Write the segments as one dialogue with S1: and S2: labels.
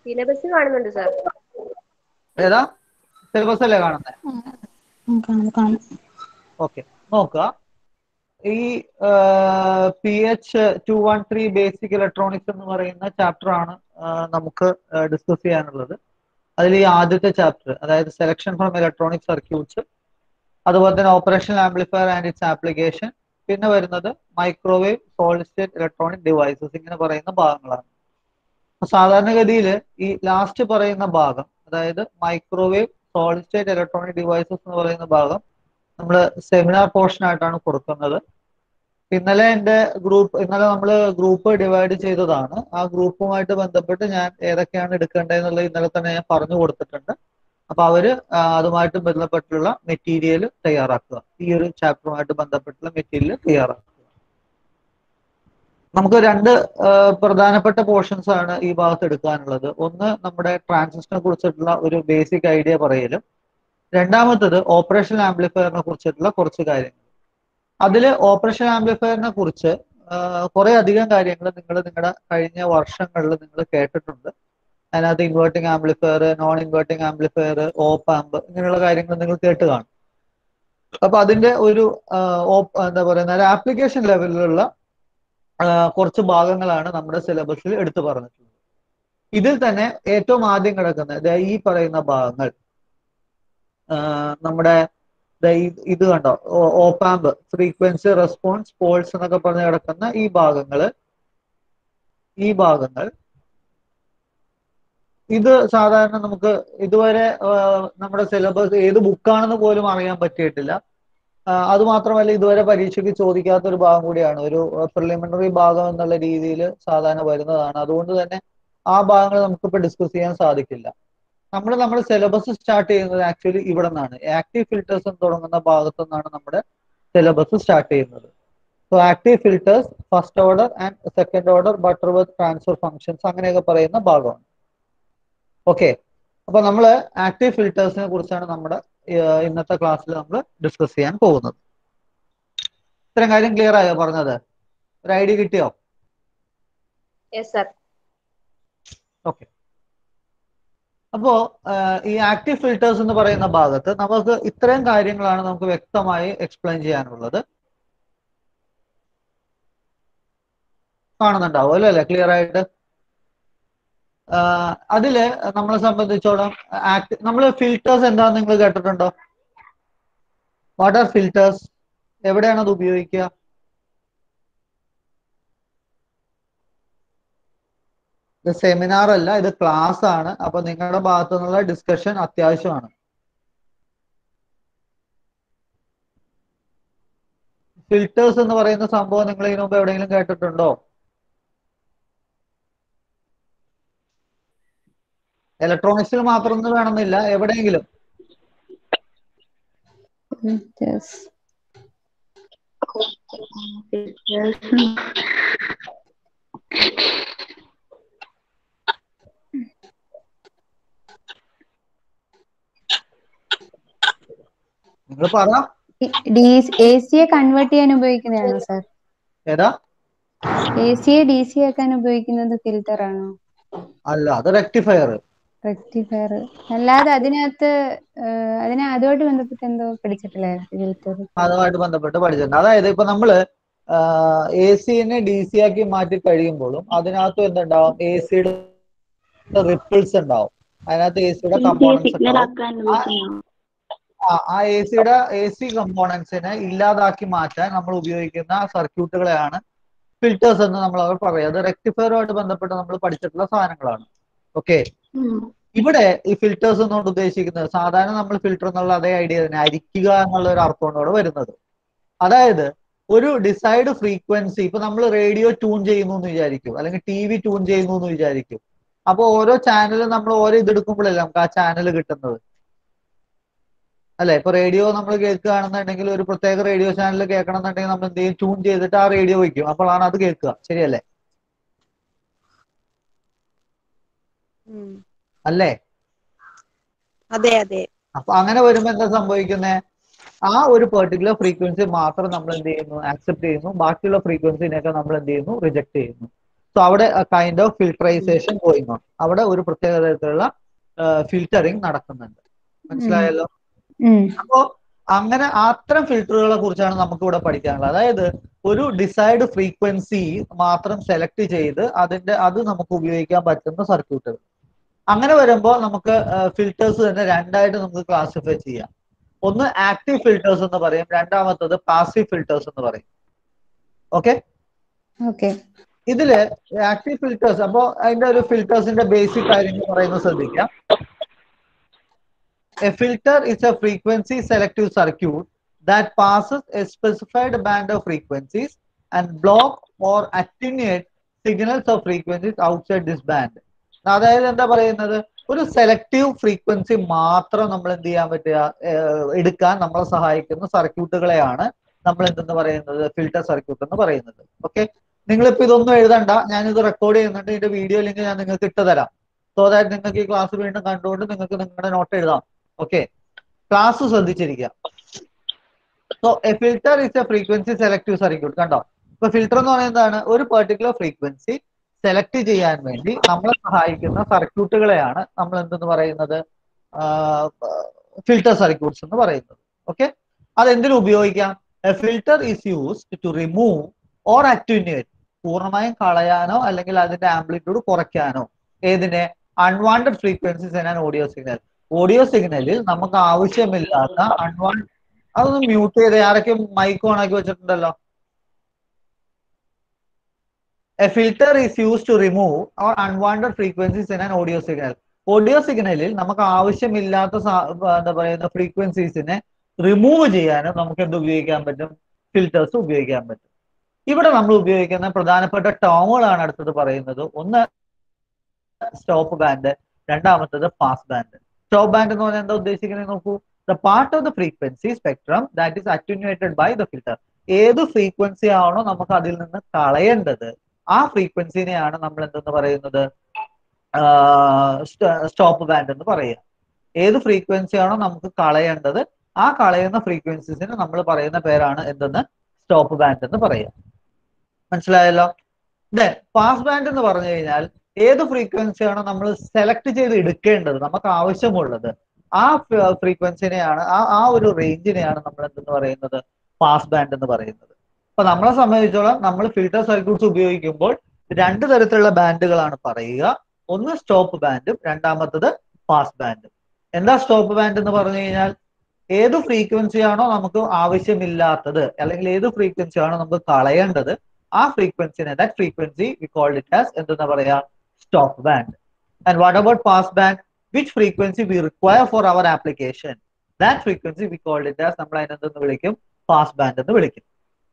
S1: Syllabus കാണുന്നുണ്ട് sir
S2: ഏതാ syllabus അല്ലേ കാണുന്നത്
S3: ഉം, കാണാം കാണാം
S2: ഓക്കെ നോക്കുക ഈ P H two one three basic electronics എന്ന് പറയുന്ന ചാപ്റ്റർ ആണ് ആ, നമുക്ക് ഡിസ്കസ് ചെയ്യാനുള്ളത് അതിൽ ഈ ആദ്യത്തെ ചാപ്റ്റർ അതായത് സെലക്ഷൻ ഫ്രം ഇലക്ട്രോണിക് സർക്യൂട്ട്സ് അതുപോലെ തന്നെ operation amplifier and its application പിന്നെ വരുന്നത് microwave solid state electronic devices ഇങ്ങനെ പറയുന്ന ഭാഗങ്ങളാണ് അപ്പൊ സാധാരണഗതിയിൽ ഈ ലാസ്റ്റ് പറയുന്ന ഭാഗം അതായത് microwave solid state electronic devices എന്ന് പറയുന്ന ഭാഗം നമ്മൾ സെമിനാർ പോർഷൻ ആയിട്ടാണ് കൊടുക്കുന്നത് ഇന്നലെ എന്റെ ഗ്രൂപ്പ് ഇന്നലെ നമ്മൾ ഗ്രൂപ്പ് ഡിവൈഡ് ചെയ്തതാണ് ആ ഗ്രൂപ്പുമായിട്ട് ബന്ധപ്പെട്ട് ഞാൻ ഏതൊക്കെയാണ് എടുക്കേണ്ടതെന്നുള്ളത് ഇന്നലെ തന്നെ ഞാൻ പറഞ്ഞു കൊടുത്തിട്ടുണ്ട് അപ്പൊ അവര് ആ, അതുമായിട്ട് ബന്ധപ്പെട്ടുള്ള മെറ്റീരിയൽ തയ്യാറാക്കുക ഈ ഒരു ചാപ്റ്ററുമായിട്ട് ബന്ധപ്പെട്ടുള്ള മെറ്റീരിയൽ തയ്യാറാക്കുക നമുക്ക് രണ്ട് ആ, പ്രധാനപ്പെട്ട പോർഷൻസ് ആണ് ഈ ഭാഗത്ത് എടുക്കാനുള്ളത് ഒന്ന് നമ്മുടെ ട്രാൻസിസ്റ്ററിനെ കുറിച്ചിട്ടുള്ള ഒരു ബേസിക് ഐഡിയ പറയലും രണ്ടാമത്തത് ഓപ്പറേഷൻ ആംപ്ലിഫയറിനെ കുറിച്ചിട്ടുള്ള കുറച്ച് കാര്യങ്ങൾ അതിൽ ഓപ്പറേഷൻ ആംപ്ലിഫയറിനെ കുറിച്ച് കുറെ അധികം കാര്യങ്ങൾ നിങ്ങൾ നിങ്ങളുടെ കഴിഞ്ഞ വർഷങ്ങളിൽ നിങ്ങൾ കേട്ടിട്ടുണ്ട് അതിനകത്ത് inverting amplifier non inverting amplifier op amp ഇങ്ങനെയുള്ള കാര്യങ്ങൾ നിങ്ങൾ കേട്ട് കാണും അപ്പൊ അതിന്റെ ഒരു ആ, op- എന്താ പറയുന്ന ഒരു ആപ്ലിക്കേഷൻ ലെവലിലുള്ള ആ, കുറച്ച് ഭാഗങ്ങളാണ് നമ്മുടെ സിലബസിൽ എടുത്തു പറഞ്ഞിട്ടുള്ളത് ഇതിൽ തന്നെ ഏറ്റവും ആദ്യം കിടക്കുന്ന ദേ ഈ പറയുന്ന ഭാഗങ്ങൾ ആ, നമ്മുടെ ദേ ഇത് ഇത് കണ്ടോ ഓപ്പാമ്പ് ഫ്രീക്വൻസി റെസ്പോൺസ് പോൾസ് എന്നൊക്കെ പറഞ്ഞ് കിടക്കുന്ന ഈ ഭാഗങ്ങള് ഈ ഭാഗങ്ങൾ ഇത് സാധാരണ നമുക്ക് ഇതുവരെ ആ, നമ്മുടെ സിലബസ് ഏത് ബുക്കാണെന്ന് പോലും അറിയാൻ പറ്റിയിട്ടില്ല ആ, അത് മാത്രമല്ല ഇതുവരെ പരീക്ഷയ്ക്ക് ചോദിക്കാത്ത ഒരു ഭാഗം കൂടിയാണ് ഒരു പ്രിലിമിനറി ഭാഗം എന്നുള്ള രീതിയിൽ സാധാരണ വരുന്നതാണ് അതുകൊണ്ട് തന്നെ ആ ഭാഗങ്ങൾ നമുക്കിപ്പോൾ ഡിസ്കസ് ചെയ്യാൻ സാധിക്കില്ല നമ്മൾ നമ്മുടെ സിലബസ് സ്റ്റാർട്ട് ചെയ്യുന്നത് ആക്ച്വലി ഇവിടെ നിന്നാണ് ആക്റ്റീവ് ഫിൽറ്റേഴ്സ് എന്ന് തുടങ്ങുന്ന ഭാഗത്തു നിന്നാണ് നമ്മുടെ സിലബസ് സ്റ്റാർട്ട് ചെയ്യുന്നത് so active filters first order and second order Butterworth transfer functions അങ്ങനെയൊക്കെ പറയുന്ന ഭാഗമാണ് ഓക്കെ അപ്പൊ നമ്മൾ ആക്റ്റീവ് ഫിൽറ്റേഴ്സിനെ കുറിച്ചാണ് നമ്മുടെ ഏർ, ഇന്നത്തെ ക്ലാസ്സിൽ നമ്മൾ ഡിസ്കസ് ചെയ്യാൻ പോകുന്നത് ഇത്രയും കാര്യം ക്ലിയർ ആയോ പറഞ്ഞത് ഒരു ഐഡിയ കിട്ടിയോ
S1: യെസ് സാർ
S2: ഓക്കെ അപ്പോ ആഹ്, ഈ ആക്റ്റീവ് ഫിൽറ്റേഴ്സ് എന്ന് പറയുന്ന ഭാഗത്ത് നമുക്ക് ഇത്രയും കാര്യങ്ങളാണ് നമുക്ക് വ്യക്തമായി എക്സ്പ്ലെയിൻ ചെയ്യാനുള്ളത് കാണുന്നുണ്ടാവും അല്ലേ അല്ലേ ക്ലിയർ ആയിട്ട് ആഹ്, അതില് നമ്മളെ സംബന്ധിച്ചോളം ആക്ട് നമ്മൾ ഫിൽറ്റേഴ്സ് എന്താന്ന് നിങ്ങൾ കേട്ടിട്ടുണ്ടോ വാട്ട് ആർ ഫിൽറ്റേഴ്സ് എവിടെയാണ് അത് ഉപയോഗിക്കുക ഇത് സെമിനാർ അല്ല ഇത് ക്ലാസ് ആണ് അപ്പൊ നിങ്ങളുടെ ഭാഗത്തു നിന്നുള്ള ഡിസ്കഷൻ അത്യാവശ്യമാണ് ഫിൽറ്റേഴ്സ് എന്ന് പറയുന്ന സംഭവം നിങ്ങൾ ഇതിനു മുമ്പ് എവിടെയെങ്കിലും കേട്ടിട്ടുണ്ടോ ഇലക്ട്രോണിക്സിൽ മാത്രം ഒന്നും വേണമെന്നില്ല എവിടെയെങ്കിലും
S3: Yes.
S2: നിങ്ങൾ പറ
S3: എ സിയെ കൺവേർട്ട് ചെയ്യാൻ ഉപയോഗിക്കുന്നതാണോ സാർ
S2: ഏതാ
S3: എ സിയെ ഡി സി ആക്കാൻ ഉപയോഗിക്കുന്നത് ഫിൽറ്റർ ആണോ
S2: അല്ല അത് റെക്ടിഫയർ
S3: റെക്ടിഫയർ അല്ലാതെ അതിനകത്ത് ഏഹ്, അതിനെ അതുമായിട്ട് ബന്ധപ്പെട്ട് എന്തോ പഠിച്ചിട്ടില്ലേ ഫിൽറ്റർ
S2: അതുമായിട്ട് ബന്ധപ്പെട്ട് പഠിച്ചിട്ടുണ്ട് അതായത് ഇപ്പൊ നമ്മള് എ സിനെ ഡി സി ആക്കി മാറ്റി കഴിയുമ്പോഴും അതിനകത്ത് എന്തുണ്ടാവും എ സിയുടെ റിപ്പിൾസ് ഉണ്ടാവും അതിനകത്ത് എ സിയുടെ കമ്പോണൻസ്
S4: സിഗ്നൽ
S2: ഉണ്ടാവും
S4: ആക്കാൻ
S2: ആ-
S4: ഉപയോഗിക്കുന്നു
S2: ആ- ആ എ സിയുടെ എ സി കമ്പോണൻസിനെ ഇല്ലാതാക്കി മാറ്റാൻ നമ്മൾ ഉപയോഗിക്കുന്ന സർക്യൂട്ടുകളെയാണ് ഫിൽറ്റേഴ്സ് എന്ന് നമ്മൾ അവർ പറയുക അത് റെക്ടിഫയറുമായിട്ട് ബന്ധപ്പെട്ട് നമ്മൾ പഠിച്ചിട്ടുള്ള സാധനങ്ങളാണ് ഓക്കെ
S4: ഉം.
S2: ഇവിടെ ഈ ഫിൽറ്റേഴ്സ് എന്നുകൊണ്ട് ഉദ്ദേശിക്കുന്നത് സാധാരണ നമ്മൾ ഫിൽറ്റർ എന്നുള്ള അതേ ഐഡിയ തന്നെ അരിക്കുക എന്നുള്ള ഒരു അർത്ഥമാണ് ഇവിടെ വരുന്നത് അതായത് ഒരു ഡിസൈഡ് ഫ്രീക്വൻസി ഇപ്പൊ നമ്മൾ റേഡിയോ ട്യൂൺ ചെയ്യുന്നു എന്ന് വിചാരിക്കും അല്ലെങ്കിൽ ടി വി ട്യൂൺ ചെയ്യുന്നു എന്ന് വിചാരിക്കും അപ്പൊ ഓരോ ചാനലും നമ്മൾ ഓരോ ഇതെടുക്കുമ്പോഴല്ലേ നമുക്ക് ആ ചാനൽ കിട്ടുന്നത് അല്ലെ ഇപ്പൊ റേഡിയോ നമ്മൾ കേൾക്കുകയാണെന്നുണ്ടെങ്കിൽ ഒരു പ്രത്യേക റേഡിയോ ചാനൽ കേൾക്കണം എന്നുണ്ടെങ്കിൽ നമ്മൾ എന്ത് ചെയ്യും ട്യൂൺ ചെയ്തിട്ട് ആ റേഡിയോ വയ്ക്കും അപ്പോഴാണ് അത് കേൾക്കുക ശരിയല്ലേ അല്ലേ
S5: അതെ അതെ
S2: അപ്പൊ അങ്ങനെ വരുമ്പോ എന്താ സംഭവിക്കുന്നത് ആ ഒരു പെർട്ടിക്കുലർ ഫ്രീക്വൻസി മാത്രം നമ്മൾ എന്ത് ചെയ്യുന്നു ആക്സെപ്റ്റ് ചെയ്യുന്നു ബാക്കിയുള്ള ഫ്രീക്വൻസിനെയൊക്കെ നമ്മൾ എന്ത് ചെയ്യുന്നു റിജക്ട് ചെയ്യുന്നു സോ അവിടെ kind of filterisation going on അവിടെ ഒരു പ്രത്യേക തരത്തിലുള്ള ഫിൽറ്ററിങ് നടക്കുന്നുണ്ട് മനസ്സിലായല്ലോ
S3: ഉം.
S2: അപ്പോ അങ്ങനെ അത്തരം ഫിൽറ്ററുകളെ കുറിച്ചാണ് നമുക്ക് ഇവിടെ പഠിക്കാനുള്ളത് അതായത് ഒരു ഡിസൈഡ് ഫ്രീക്വൻസി മാത്രം സെലക്ട് ചെയ്ത് അതിന്റെ അത് നമുക്ക് ഉപയോഗിക്കാൻ പറ്റുന്ന സർക്യൂട്ടുകൾ അങ്ങനെ വരുമ്പോൾ നമുക്ക് ഫിൽറ്റേഴ്സ് തന്നെ രണ്ടായിട്ട് നമുക്ക് ക്ലാസിഫൈ ചെയ്യാം ഒന്ന് ആക്റ്റീവ് ഫിൽറ്റേഴ്സ് എന്ന് പറയും രണ്ടാമത്തത് പാസീവ് ഫിൽറ്റേഴ്സ് എന്ന് പറയും ഓക്കെ
S3: ഓക്കെ
S2: ഇതില് ആക്റ്റീവ് ഫിൽറ്റേഴ്സ് അപ്പോ അതിന്റെ ഒരു ഫിൽറ്റേഴ്സിന്റെ ബേസിക് കാര്യങ്ങൾ പറയുന്നത് ശ്രദ്ധിക്കാം a filter is a frequency selective circuit that passes a specified band of frequencies and block or attenuate signals of frequencies outside this band. അതായത് എന്താ പറയുന്നത് ഒരു സെലക്റ്റീവ് ഫ്രീക്വൻസി മാത്രം നമ്മൾ എന്ത് ചെയ്യാൻ പറ്റുക ഏഹ് എടുക്കാൻ നമ്മളെ സഹായിക്കുന്ന സർക്യൂട്ടുകളെയാണ് നമ്മൾ എന്തെന്ന് പറയുന്നത് ഫിൽട്ടർ സർക്യൂട്ട് എന്ന് പറയുന്നത് ഓക്കെ നിങ്ങളിപ്പോ ഇതൊന്നും എഴുതണ്ട ഞാനിത് റെക്കോർഡ് ചെയ്യുന്നുണ്ട് ഇതിന്റെ വീഡിയോ ലിങ്ക് ഞാൻ നിങ്ങൾക്ക് ഇട്ട് തരാം സോ ദാറ്റ് നിങ്ങൾക്ക് ഈ ക്ലാസ് വീണ്ടും കണ്ടുകൊണ്ട് നിങ്ങൾക്ക് നിങ്ങളുടെ നോട്ട് എഴുതാം ഓക്കെ ക്ലാസ് ശ്രദ്ധിച്ചിരിക്കുക so a filter is a frequency selective circuit കണ്ടോ ഇപ്പൊ ഫിൽറ്റർ എന്ന് പറയുന്നതാണ് ഒരു പെർട്ടിക്കുലർ ഫ്രീക്വൻസി സെലക്ട് ചെയ്യാൻ വേണ്ടി നമ്മളെ സഹായിക്കുന്ന സർക്യൂട്ടുകളെയാണ് നമ്മൾ എന്തെന്ന് പറയുന്നത് ഫിൽറ്റർ സർക്യൂട്ട്സ് എന്ന് പറയുന്നത് ഓക്കെ അത് എന്തിനു ഉപയോഗിക്കാം a filter is used to remove or attenuate പൂർണ്ണമായും കളയാനോ അല്ലെങ്കിൽ അതിന്റെ ആംപ്ലിറ്റ്യൂഡ് കുറയ്ക്കാനോ ഏതിനെ unwanted frequencies and audio signal audio സിഗ്നലിൽ നമുക്ക് ആവശ്യമില്ലാത്ത അൺവാണ്ട് അതൊന്ന് മ്യൂട്ട് ചെയ്ത് ആരൊക്കെ മൈക്ക് ഓൺ ആക്കി വെച്ചിട്ടുണ്ടല്ലോ a filter is use to remove or unwanted frequencies in an audio signal audio സിഗ്നലിൽ നമുക്ക് ആവശ്യമില്ലാത്ത സാ- എന്താ പറയുന്ന ഫ്രീക്വൻസീസിനെ റിമൂവ് ചെയ്യാനും നമുക്ക് എന്ത് ഉപയോഗിക്കാൻ പറ്റും ഫിൽറ്റേഴ്സ് ഉപയോഗിക്കാൻ പറ്റും ഇവിടെ നമ്മൾ ഉപയോഗിക്കുന്ന പ്രധാനപ്പെട്ട ടേമുകളാണ് അടുത്തത് പറയുന്നത് ഒന്ന് സ്റ്റോപ്പ് ബാൻഡ് രണ്ടാമത്തത് പാസ് ബാൻഡ് സ്റ്റോപ്പ് ബാൻഡ് എന്ന് പറഞ്ഞാൽ എന്താ ഉദ്ദേശിക്കുന്നത് നോക്കൂ the part of the frequency spectrum that is attenuated by the filter ഏത് ഫ്രീക്വൻസി ആണോ നമുക്ക് അതിൽ നിന്ന് കളയേണ്ടത് ആ ഫ്രീക്വൻസിനെയാണ് നമ്മൾ എന്തെന്ന് പറയുന്നത് സ്റ്റോപ്പ് ബാൻഡ് എന്ന് പറയുക ഏത് ഫ്രീക്വൻസി ആണോ നമുക്ക് കളയേണ്ടത് ആ കളയുന്ന ഫ്രീക്വൻസീസിന് നമ്മൾ പറയുന്ന പേരാണ് എന്തെന്ന് സ്റ്റോപ്പ് ബാൻഡ് എന്ന് പറയുക മനസ്സിലായല്ലോ ദെൻ പാസ് ബാൻഡ് എന്ന് പറഞ്ഞു കഴിഞ്ഞാൽ ഏത് ഫ്രീക്വൻസി ആണോ നമ്മൾ സെലക്ട് ചെയ്ത് എടുക്കേണ്ടത് നമുക്ക് ആവശ്യമുള്ളത് ആ ഫ്രീക്വൻസിനെയാണ് ആ ആ ഒരു റേഞ്ചിനെയാണ് നമ്മൾ എന്തെന്ന് പറയുന്നത് പാസ് ബാൻഡ് എന്ന് പറയുന്നത് അപ്പൊ നമ്മളെ സംബന്ധിച്ചോളം നമ്മൾ ഫിൽട്ടർ സർക്യൂട്ട്സ് ഉപയോഗിക്കുമ്പോൾ രണ്ട് തരത്തിലുള്ള ബാൻഡുകളാണ് പറയുക ഒന്ന് സ്റ്റോപ്പ് ബാൻഡും രണ്ടാമത്തത് പാസ് ബാൻഡും എന്താ സ്റ്റോപ്പ് ബാൻഡ് എന്ന് പറഞ്ഞു കഴിഞ്ഞാൽ ഏത് ഫ്രീക്വൻസി ആണോ നമുക്ക് ആവശ്യമില്ലാത്തത് അല്ലെങ്കിൽ ഏത് ഫ്രീക്വൻസി ആണോ നമുക്ക് കളയേണ്ടത് ആ ഫ്രീക്വൻസിനെ that frequency we called it as എന്തെന്ന് പറയാ stop band and what about pass band which frequency we require for our application that frequency we called it as നമ്മൾ അതിനെന്തെന്ന് വിളിക്കും പാസ് ബാൻഡ് എന്ന് വിളിക്കും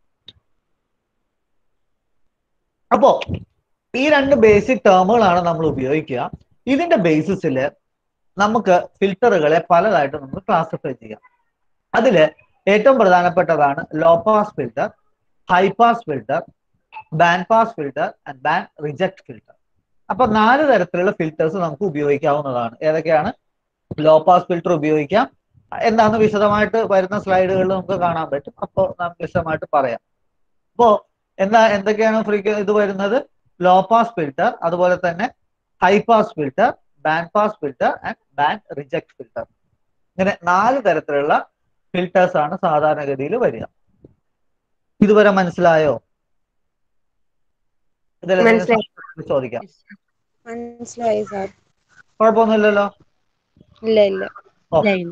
S2: അപ്പോ ഈ രണ്ട് ബേസിക് ടേമുകളാണ് നമ്മൾ ഉപയോഗിക്കുക ഇതിന്റെ ബേസിസിൽ നമുക്ക് ഫിൽറ്ററുകളെ പലതായിട്ട് നമുക്ക് ക്ലാസിഫൈ ചെയ്യാം അതില് ഏറ്റവും പ്രധാനപ്പെട്ടതാണ് low pass filter high pass filter band pass filter and band reject filter അപ്പൊ നാല് തരത്തിലുള്ള ഫിൽറ്റേഴ്സ് നമുക്ക് ഉപയോഗിക്കാവുന്നതാണ് ഏതൊക്കെയാണ് ലോ പാസ് ഫിൽറ്റർ ഉപയോഗിക്കാം എന്താന്ന് വിശദമായിട്ട് വരുന്ന സ്ലൈഡുകളിൽ നമുക്ക് കാണാൻ പറ്റും അപ്പോൾ നമുക്ക് വിശദമായിട്ട് പറയാം അപ്പോ എന്താ എന്തൊക്കെയാണ് ഫ്രീക്വ ഇത് വരുന്നത് ലോ പാസ് ഫിൽറ്റർ അതുപോലെ തന്നെ high pass filter band pass filter and band reject filter ഇങ്ങനെ നാല് തരത്തിലുള്ള ഫിൽറ്റേഴ്സ് ആണ് സാധാരണഗതിയിൽ വരിക ഇതുവരെ മനസ്സിലായോ ഇതിൽ
S1: മനസ്സിലായി.
S2: ചോദിക്കാം
S5: മനസ്സിലായി സാർ
S2: കുഴപ്പമൊന്നുമില്ലല്ലോ
S5: ഇല്ല ഇല്ല
S3: ഇല്ല ഇല്ല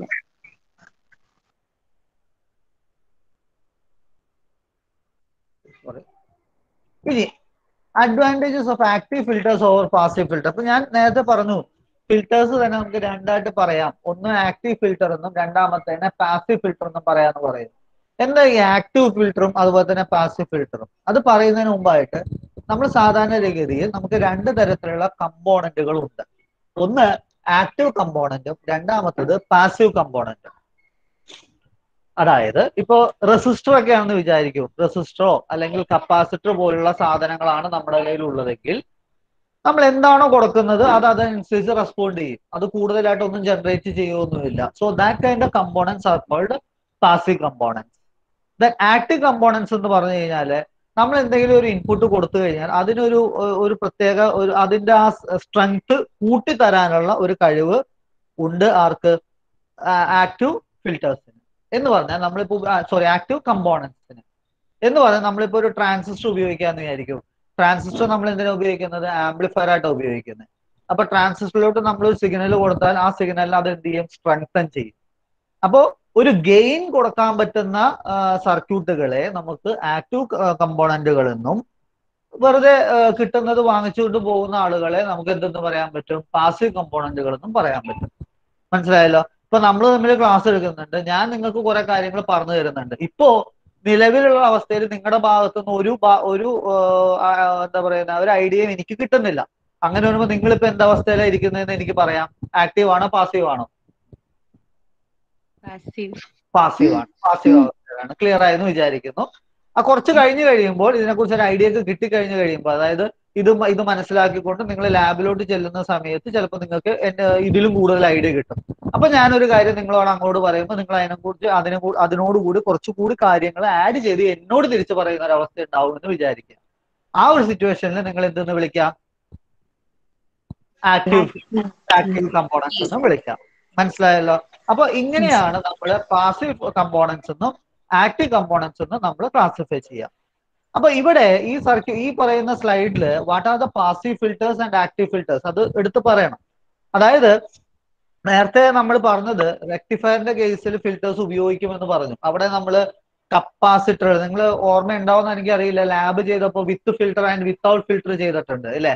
S2: Sorry. ഇനി advantages of active filters over passive filter അപ്പൊ ഞാൻ നേരത്തെ പറഞ്ഞു ഫിൽറ്റേഴ്സ് തന്നെ നമുക്ക് രണ്ടായിട്ട് പറയാം ഒന്ന് ആക്റ്റീവ് ഫിൽറ്റർ എന്നും രണ്ടാമത്തേനെ പാസീവ് ഫിൽറ്റർ എന്നും പറയാന്ന് പറയും എന്താ ഈ ആക്റ്റീവ് ഫിൽറ്ററും അതുപോലെ തന്നെ പാസീവ് ഫിൽറ്ററും അത് പറയുന്നതിന് മുമ്പായിട്ട് നമ്മൾ സാധാരണ ഗതിയിൽ നമുക്ക് രണ്ട് തരത്തിലുള്ള കമ്പോണന്റുകൾ ഉണ്ട് ഒന്ന് ആക്റ്റീവ് കമ്പോണന്റും രണ്ടാമത്തത് പാസീവ് കമ്പോണന്റും അതായത് ഇപ്പോ റെസിസ്റ്റർ ഒക്കെ ആണെന്ന് വിചാരിക്കൂ റെസിസ്റ്ററോ അല്ലെങ്കിൽ കപ്പാസിറ്റർ പോലുള്ള സാധനങ്ങളാണ് നമ്മുടെ കയ്യിൽ ഉള്ളതെങ്കിൽ നമ്മൾ എന്താണോ കൊടുക്കുന്നത് അത് അതനുസരിച്ച് റെസ്പോണ്ട് ചെയ്യും അത് കൂടുതലായിട്ട് ഒന്നും ജനറേറ്റ് ചെയ്യുകയൊന്നുമില്ല so that kind of components are called passive components then active components എന്ന് പറഞ്ഞു കഴിഞ്ഞാല് നമ്മൾ എന്തെങ്കിലും ഒരു ഇൻപുട്ട് കൊടുത്തു കഴിഞ്ഞാൽ അതിനൊരു ഒ- ഒരു പ്രത്യേക ഒരു അതിന്റെ ആ സ്ട്രെങ്ത് കൂട്ടിത്തരാനുള്ള ഒരു കഴിവ് ഉണ്ട് ആർക്ക് ആക്റ്റീവ് ഫിൽറ്റേഴ്സിന് എന്ന് പറഞ്ഞാൽ നമ്മളിപ്പോ സോറി ആക്റ്റീവ് കമ്പോണൻസിന് എന്ന് പറഞ്ഞാൽ നമ്മളിപ്പോ ഒരു ട്രാൻസിസ്റ്റർ ഉപയോഗിക്കാന്ന് വിചാരിക്കും ട്രാൻസിസ്റ്റർ നമ്മൾ എന്തിനാ ഉപയോഗിക്കുന്നത് ആംപ്ലിഫയർ ആയിട്ടാണ് ഉപയോഗിക്കുന്നത് അപ്പൊ ട്രാൻസിസ്റ്ററിലോട്ട് നമ്മൾ ഒരു സിഗ്നൽ കൊടുത്താൽ ആ സിഗ്നലിൽ അത് എന്ത് ചെയ്യും സ്ട്രെങ്തൻ ചെയ്യും അപ്പോ ഒരു ഗെയിൻ കൊടുക്കാൻ പറ്റുന്ന സർക്യൂട്ടുകളെ നമുക്ക് ആക്റ്റീവ് കമ്പോണന്റുകൾ എന്നും വെറുതെ ആ, കിട്ടുന്നത് വാങ്ങിച്ചുകൊണ്ട് പോകുന്ന ആളുകളെ നമുക്ക് എന്തെന്ന് പറയാൻ പറ്റും പാസീവ് കമ്പോണന്റുകൾ എന്നും പറയാൻ പറ്റും മനസ്സിലായല്ലോ ഇപ്പൊ നമ്മൾ തമ്മിൽ ക്ലാസ് എടുക്കുന്നുണ്ട് ഞാൻ നിങ്ങൾക്ക് കുറെ കാര്യങ്ങൾ പറഞ്ഞു തരുന്നുണ്ട് ഇപ്പോ നിലവിലുള്ള അവസ്ഥയിൽ നിങ്ങളുടെ ഭാഗത്തുനിന്ന് ഒരു ഭാ- ഒരു ആ, ആ, എന്താ പറയുന്ന ഒരു ഐഡിയയും എനിക്ക് കിട്ടുന്നില്ല അങ്ങനെ വരുമ്പോൾ നിങ്ങളിപ്പോ എന്ത് അവസ്ഥയിലാണ് ഇരിക്കുന്നതെന്ന് എനിക്ക് പറയാം ആക്റ്റീവ് ആണോ പാസീവ് ആണോ പാസീവ് ആണ് പാസീവ് അവസ്ഥയിലാണ് ക്ലിയർ ആയെന്ന് വിചാരിക്കുന്നു ആ കുറച്ച് കഴിഞ്ഞ് കഴിയുമ്പോൾ ഇതിനെക്കുറിച്ച് ഒരു ഐഡിയ ഒക്കെ കിട്ടിക്കഴിഞ്ഞ് കഴിയുമ്പോൾ അതായത് ഇത് മ- ഇത് മനസ്സിലാക്കിക്കൊണ്ട് നിങ്ങൾ ലാബിലോട്ട് ചെല്ലുന്ന സമയത്ത് ചിലപ്പോൾ നിങ്ങൾക്ക് എന്റെ ഇതിലും കൂടുതൽ ഐഡിയ കിട്ടും അപ്പൊ ഞാനൊരു കാര്യം നിങ്ങളോട് അങ്ങോട്ട് പറയുമ്പോൾ നിങ്ങൾ അതിനെക്കുറിച്ച് അതിനെ കൂ- അതിനോടുകൂടി കുറച്ചുകൂടി കാര്യങ്ങൾ ആഡ് ചെയ്ത് എന്നോട് തിരിച്ചു പറയുന്ന ഒരു അവസ്ഥ ഉണ്ടാവും എന്ന് വിചാരിക്കുക ആ ഒരു സിറ്റുവേഷനിൽ നിങ്ങൾ എന്തെന്ന് വിളിക്കാം ആക്റ്റീവ് ആക്റ്റീവ് കമ്പോണൻസ് എന്ന് വിളിക്കാം മനസ്സിലായല്ലോ അപ്പൊ ഇങ്ങനെയാണ് നമ്മൾ പാസീവ് കമ്പോണൻസ് എന്നും ആക്റ്റീവ് കമ്പോണൻസ് എന്നും നമ്മൾ ക്ലാസിഫൈ ചെയ്യാം അപ്പൊ ഇവിടെ ഈ സർക്യൂ ഈ പറയുന്ന സ്ലൈഡിൽ what are the passive filters and active filters അത് എടുത്തു പറയണം അതായത് നേരത്തെ നമ്മൾ പറഞ്ഞത് റെക്ടിഫയറിന്റെ കേസിൽ ഫിൽറ്റേഴ്സ് ഉപയോഗിക്കുമെന്ന് പറഞ്ഞു അവിടെ നമ്മൾ കപ്പാസിറ്റർ നിങ്ങൾ ഓർമ്മ ഉണ്ടാവുന്ന എനിക്ക് അറിയില്ല ലാബ് ചെയ്തപ്പോൾ with filter and without filter ചെയ്തിട്ടുണ്ട് അല്ലെ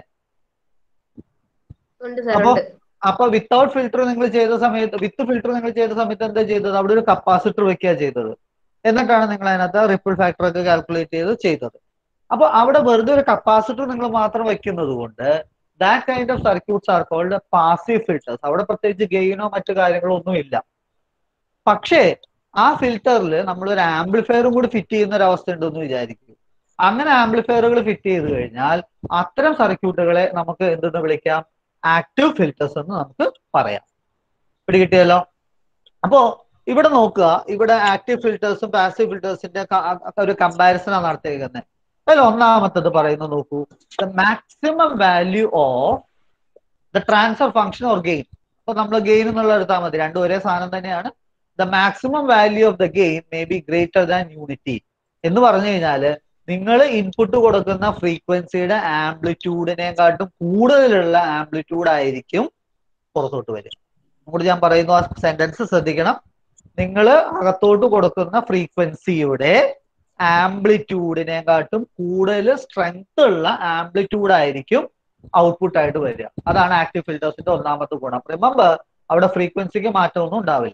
S1: ഉണ്ട് സാർ
S2: അപ്പൊ
S1: ഉണ്ട്
S2: അപ്പൊ വിത്തൗട്ട് ഫിൽറ്റർ നിങ്ങൾ ചെയ്ത സമയത്ത് വിത്ത് ഫിൽറ്റർ നിങ്ങൾ ചെയ്ത സമയത്ത് എന്താ ചെയ്തത് അവിടെ ഒരു കപ്പാസിറ്റർ വെക്കുക ചെയ്തത് എന്നിട്ടാണ് നിങ്ങൾ അതിനകത്ത് റിപ്പിൾ ഫാക്ടർ ഒക്കെ കാൽക്കുലേറ്റ് ചെയ്ത് ചെയ്തത് അപ്പൊ അവിടെ വെറുതെ ഒരു കപ്പാസിറ്റർ നിങ്ങൾ മാത്രം വെക്കുന്നത് കൊണ്ട് that kind of circuits are called passive filters അവിടെ പ്രത്യേകിച്ച് ഗെയിനോ മറ്റു കാര്യങ്ങളോ ഒന്നും ഇല്ല പക്ഷേ ആ ഫിൽറ്ററിൽ നമ്മൾ ഒരു ആംപ്ലിഫയറും കൂടി ഫിറ്റ് ചെയ്യുന്ന ഒരു അവസ്ഥ ഉണ്ടെന്ന് വിചാരിക്കും അങ്ങനെ ആംപ്ലിഫയറുകൾ ഫിറ്റ് ചെയ്ത് കഴിഞ്ഞാൽ അത്തരം സർക്യൂട്ടുകളെ നമുക്ക് എന്തെന്ന് വിളിക്കാം ആക്റ്റീവ് ഫിൽറ്റേഴ്സ് എന്ന് നമുക്ക് പറയാം പിടികിട്ടിയല്ലോ അപ്പോ ഇവിടെ നോക്കുക ഇവിടെ ആക്റ്റീവ് ഫിൽറ്റേഴ്സും പാസീവ് ഫിൽറ്റേഴ്സിന്റെ ഒരു കമ്പാരിസൺ ആണ് നടത്തിയിരിക്കുന്നത് അതിൽ ഒന്നാമത്തത് പറയുന്നത് നോക്കൂ the maximum value of the transfer function or gain അപ്പൊ നമ്മൾ ഗെയിൻ എന്നുള്ള എടുത്താൽ മതി രണ്ടും ഒരേ സാധനം തന്നെയാണ് the maximum value of the gain may be greater than unity എന്ന് പറഞ്ഞു കഴിഞ്ഞാല് നിങ്ങൾ ഇൻപുട്ട് കൊടുക്കുന്ന ഫ്രീക്വൻസിയുടെ ആംപ്ലിറ്റ്യൂഡിനെക്കാട്ടും കൂടുതലുള്ള ആംപ്ലിറ്റ്യൂഡ് ആയിരിക്കും പുറത്തോട്ട് വരിക അങ്ങോട്ട് ഞാൻ പറയുന്നു ആ സെന്റൻസ് ശ്രദ്ധിക്കണം നിങ്ങൾ അകത്തോട്ട് കൊടുക്കുന്ന ഫ്രീക്വൻസിയുടെ ആംപ്ലിറ്റ്യൂഡിനെക്കാട്ടും കൂടുതൽ സ്ട്രെങ്ത് ഉള്ള ആംപ്ലിറ്റ്യൂഡ് ആയിരിക്കും ഔട്ട്പുട്ട് ആയിട്ട് വരിക അതാണ് ആക്റ്റീവ് ഫിൽറ്റേഴ്സിന്റെ ഒന്നാമത്തെ ഗുണം റിമെമ്പർ അവിടെ ഫ്രീക്വൻസിക്ക് മാറ്റമൊന്നും ഉണ്ടാവില്ല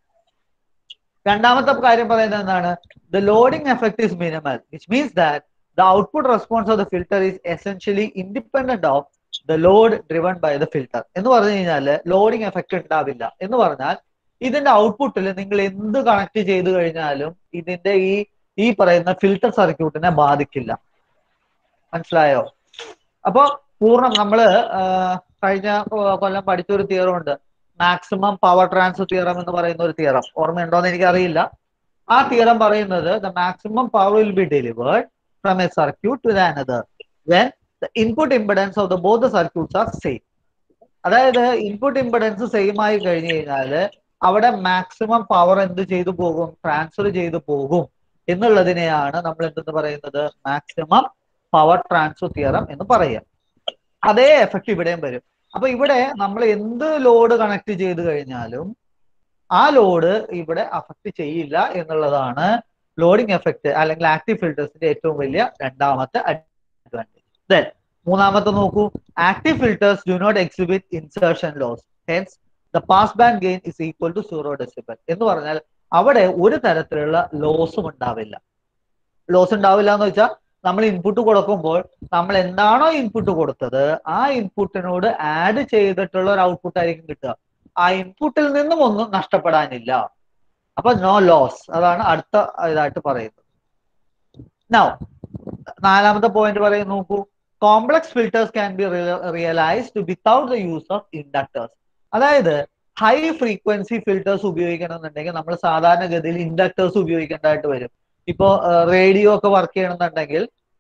S2: രണ്ടാമത്തെ കാര്യം പറയുന്നത് എന്താണ് the loading effect is minimal which means that the output response of the filter is essentially independent of the load driven by the filter എന്ന് പറഞ്ഞു കഴിഞ്ഞാൽ ലോഡിംഗ് എഫക്ട് ഉണ്ടാവില്ല എന്ന് പറഞ്ഞാൽ ഇതിന്റെ ഔട്ട്പുട്ടിൽ നിങ്ങൾ എന്ത് കണക്ട് ചെയ്ത് കഴിഞ്ഞാലും ഇതിന്റെ ഈ ഈ പറയുന്ന ഫിൽറ്റർ സർക്യൂട്ടിനെ ബാധിക്കില്ല മനസ്സിലായോ അപ്പൊ പൂർണ്ണം നമ്മള് ആ, കഴിഞ്ഞ കൊ- കൊല്ലം പഠിച്ച ഒരു തിയറം ഉണ്ട് മാക്സിമം പവർ ട്രാൻസ്ഫർ തിയറം എന്ന് പറയുന്ന ഒരു തിയറം ഓർമ്മയുണ്ടോ എന്ന് എനിക്കറിയില്ല ആ തിയറം പറയുന്നത് the maximum power will be delivered from a circuit to another when the input impedance of the both the circuits are same അതായത് ഇൻപുട്ട് ഇമ്പിഡൻസ് സെയിം ആയി കഴിഞ്ഞു കഴിഞ്ഞാല് അവിടെ മാക്സിമം പവർ എന്ത് ചെയ്തു പോകും ട്രാൻസ്ഫർ ചെയ്തു പോകും എന്നുള്ളതിനെയാണ് നമ്മൾ എന്തെന്ന് പറയുന്നത് മാക്സിമം പവർ ട്രാൻസ്ഫർ തിയറം എന്ന് പറയുക അതേ എഫക്ട് ഇവിടെയും വരും അപ്പൊ ഇവിടെ നമ്മൾ എന്ത് ലോഡ് കണക്ട് ചെയ്ത് കഴിഞ്ഞാലും ആ ലോഡ് ഇവിടെ അഫക്ട് ചെയ്യില്ല എന്നുള്ളതാണ് ലോഡിംഗ് എഫക്ട് അല്ലെങ്കിൽ ആക്റ്റീവ് ഫിൽറ്റേഴ്സിന്റെ ഏറ്റവും വലിയ രണ്ടാമത്തെ അഡ്വാൻറ്റേജ് ദെൻ മൂന്നാമത്തെ നോക്കൂ active filters do not exhibit insertion loss hence the pass band gain is equal to zero decibel എന്ന് പറഞ്ഞാൽ അവിടെ ഒരു തരത്തിലുള്ള ലോസും ഉണ്ടാവില്ല ലോസ് ഉണ്ടാവില്ല എന്ന് വെച്ചാൽ നമ്മൾ ഇൻപുട്ട് കൊടുക്കുമ്പോൾ നമ്മൾ എന്താണോ ഇൻപുട്ട് കൊടുത്തത് ആ ഇൻപുട്ടിനോട് ആഡ് ചെയ്തിട്ടുള്ള ഒരു ഔട്ട്പുട്ട് ആയിരിക്കും കിട്ടുക ആ ഇൻപുട്ടിൽ നിന്നും ഒന്നും നഷ്ടപ്പെടാനില്ല അപ്പൊ നോ ലോസ് അതാണ് അടുത്ത ഇതായിട്ട് പറയുന്നത് നൗ നാലാമത്തെ പോയിന്റ് പറയും നോക്കൂ complex filters can be realised without the use of inductors അതായത് ഹൈ ഫ്രീക്വൻസി ഫിൽറ്റേഴ്സ് ഉപയോഗിക്കണമെന്നുണ്ടെങ്കിൽ നമ്മൾ സാധാരണഗതിയിൽ ഇൻഡക്ടേഴ്സ് ഉപയോഗിക്കേണ്ടതായിട്ട് വരും ഇപ്പോ റേഡിയോ ഒക്കെ വർക്ക് ചെയ്യണമെന്നുണ്ടെങ്കിൽ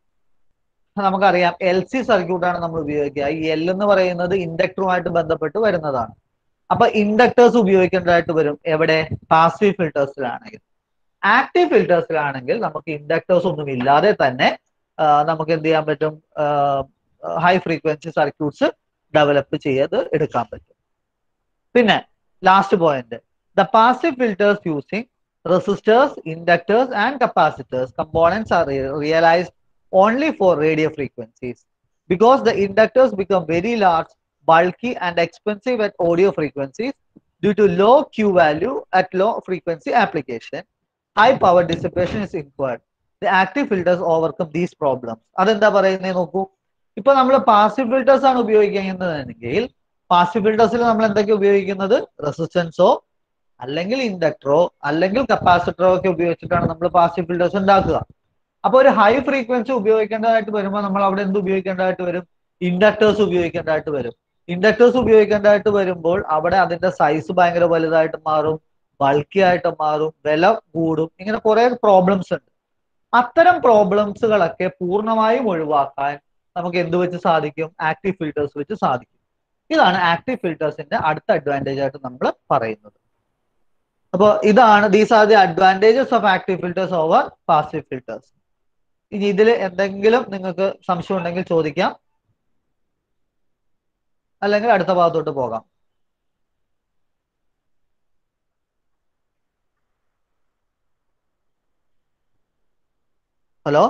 S2: നമുക്കറിയാം എൽ സി സർക്യൂട്ടാണ് നമ്മൾ ഉപയോഗിക്കുക ഈ എൽ എന്ന് പറയുന്നത് ഇൻഡക്ടറുമായിട്ട് ബന്ധപ്പെട്ട് വരുന്നതാണ് അപ്പൊ ഇൻഡക്ടേഴ്സ് ഉപയോഗിക്കേണ്ടതായിട്ട് വരും എവിടെ പാസീവ് ഫിൽറ്റേഴ്സിലാണെങ്കിൽ ആക്റ്റീവ് ഫിൽറ്റേഴ്സിലാണെങ്കിൽ നമുക്ക് ഇൻഡക്ടേഴ്സ് ഒന്നും ഇല്ലാതെ തന്നെ ആ, നമുക്ക് എന്ത് ചെയ്യാൻ പറ്റും ഹൈ ഫ്രീക്വൻസി സർക്യൂട്ട്സ് ഡെവലപ്പ് ചെയ്ത് എടുക്കാൻ പറ്റും പിന്നെ last point the passive filters using resistors, inductors, and capacitors components are re- realized only for radio frequencies. Because the inductors become very large, bulky, and expensive at audio frequencies due to low Q value at low frequency application, high power dissipation is required. The active filters overcome these problems. അതെന്താ പറയുന്നത് നോക്കൂ ഇപ്പൊ നമ്മൾ passive filters ആണ് ഉപയോഗിക്കുന്നതെങ്കിൽ passive ഫിൽറ്റേഴ്സിൽ നമ്മൾ എന്തൊക്കെ ഉപയോഗിക്കുന്നത് റെസിസ്റ്റൻസോ അല്ലെങ്കിൽ ഇൻഡക്ടറോ അല്ലെങ്കിൽ കപ്പാസിറ്ററോ ഒക്കെ ഉപയോഗിച്ചിട്ടാണ് നമ്മൾ പാസീവ് ഫിൽറ്റേഴ്സ് ഉണ്ടാക്കുക അപ്പൊ ഒരു ഹൈ ഫ്രീക്വൻസി ഉപയോഗിക്കേണ്ടതായിട്ട് വരുമ്പോൾ നമ്മൾ അവിടെ എന്ത് ഉപയോഗിക്കേണ്ടതായിട്ട് വരും ഇൻഡക്ടേഴ്സ് ഉപയോഗിക്കേണ്ടതായിട്ട് വരും ഇൻഡക്ടേഴ്സ് ഉപയോഗിക്കേണ്ടതായിട്ട് വരുമ്പോൾ അവിടെ അതിന്റെ സൈസ് ഭയങ്കര വലുതായിട്ട് മാറും ബൾക്കി ആയിട്ട് മാറും വില കൂടും ഇങ്ങനെ കുറെ പ്രോബ്ലംസ് ഉണ്ട് അത്തരം പ്രോബ്ലംസുകളൊക്കെ പൂർണ്ണമായും ഒഴിവാക്കാൻ നമുക്ക് എന്ത് വെച്ച് സാധിക്കും ആക്റ്റീവ് ഫിൽറ്റേഴ്സ് വെച്ച് സാധിക്കും ഇതാണ് ആക്റ്റീവ് ഫിൽറ്റേഴ്സിന്റെ അടുത്ത അഡ്വാൻറ്റേജ് ആയിട്ട് നമ്മൾ പറയുന്നത് അപ്പോൾ ഇതാണ് these are the advantages of active filters over passive filters ഇനി ഇതിൽ എന്തെങ്കിലും നിങ്ങൾക്ക് സംശയം ഉണ്ടെങ്കിൽ ചോദിക്കാം അല്ലെങ്കിൽ അടുത്ത ഭാഗത്തോട്ട് പോകാം ഹലോ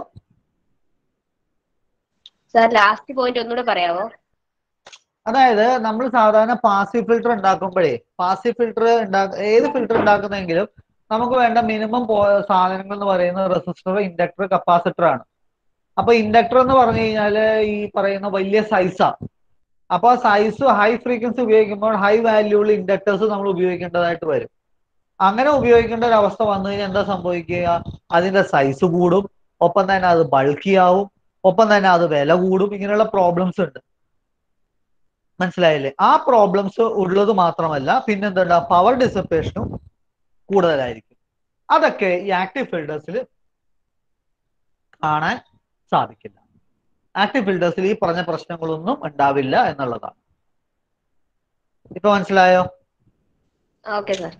S1: സാർ ലാസ്റ്റ് പോയിന്റ് ഒന്നുകൂടെ പറയാവോ
S2: അതായത് നമ്മൾ സാധാരണ പാസീവ് ഫിൽറ്റർ ഉണ്ടാക്കുമ്പോഴേ പാസീവ് ഫിൽറ്റർ ഉണ്ടാക്ക ഏത് ഫിൽറ്റർ ഉണ്ടാക്കുന്നെങ്കിലും നമുക്ക് വേണ്ട മിനിമം സാധനങ്ങൾ എന്ന് പറയുന്നത് റെസിസ്റ്റർ ഇൻഡക്ടർ കപ്പാസിറ്റർ ആണ് അപ്പൊ ഇൻഡക്ടർ എന്ന് പറഞ്ഞു കഴിഞ്ഞാല് ഈ പറയുന്ന വലിയ സൈസാ അപ്പൊ സൈസ് ഹൈ ഫ്രീക്വൻസി ഉപയോഗിക്കുമ്പോൾ ഹൈ വാല്യൂള്ള ഇൻഡക്ടേഴ്സ് നമ്മൾ ഉപയോഗിക്കേണ്ടതായിട്ട് വരും അങ്ങനെ ഉപയോഗിക്കേണ്ട ഒരു അവസ്ഥ വന്നു കഴിഞ്ഞാൽ എന്താ സംഭവിക്കുക അതിന്റെ സൈസ് കൂടും ഒപ്പം തന്നെ അത് ബൾക്കി ആവും ഒപ്പം തന്നെ അത് വില കൂടും ഇങ്ങനെയുള്ള പ്രോബ്ലംസ് ഉണ്ട് മനസ്സിലായില്ലേ ആ പ്രോബ്ലംസ് ഉള്ളത് മാത്രമല്ല പിന്നെന്താ പവർ ഡിസപ്പേഷനും കൂടുതലായിരിക്കും അതൊക്കെ ഈ ആക്റ്റീവ് ഫിൽഡേഴ്സിൽ കാണാൻ സാധിക്കില്ല ആക്റ്റീവ് ഫിൽഡേഴ്സിൽ ഈ പറഞ്ഞ പ്രശ്നങ്ങളൊന്നും ഉണ്ടാവില്ല എന്നുള്ളതാണ് ഇപ്പൊ മനസ്സിലായോ
S1: ഓക്കെ സാർ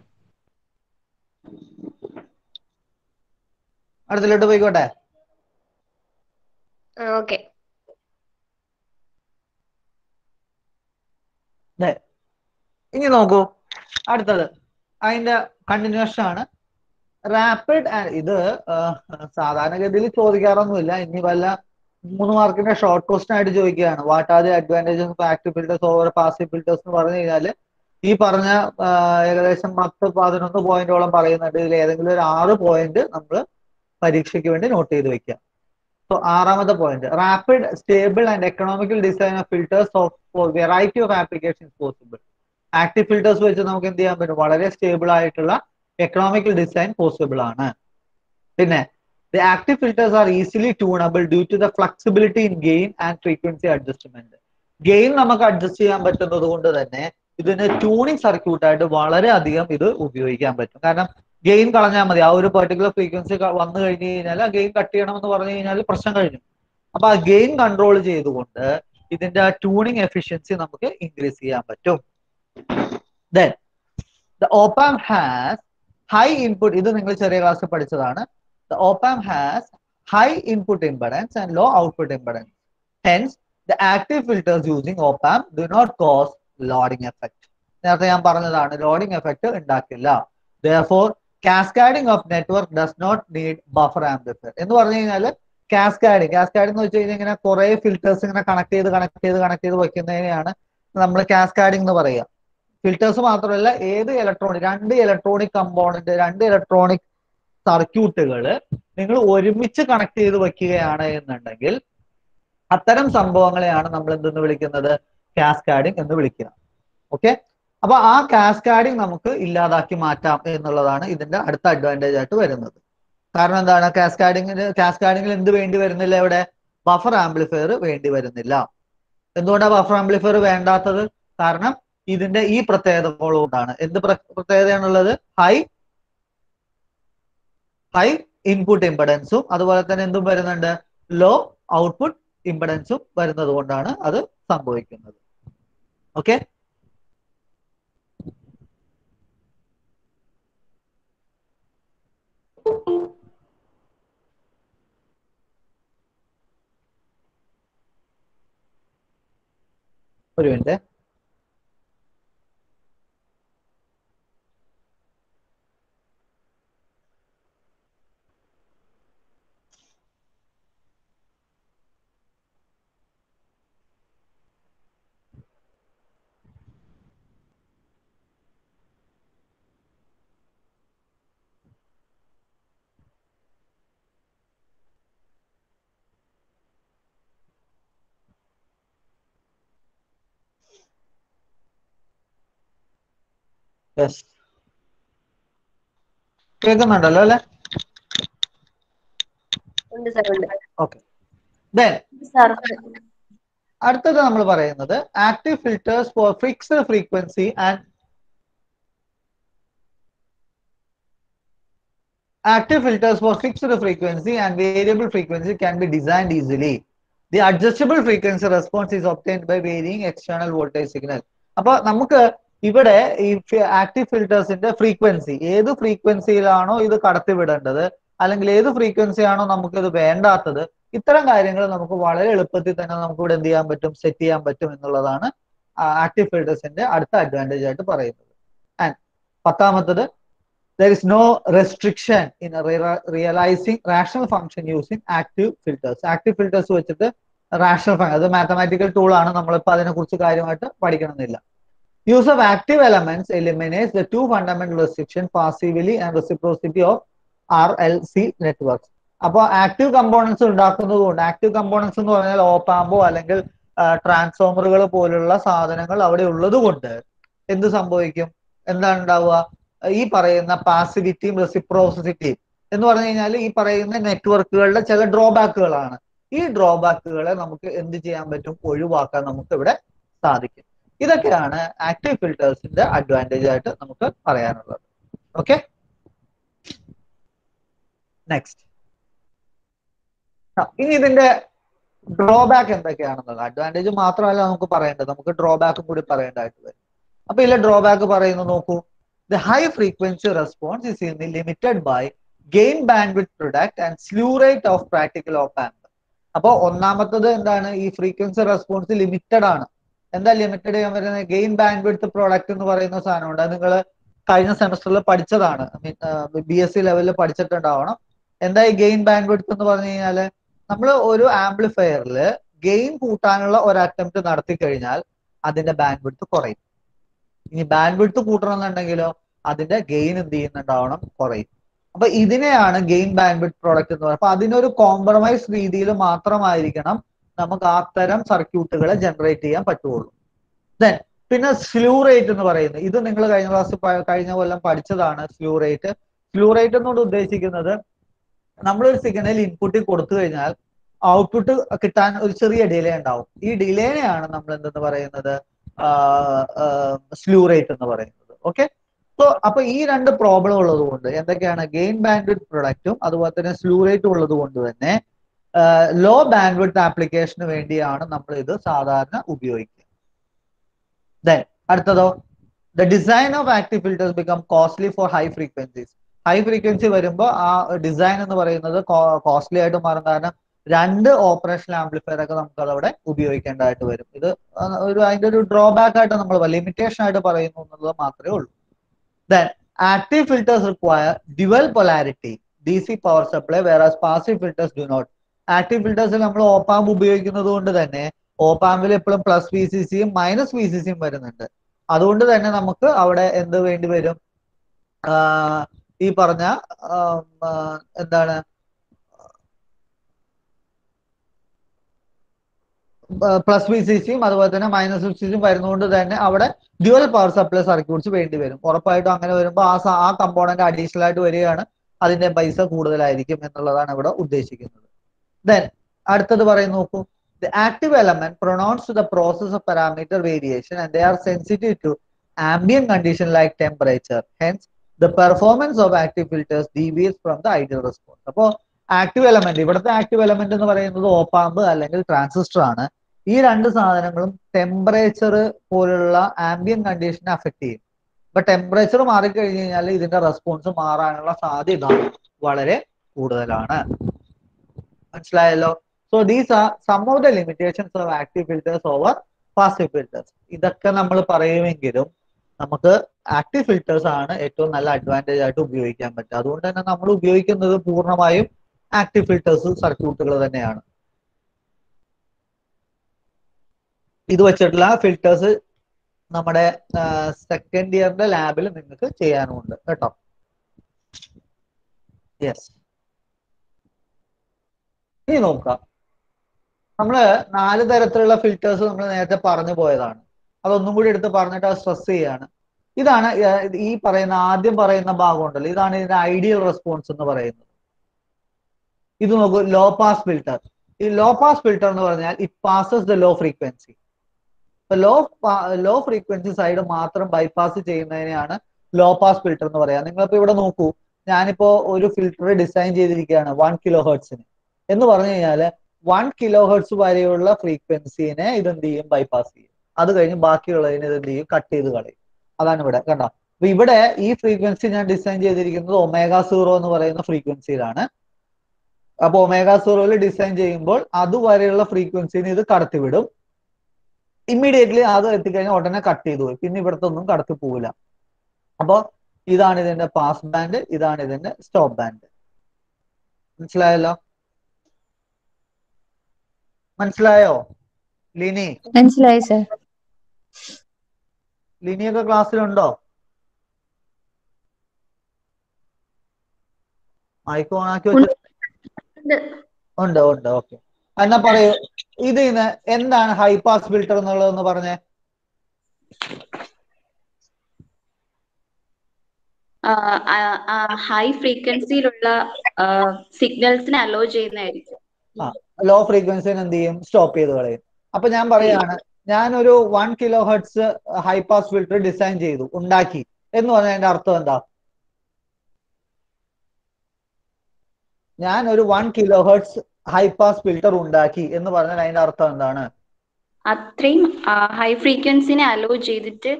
S2: അടുത്തിലോട്ട് പോയിക്കോട്ടെ
S1: ഓക്കെ
S2: ദേ, ഇനി നോക്കൂ അടുത്തത് അതിന്റെ കണ്ടിന്യൂഷൻ ആണ് റാപ്പിഡ് ഇത് ആ, സാധാരണഗതിയിൽ ചോദിക്കാറൊന്നുമില്ല ഇനി വല്ല മൂന്ന് മാർക്കിന്റെ ഷോർട്ട് ക്വസ്റ്റൻ ആയിട്ട് ചോദിക്കുകയാണ് what are the advantages of active filters over passive filters എന്ന് പറഞ്ഞു കഴിഞ്ഞാല് ഈ പറഞ്ഞ ആ, ഏകദേശം പത്ത് പതിനൊന്ന് പോയിന്റോളം പറയുന്നുണ്ട് ഇതിൽ ഏതെങ്കിലും ഒരു ആറ് പോയിന്റ് നമ്മൾ പരീക്ഷയ്ക്ക് വേണ്ടി നോട്ട് ചെയ്ത് വെക്കുക സോ ആറാമത്തെ point rapid stable and economical design of filters of for variety of applications possible active filters വെച്ച് നമുക്ക് എന്ത് ചെയ്യാൻ പറ്റും വളരെ സ്റ്റേബിൾ ആയിട്ടുള്ള എക്കണോമിക്കൽ ഡിസൈൻ പോസിബിൾ ആണ് പിന്നെ the active filters are easily tunable due to the flexibility in gain and frequency adjustment gain നമുക്ക് അഡ്ജസ്റ്റ് ചെയ്യാൻ പറ്റുന്നത് കൊണ്ട് തന്നെ ഇതിന് ട്യൂണിങ് സർക്യൂട്ടായിട്ട് വളരെ അധികം ഇത് ഉപയോഗിക്കാൻ പറ്റും കാരണം ഗെയിൻ കളഞ്ഞാൽ മതി ആ ഒരു പെർട്ടിക്കുലർ ഫ്രീക്വൻസി വന്നു കഴിഞ്ഞു കഴിഞ്ഞാൽ ആ ഗെയിൻ കട്ട് ചെയ്യണമെന്ന് പറഞ്ഞു കഴിഞ്ഞാൽ പ്രശ്നം കഴിഞ്ഞു അപ്പൊ ആ ഗെയിൻ കൺട്രോൾ ചെയ്തുകൊണ്ട് ഇതിന്റെ ട്യൂണിങ് എഫിഷ്യൻസി നമുക്ക് ഇൻക്രീസ് ചെയ്യാൻ പറ്റും then the op amp has high input ഇത് നിങ്ങൾ ചെറിയ ക്ലാസ്സിൽ പഠിച്ചതാണ് the op amp has high input impedance and low output impedance hence the active filters using op amp do not cause loading effect നേരത്തെ ഞാൻ പറഞ്ഞതാണ് ലോഡിംഗ് എഫക്ട് ഉണ്ടാക്കില്ല thus cascading of network does not need buffer amplifier എന്ന് പറഞ്ഞു കഴിഞ്ഞാൽ cascading cascading എന്ന് വെച്ച് കഴിഞ്ഞാൽ ഇങ്ങനെ കുറെ ഫിൽറ്റേഴ്സ് ഇങ്ങനെ കണക്ട് ചെയ്ത് കണക്ട് ചെയ്ത് കണക്ട് ചെയ്ത് വെക്കുന്നതിനെയാണ് നമ്മൾ കാസ്കാഡിംഗ് എന്ന് പറയുക ഫിൽറ്റേഴ്സ് മാത്രമല്ല ഏത് ഇലക്ട്രോണിക് രണ്ട് ഇലക്ട്രോണിക് കമ്പോണന്റ് രണ്ട് ഇലക്ട്രോണിക് സർക്യൂട്ടുകൾ നിങ്ങൾ ഒരുമിച്ച് കണക്ട് ചെയ്ത് വെക്കുകയാണ് എന്നുണ്ടെങ്കിൽ അത്തരം സംഭവങ്ങളെയാണ് നമ്മൾ എന്തെന്ന് വിളിക്കുന്നത് കാസ്കാഡിംഗ് എന്ന് വിളിക്കുക ഓക്കെ അപ്പൊ ആ കാസ്കാഡിംഗ് നമുക്ക് ഇല്ലാതാക്കി മാറ്റാം എന്നുള്ളതാണ് ഇതിന്റെ അടുത്ത അഡ്വാൻറ്റേജ് ആയിട്ട് വരുന്നത് കാരണം എന്താണ് കാസ്കാഡിങ്ങിന് കാസ്കാഡിങ്ങിൽ എന്ത് വേണ്ടി വരുന്നില്ല ഇവിടെ ബഫർ ആംപ്ലിഫയർ വേണ്ടി വരുന്നില്ല എന്തുകൊണ്ടാണ് ബഫർ ആംപ്ലിഫയർ വേണ്ടാത്തത് കാരണം ഇതിന്റെ ഈ പ്രത്യേകതകൾ കൊണ്ടാണ് എന്ത് പ്ര- പ്രത്യേകതയാണുള്ളത് ഹൈ ഹൈ ഇൻപുട്ട് ഇമ്പഡൻസും അതുപോലെ തന്നെ എന്തും വരുന്നുണ്ട് ലോ ഔട്ട്പുട്ട് ഇമ്പഡൻസും വരുന്നത് കൊണ്ടാണ് അത് സംഭവിക്കുന്നത് ഓക്കെ ഒരു മിനിറ്റ് യെസ് കേൾക്കുന്നുണ്ടല്ലോ അല്ലെ
S1: ഉണ്ട് സാർ ഉണ്ട്
S2: ഓക്കെ ദെൻ
S1: സാർ
S2: അടുത്തത് നമ്മൾ പറയുന്നത് active filters for fixed frequency and active filters for fixed frequency and variable frequency can be designed easily. The adjustable frequency response is obtained by varying external voltage signal. അപ്പൊ നമുക്ക് ഇവിടെ ഈ active ഫിൽറ്റേഴ്സിന്റെ frequency ഏത് ഫ്രീക്വൻസിയിലാണോ ഇത് കടത്തിവിടേണ്ടത് അല്ലെങ്കിൽ ഏത് frequency ആണോ നമുക്ക് ഇത് വേണ്ടാത്തത് ഇത്തരം കാര്യങ്ങൾ നമുക്ക് വളരെ എളുപ്പത്തിൽ തന്നെ നമുക്ക് ഇവിടെ എന്ത് ചെയ്യാൻ പറ്റും സെറ്റ് ചെയ്യാൻ പറ്റും എന്നുള്ളതാണ് ആക്റ്റീവ് ഫിൽറ്റേഴ്സിന്റെ അടുത്ത അഡ്വാൻറ്റേജ് ആയിട്ട് പറയുന്നത് ആൻഡ് പത്താമത്തത് there is no restriction in re- realizing rational function using active filters. Active filters വെച്ചിട്ട് റാഷണൽ ഫംഗ്ഷൻ അത് മാത്തമാറ്റിക്കൽ ടൂൾ ആണ് നമ്മളിപ്പോൾ അതിനെ കുറിച്ച് കാര്യമായിട്ട് പഠിക്കണമെന്നില്ല use of active elements eliminates the two fundamental restriction passively and reciprocity of R L C networks അപ്പോൾ active components ഉണ്ടാക്കുന്നത് കൊണ്ട് ആക്റ്റീവ് കമ്പോണൻസ് എന്ന് പറഞ്ഞാൽ ഓപ്പാമ്പോ അല്ലെങ്കിൽ ട്രാൻസ്ഫോമറുകൾ പോലുള്ള സാധനങ്ങൾ അവിടെ ഉള്ളത് കൊണ്ട് എന്ത് സംഭവിക്കും എന്താണ് ഉണ്ടാവുക ഈ പറയുന്ന പാസിവിറ്റിയും റെസിപ്രോസിറ്റിയും എന്ന് പറഞ്ഞു കഴിഞ്ഞാൽ ഈ പറയുന്ന നെറ്റ്വർക്കുകളുടെ ചില ഡ്രോബാക്കുകളാണ് ഈ ഡ്രോബാക്കുകളെ നമുക്ക് എന്ത് ചെയ്യാൻ പറ്റും ഒഴിവാക്കാൻ നമുക്ക് ഇവിടെ സാധിക്കും ഇതൊക്കെയാണ് ആക്റ്റീവ് ഫിൽറ്റേഴ്സിന്റെ അഡ്വാൻറ്റേജ് ആയിട്ട് നമുക്ക് പറയാനുള്ളത് ഓക്കെ നെക്സ്റ്റ് ഇനി ഇതിന്റെ ഡ്രോബാക്ക് എന്തൊക്കെയാണെന്നുള്ളത് അഡ്വാൻറ്റേജ് മാത്രമല്ല നമുക്ക് പറയേണ്ടത് നമുക്ക് ഡ്രോബാക്കും കൂടി പറയേണ്ടതായിട്ട് വരും അപ്പൊ ഇതിലെ ഡ്രോബാക്ക് പറയുന്നത് നോക്കൂ the high frequency response is only limited by gain bandwidth product and slew rate of practical op amp അപ്പോൾ ഒന്നാമത്തത് എന്താണ് ഈ ഫ്രീക്വൻസി റെസ്പോൺസ് ലിമിറ്റഡ് ആണ് എന്താ ലിമിറ്റഡ് ചെയ്യാൻ വരുന്നത് ഗെയിൻ ബാൻഡ്വിഡ്ത്ത് പ്രോഡക്റ്റ് എന്ന് പറയുന്ന സാധനമുണ്ട് അത് നിങ്ങൾ കഴിഞ്ഞ സെമസ്റ്ററിൽ പഠിച്ചതാണ് ബി എസ് സി ലെവലിൽ പഠിച്ചിട്ടുണ്ടാവണം എന്താ ഈ ഗെയിൻ ബാൻഡ്വിഡ്ത്ത് എന്ന് പറഞ്ഞു കഴിഞ്ഞാൽ നമ്മൾ ഒരു ആംപ്ലിഫയറിൽ ഗെയിൻ കൂട്ടാനുള്ള ഒരു അറ്റംപ്റ്റ് നടത്തി കഴിഞ്ഞാൽ അതിന്റെ ബാൻഡ്വിഡ്ത്ത് കുറയും ഇനി ബാൻഡ്വിഡ്ത്ത് കൂട്ടണമെന്നുണ്ടെങ്കിലോ അതിന്റെ ഗെയിൻ എന്ത് ചെയ്യുന്നുണ്ടാവണം കുറയും അപ്പൊ ഇതിനെയാണ് ഗെയിൻ ബാൻഡ്വിഡ്ത്ത് പ്രോഡക്റ്റ് എന്ന് പറയുന്നത് അപ്പൊ അതിനൊരു കോംപ്രമൈസ് രീതിയിൽ മാത്രമായിരിക്കണം നമുക്ക് അത്തരം സർക്യൂട്ടുകളെ ജനറേറ്റ് ചെയ്യാൻ പറ്റുള്ളൂ ദെൻ പിന്നെ സ്ലൂ റേറ്റ് എന്ന് പറയുന്നത് ഇത് നിങ്ങൾ കഴിഞ്ഞ ക്ലാസ് കഴിഞ്ഞ കൊല്ലം പഠിച്ചതാണ് സ്ലൂ റേറ്റ് സ്ലൂ റേറ്റ് എന്നോട് ഉദ്ദേശിക്കുന്നത് നമ്മളൊരു സിഗ്നൽ ഇൻപുട്ടിൽ കൊടുത്തു കഴിഞ്ഞാൽ ഔട്ട്പുട്ട് കിട്ടാൻ ഒരു ചെറിയ ഡിലേ ഉണ്ടാവും ഈ ഡിലേനെയാണ് നമ്മൾ എന്തെന്ന് പറയുന്നത് സ്ലൂ റേറ്റ് എന്ന് പറയുന്നത് ഓക്കെ സോ അപ്പൊ ഈ രണ്ട് പ്രോബ്ലം ഉള്ളത് കൊണ്ട് എന്തൊക്കെയാണ് ഗെയിൻ ബാൻഡ്വിഡ് പ്രൊഡക്റ്റും അതുപോലെ തന്നെ സ്ലൂ റേറ്റും ഉള്ളത് കൊണ്ട് തന്നെ ലോ ബാൻഡ്വിഡ് ആപ്ലിക്കേഷന് വേണ്ടിയാണ് നമ്മൾ ഇത് സാധാരണ ഉപയോഗിക്കുക ദെൻ അടുത്തതോ the design of active filters become costly for high frequencies high frequency വരുമ്പോൾ ആ ഡിസൈൻ എന്ന് പറയുന്നത് കോസ്റ്റ്ലി ആയിട്ട് മാറും കാരണം രണ്ട് ഓപ്പറേഷണൽ ആംപ്ലിഫയർ ഒക്കെ നമുക്ക് അതവിടെ ഉപയോഗിക്കേണ്ടതായിട്ട് വരും ഇത് ഒരു അതിന്റെ ഒരു ഡ്രോബാക്ക് ആയിട്ട് നമ്മൾ ലിമിറ്റേഷൻ ആയിട്ട് പറയുന്നു എന്നുള്ളത് മാത്രമേ ഉള്ളൂ then active filters require dual polarity D C power supply വേറെ passive filters do not active ഫിൽറ്റേഴ്സിൽ നമ്മൾ ഓപ്പാമ്പ് ഉപയോഗിക്കുന്നത് കൊണ്ട് തന്നെ ഓപ്പാമ്പിൽ എപ്പോഴും പ്ലസ് വി സി സിയും മൈനസ് വി സി സിയും വരുന്നുണ്ട് അതുകൊണ്ട് തന്നെ നമുക്ക് അവിടെ എന്ത് വേണ്ടി വരും ഈ പറഞ്ഞ എന്താണ് പ്ലസ് വി സി സിയും അതുപോലെ തന്നെ മൈനസ് വി സി സിയും വരുന്നതുകൊണ്ട് തന്നെ അവിടെ ഡ്യുവൽ പവർ സപ്ലൈ സർക്യൂട്ട്സ് വേണ്ടി വരും ഉറപ്പായിട്ടും അങ്ങനെ വരുമ്പോൾ ആ ആ കമ്പോണന്റ് അഡീഷണൽ ആയിട്ട് വരികയാണ് അതിന്റെ പൈസ കൂടുതലായിരിക്കും എന്നുള്ളതാണ് ഇവിടെ ഉദ്ദേശിക്കുന്നത് ദെൻ അടുത്തത് പറയും നോക്കൂ the active element pronounce the process of parameter variation and they are sensitive to ambient condition like temperature hence the performance of active filters deviate from the ideal response അപ്പോൾ ആക്റ്റീവ് എലമെന്റ് ഇവിടുത്തെ active element എന്ന് പറയുന്നത് op amp അല്ലെങ്കിൽ transistor ആണ് ഈ രണ്ട് സാധനങ്ങളും temperature പോലുള്ള ആംബിയൻ കണ്ടീഷനെ അഫക്ട് ചെയ്യും അപ്പൊ ടെമ്പറേച്ചർ മാറിക്കഴിഞ്ഞ് കഴിഞ്ഞാൽ ഇതിന്റെ റെസ്പോൺസ് മാറാനുള്ള സാധ്യത വളരെ കൂടുതലാണ് മനസ്സിലായല്ലോ so these are some of the limitations of active filters over passive filters ഇതൊക്കെ നമ്മൾ പറയുമെങ്കിലും നമുക്ക് ആക്റ്റീവ് ഫിൽറ്റേഴ്സ് ആണ് ഏറ്റവും നല്ല അഡ്വാൻറ്റേജ് ആയിട്ട് ഉപയോഗിക്കാൻ പറ്റുക അതുകൊണ്ട് തന്നെ നമ്മൾ ഉപയോഗിക്കുന്നത് പൂർണ്ണമായും ആക്റ്റീവ് ഫിൽറ്റേഴ്സ് സർക്യൂട്ടുകൾ തന്നെയാണ് ഇത് വെച്ചിട്ടുള്ള ഫിൽറ്റേഴ്സ് നമ്മുടെ സെക്കൻഡ് ഇയറിന്റെ ലാബിൽ നിങ്ങൾക്ക് ചെയ്യാനുമുണ്ട് കേട്ടോ യെസ് ഇനി നോക്കാം നമ്മള് നാല് തരത്തിലുള്ള ഫിൽറ്റേഴ്സ് നമ്മൾ നേരത്തെ പറഞ്ഞു പോയതാണ് അതൊന്നും കൂടി എടുത്ത് പറഞ്ഞിട്ട് അത് സ്ട്രെസ് ചെയ്യാണ് ഇതാണ് ഏർ ഈ പറയുന്ന ആദ്യം പറയുന്ന ഭാഗം ഉണ്ടല്ലോ ഇതാണ് ഇതിന്റെ ഐഡിയൽ റെസ്പോൺസ് എന്ന് പറയുന്നത് ഇത് നോക്കൂ ലോ പാസ് ഫിൽട്ടർ ഈ ലോ പാസ് ഫിൽട്ടർ എന്ന് പറഞ്ഞാൽ it passes the low frequency low low frequency side മാത്രം ബൈപ്പാസ് ചെയ്യുന്നതിനെയാണ് ലോ പാസ് ഫിൽട്ടർ എന്ന് പറയാം നിങ്ങളിപ്പോ ഇവിടെ നോക്കൂ ഞാനിപ്പോ ഒരു ഫിൽട്ടർ ഡിസൈൻ ചെയ്തിരിക്കുകയാണ് വൺ കിലോ ഹേർട്സിന് എന്ന് പറഞ്ഞു കഴിഞ്ഞാല് വൺ കിലോ ഹെർട്സ് വരെയുള്ള ഫ്രീക്വൻസിനെ ഇത് എന്ത് ചെയ്യും ബൈപ്പാസ് ചെയ്യും അത് കഴിഞ്ഞ് ബാക്കിയുള്ളതിനെ ഇത് എന്ത് ചെയ്യും കട്ട് ചെയ്ത് കളയും അതാണ് ഇവിടെ കണ്ടോ അപ്പൊ ഇവിടെ ഈ ഫ്രീക്വൻസി ഞാൻ ഡിസൈൻ ചെയ്തിരിക്കുന്നത് ഒമേഗ സീറോ എന്ന് പറയുന്ന ഫ്രീക്വൻസിയിലാണ് അപ്പൊ ഒമേഗ സീറോയിൽ ഡിസൈൻ ചെയ്യുമ്പോൾ അതുവരെയുള്ള ഫ്രീക്വൻസിനെ ഇത് കടത്തിവിടും ഇമ്മീഡിയറ്റ്ലി അത് എത്തിക്കഴിഞ്ഞാൽ ഉടനെ കട്ട് ചെയ്തു പോയി പിന്നെ ഇവിടുത്തെ ഒന്നും കടത്തി പോവില്ല അപ്പൊ ഇതാണ് ഇതിന്റെ പാസ് ബാൻഡ് ഇതാണ് ഇതിന്റെ സ്റ്റോപ്പ് ബാൻഡ് മനസ്സിലായല്ലോ മനസ്സിലായോ ലിനി
S3: മനസ്സിലായി സർ
S2: ലിനിയൊക്കെ ക്ലാസ്സിലുണ്ടോ മൈക്ക് ഓൺ ആക്കി വെച്ച് ഉണ്ട് ഉണ്ട് ഓക്കെ എന്നാ പറയൂ ഇത് ഇന്ന് എന്താണ് ഹൈ പാസ് ഫിൽട്ടർ എന്നുള്ളതെന്ന് പറഞ്ഞേ
S4: ഹൈ ഫ്രീക്വൻസിയിലുള്ള സിഗ്നൽസിനെ അലോ ചെയ്യുന്നതായിരിക്കും
S2: ലോ ഫ്രീക്വൻസിന് എന്ത് ചെയ്യും സ്റ്റോപ്പ് ചെയ്ത് കളയും അപ്പൊ ഞാൻ പറയാണ് ഞാനൊരു one kilo hertz high pass filter design ചെയ്തു ഉണ്ടാക്കി എന്ന് പറഞ്ഞാൽ അതിന്റെ അർത്ഥം എന്താ ഞാൻ ഒരു one kilo hertz high pass filter ഉണ്ടാക്കി എന്ന് പറഞ്ഞാൽ അതിന്റെ അർത്ഥം എന്താണ്
S4: അത്രയും ഹൈ ഫ്രീക്വൻസിനെ അലോ ചെയ്തിട്ട്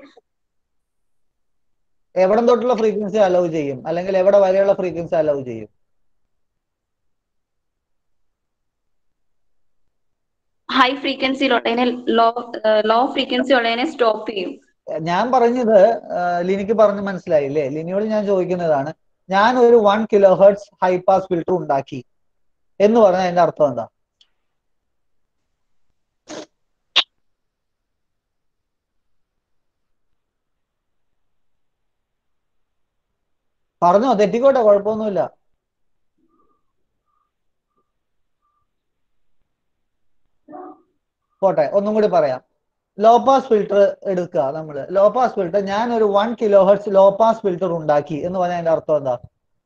S2: എവിടം തൊട്ടുള്ള ഫ്രീക്വൻസി അലൗ ചെയ്യും അല്ലെങ്കിൽ എവിടെ വരെയുള്ള ഫ്രീക്വൻസി അലൗ ചെയ്യും
S4: ഹൈ ഫ്രീക്വൻസിയിലുള്ളതിനെ ലോ ലോ ഫ്രീക്വൻസി ഉള്ളതിനെ സ്റ്റോപ്പ് ചെയ്യും
S2: ഞാൻ പറഞ്ഞത് ആ, ലിനിക്ക് പറഞ്ഞ് മനസ്സിലായില്ലേ ലിനിയോട് ഞാൻ ചോദിക്കുന്നതാണ് ഞാൻ ഒരു one kilo hertz high pass filter ഉണ്ടാക്കി എന്ന് പറഞ്ഞാൽ അതിന്റെ അർത്ഥം എന്താ പറഞ്ഞോ തെറ്റിക്കോട്ടെ കുഴപ്പമൊന്നുമില്ല പോട്ടെ ഒന്നും കൂടി പറയാം ലോ പാസ് ഫിൽട്ടർ എടുക്കുക നമ്മൾ ലോ പാസ് ഫിൽട്ടർ ഞാൻ ഒരു one kilo hertz low pass filter ഉണ്ടാക്കി എന്ന് പറഞ്ഞാൽ അതിന്റെ അർത്ഥം എന്താ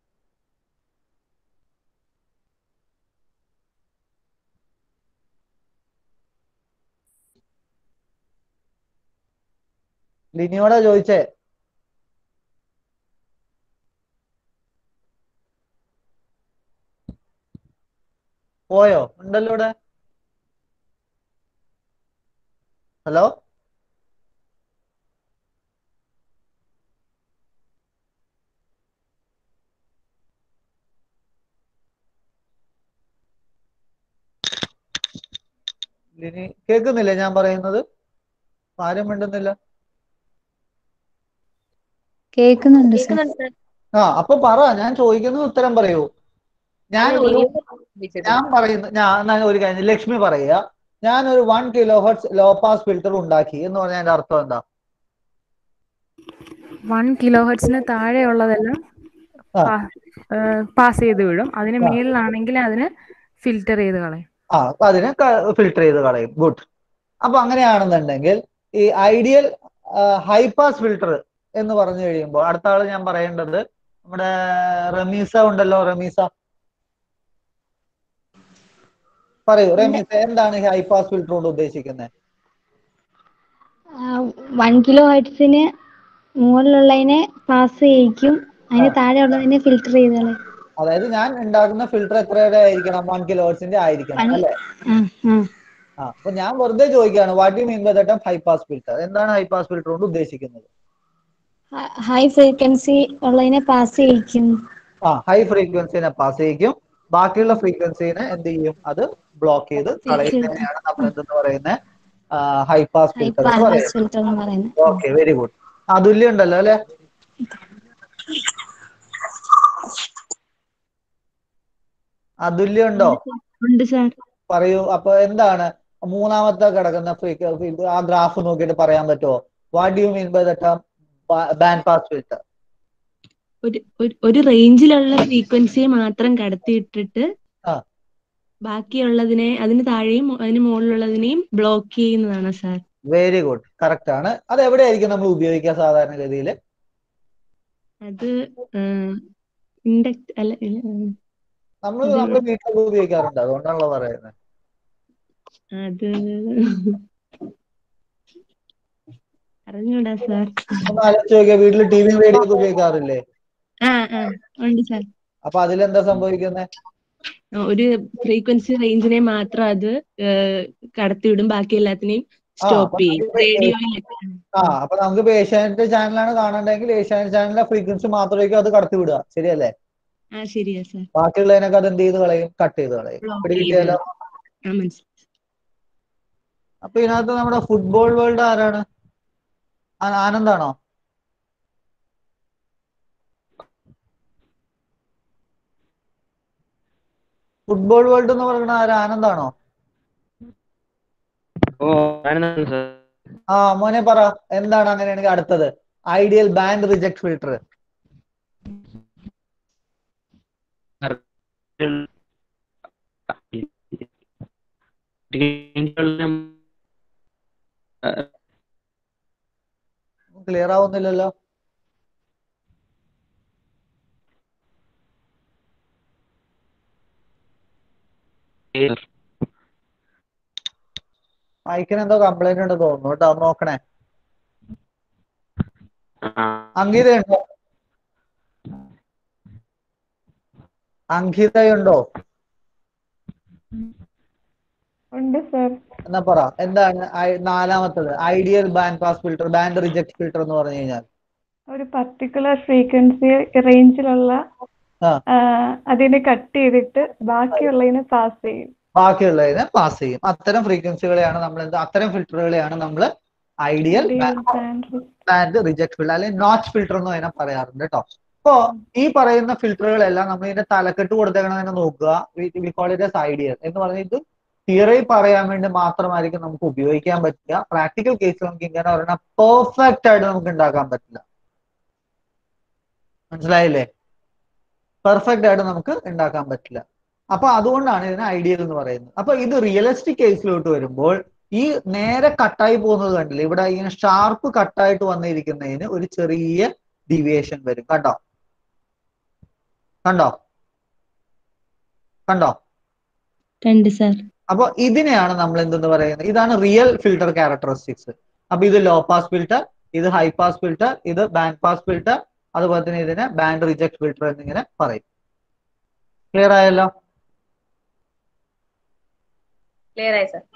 S2: ലിനിയോടാ ചോദിച്ചേ പോയോ ഉണ്ടല്ലോ ഇവിടെ ഹലോ ലിനി കേൾക്കുന്നില്ലേ ഞാൻ പറയുന്നത് ആരും മിണ്ടുന്നില്ല
S3: കേൾക്കുന്നുണ്ട് സർ
S1: കേൾക്കുന്നുണ്ട്
S2: ആ അപ്പൊ പറ ഞാൻ ചോദിക്കുന്നത് ഉത്തരം പറയൂ ഞാൻ ഒരു
S1: ചോദിച്ചത്.
S2: ഞാൻ പറയുന്നു ഞാൻ ഞാൻ ഒരു കാര്യം ലക്ഷ്മി പറയുക ഞാൻ ഒരു one kilo hertz low pass filter ഉണ്ടാക്കി എന്ന് പറഞ്ഞാൽ അതിന്റെ അർത്ഥം എന്താ
S6: വൺ കിലോ ഹെർട്സിന് താഴെയുള്ളതെല്ലാം
S2: ആ.
S6: പാസ് ചെയ്ത് വിടും അതിന്
S2: ആ.
S6: മേളിലാണെങ്കിൽ അതിന് ഫിൽറ്റർ ചെയ്ത് കളയും
S2: ആ അപ്പൊ അതിനെ ഫിൽട്ടർ ചെയ്ത് കളയും ഗുഡ് അപ്പൊ അങ്ങനെയാണെന്നുണ്ടെങ്കിൽ ഈ ഐഡിയൽ ഹൈ പാസ് ഫിൽട്ടർ എന്ന് പറഞ്ഞു കഴിയുമ്പോൾ അടുത്ത ആള് ഞാൻ പറയേണ്ടത് നമ്മുടെ റമീസ ഉണ്ടല്ലോ റമീസ പറയൂ റമീസ എന്താണ് ഹൈ പാസ് ഫിൽട്ടർ കൊണ്ട് ഉദ്ദേശിക്കുന്നത്
S7: വൺ കിലോ ഹെർട്സിന് മുകളിലുള്ളതിനെ പാസ് ചെയ്യിക്കും അതിന് താഴെ ഉള്ളതിനെ ഫിൽട്ടർ ചെയ്തോളെ
S2: അതായത് ഞാൻ ഉണ്ടാക്കുന്ന ഫിൽറ്റർ എത്രയുടെ ആയിരിക്കണം വൺ കിലോ ഹെർട്സിന്റെ ആയിരിക്കണം
S3: അല്ല.
S2: അല്ലെ
S3: ഉം, ഉം.
S2: ആ അപ്പൊ ഞാൻ വെറുതെ ചോദിക്കുകയാണ് what you mean by the time high pass filter എന്താണ് ഹൈ പാസ് ഫിൽറ്റർ കൊണ്ട് ഉദ്ദേശിക്കുന്നത്
S7: ഹൈ ഫ്രീക്വൻസി ഉള്ളതിനെ പാസ് ചെയ്യിക്കും
S2: ആ ഹൈ ഫ്രീക്വൻസിനെ പാസ് ചെയ്യിക്കും ബാക്കിയുള്ള ഫ്രീക്വൻസിനെ എന്ത് ചെയ്യും അത് ബ്ലോക്ക് ചെയ്ത് കളയുന്നതിനെയാണ് നമ്മൾ എന്തെന്ന് പറയുന്നത് ഹൈ പാസ്
S7: ഹൈ
S2: ഫിൽറ്റർ എന്ന്
S7: പാസ്
S2: പറയുന്നത്
S7: ഫിൽറ്റർ എന്ന് പറയുന്നത്
S2: ഓക്കെ വെരി ഗുഡ് അതുല്യം ഉണ്ടല്ലോ അല്ലെ അതുല്യം ഉണ്ടോ
S4: ഉണ്ട് സാർ
S2: പറയൂ അപ്പൊ എന്താണ് മൂന്നാമത്തെ കിടക്കുന്ന ഫ്രീക്വൻസി ആ ഗ്രാഫ് നോക്കിയിട്ട് പറയാൻ പറ്റുമോ what you mean by the term band pass filter
S8: ഒരു ഒരു- ഒരു റേഞ്ചിലുള്ള ഫ്രീക്വൻസിയെ മാത്രം കടത്തിയിട്ടിട്ട്
S2: ആ.
S8: ബാക്കിയുള്ളതിനെ അതിന് താഴെയും അതിന് മുകളിലുള്ളതിനെയും ബ്ലോക്ക് ചെയ്യുന്നതാണ് സാർ
S2: വെരി ഗുഡ് കറക്റ്റ് ആണ് അത് എവിടെയായിരിക്കും നമ്മൾ ഉപയോഗിക്കുക സാധാരണഗതിയിൽ
S8: അത് ഇൻഡക്ട് അല്ല ഇല്ല, ഉം,
S2: നമ്മൾ
S8: അത്
S2: നമ്മൾ വീട്ടിലൊക്കെ ഉപയോഗിക്കാറുണ്ട് അതുകൊണ്ടാണല്ലോ പറയുന്നത്
S8: അത് അറിഞ്ഞൂടാ സാർ
S2: ഒന്ന് ആലോചിച്ച് നോക്കിയാൽ വീട്ടിൽ ടി വി റേഡിയോ ഒക്കെ ഉപയോഗിക്കാറില്ലേ
S8: ആ ആ ഉണ്ട് സാർ
S2: അപ്പൊ അതിലെന്താ സംഭവിക്കുന്നത്
S8: ഒരു ഫ്രീക്വൻസി റേഞ്ചിനെ മാത്രം അത് ഏഹ്, കടത്തിവിടും ബാക്കി എല്ലാത്തിനെയും
S2: ആ,
S8: സ്റ്റോപ്പ്
S2: അപ്പൊ
S8: ചെയ്യും
S2: നമുക്ക്
S8: റേഡിയോയിലൊക്കെ
S2: ആ അപ്പൊ നമുക്ക് ഇപ്പൊ ഏഷ്യാനെറ്റ് ചാനലാണ് കാണണ്ടെങ്കിൽ ഏഷ്യാനെറ്റ് ചാനലിലെ ഫ്രീക്വൻസി മാത്രമായിരിക്കും അത് കടത്തി വിടുക ശരിയല്ലേ
S8: ആ ശരിയാ സാർ
S2: ബാക്കിയുള്ളതിനൊക്കെ അത് എന്ത് ചെയ്ത് കളയും കട്ട് ചെയ്ത് കളയും
S8: Block
S2: പിടികിട്ടിയാലോ
S8: ആ മനസ്സിലായി
S2: അപ്പൊ ഇതിനകത്ത് നമ്മുടെ ഫുട്ബോൾ വേൾഡ് ആരാണ് ആ- ആനന്ദാണോ ഫുട്ബോൾ വേൾഡ് എന്ന് പറയുന്നത് ആരാ ആനന്ദാണോ
S9: ഓ ആനന്ദാണ് സാർ
S2: ആ മോനെ പറ എന്താണ് അങ്ങനെയാണെങ്കിൽ അടുത്തത് ideal band reject filter clear ആവുന്നില്ലല്ലോ മൈക്കിന് എന്തോ കംപ്ലൈന്റ് ഉണ്ട് തോന്നുന്നു കേട്ടോ ഒന്ന് നോക്കണേ അങ്കിതയുണ്ടോ അങ്കിതയുണ്ടോ
S10: ഉണ്ട് സർ
S2: എന്നാ പറ എന്താണ് ഐ- നാലാമത്തത് ideal band pass filter band reject filter എന്ന് പറഞ്ഞു കഴിഞ്ഞാൽ
S10: ഒരു പർട്ടിക്കുലർ ഫ്രീക്വൻസി റേഞ്ചിലുള്ള
S2: ആ.
S10: അതിനെ കട്ട് ചെയ്തിട്ട് ബാക്കിയുള്ളതിനെ പാസ് ചെയ്യും
S2: ബാക്കിയുള്ളതിനെ പാസ് ചെയ്യും അത്തരം ഫ്രീക്വൻസികളെയാണ് നമ്മൾ എന്ത് അത്തരം ഫിൽറ്ററുകളെയാണ് നമ്മൾ ഐഡിയൽ ബാൻഡ് റിജക്ട് ഫിൽറ്റർ അല്ലെങ്കിൽ നോച്ച് ഫിൽറ്റർ എന്ന് അതിനെ പറയാറുണ്ട് കേട്ടോ അപ്പോ ഈ പറയുന്ന ഫിൽറ്ററുകളെല്ലാം നമ്മൾ ഇതിന്റെ തലക്കെട്ട് കൊടുത്തേക്കണം തന്നെ നോക്കുക വി കോൾ ഇറ്റ് ഐഡിയൽ എന്ന് പറഞ്ഞാൽ ഇത് തിയറി പറയാൻ വേണ്ടി മാത്രമായിരിക്കും നമുക്ക് ഉപയോഗിക്കാൻ പറ്റുക പ്രാക്ടിക്കൽ കേസിൽ നമുക്ക് ഇങ്ങനെ പറഞ്ഞാൽ പെർഫെക്റ്റ് ആയിട്ട് നമുക്ക് ഉണ്ടാക്കാൻ പറ്റില്ല മനസ്സിലായില്ലേ പെർഫെക്റ്റ് ആയിട്ട് നമുക്ക് ഉണ്ടാക്കാൻ പറ്റില്ല അപ്പൊ അതുകൊണ്ടാണ് ഇതിന് ഐഡിയൽ എന്ന് പറയുന്നത് അപ്പൊ ഇത് റിയലിസ്റ്റിക് കേസിലോട്ട് വരുമ്പോൾ ഈ നേരെ കട്ടായി പോകുന്നത് കണ്ടില്ലേ ഇവിടെ ഇങ്ങനെ ഷാർപ്പ് കട്ടായിട്ട് വന്നിരിക്കുന്നതിന് ഒരു ചെറിയ ഡീവിയേഷൻ വരും കണ്ടോ കണ്ടോ കണ്ടോ
S8: കണ്ട് സാർ
S2: അപ്പൊ ഇതിനെയാണ് നമ്മൾ എന്തെന്ന് പറയുന്നത് ഇതാണ് റിയൽ ഫിൽട്ടർ ക്യാരക്ടറിസ്റ്റിക്സ് അപ്പൊ ഇത് ലോ പാസ് ഫിൽട്ടർ ഇത് ഹൈ പാസ് ഫിൽട്ടർ ഇത് ബാൻഡ് പാസ് ഫിൽട്ടർ അതുപോലെ തന്നെ ഇതിനെ ബാൻഡ് റിജക്ട് ഫിൽട്ടർ എന്നിങ്ങനെ പറയും ക്ലിയർ ആയല്ലോ
S1: ക്ലിയർ ആയി സർ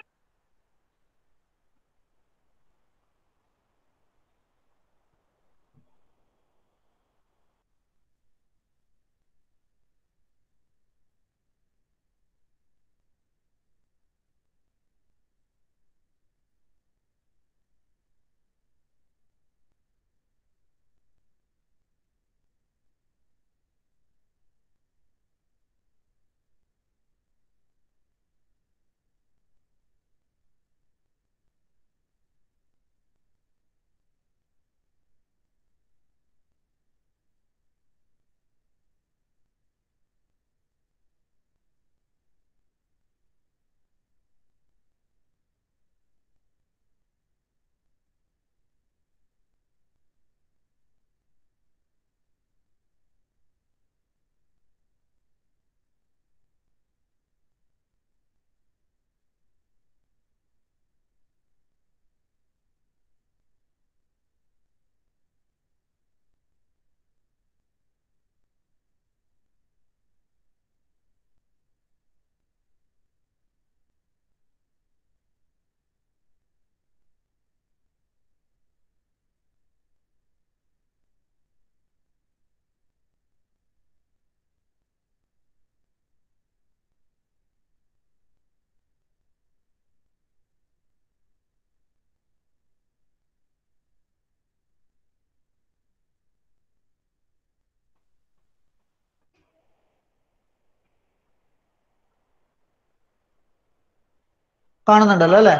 S2: കാണുന്നുണ്ടല്ലോ അല്ലെ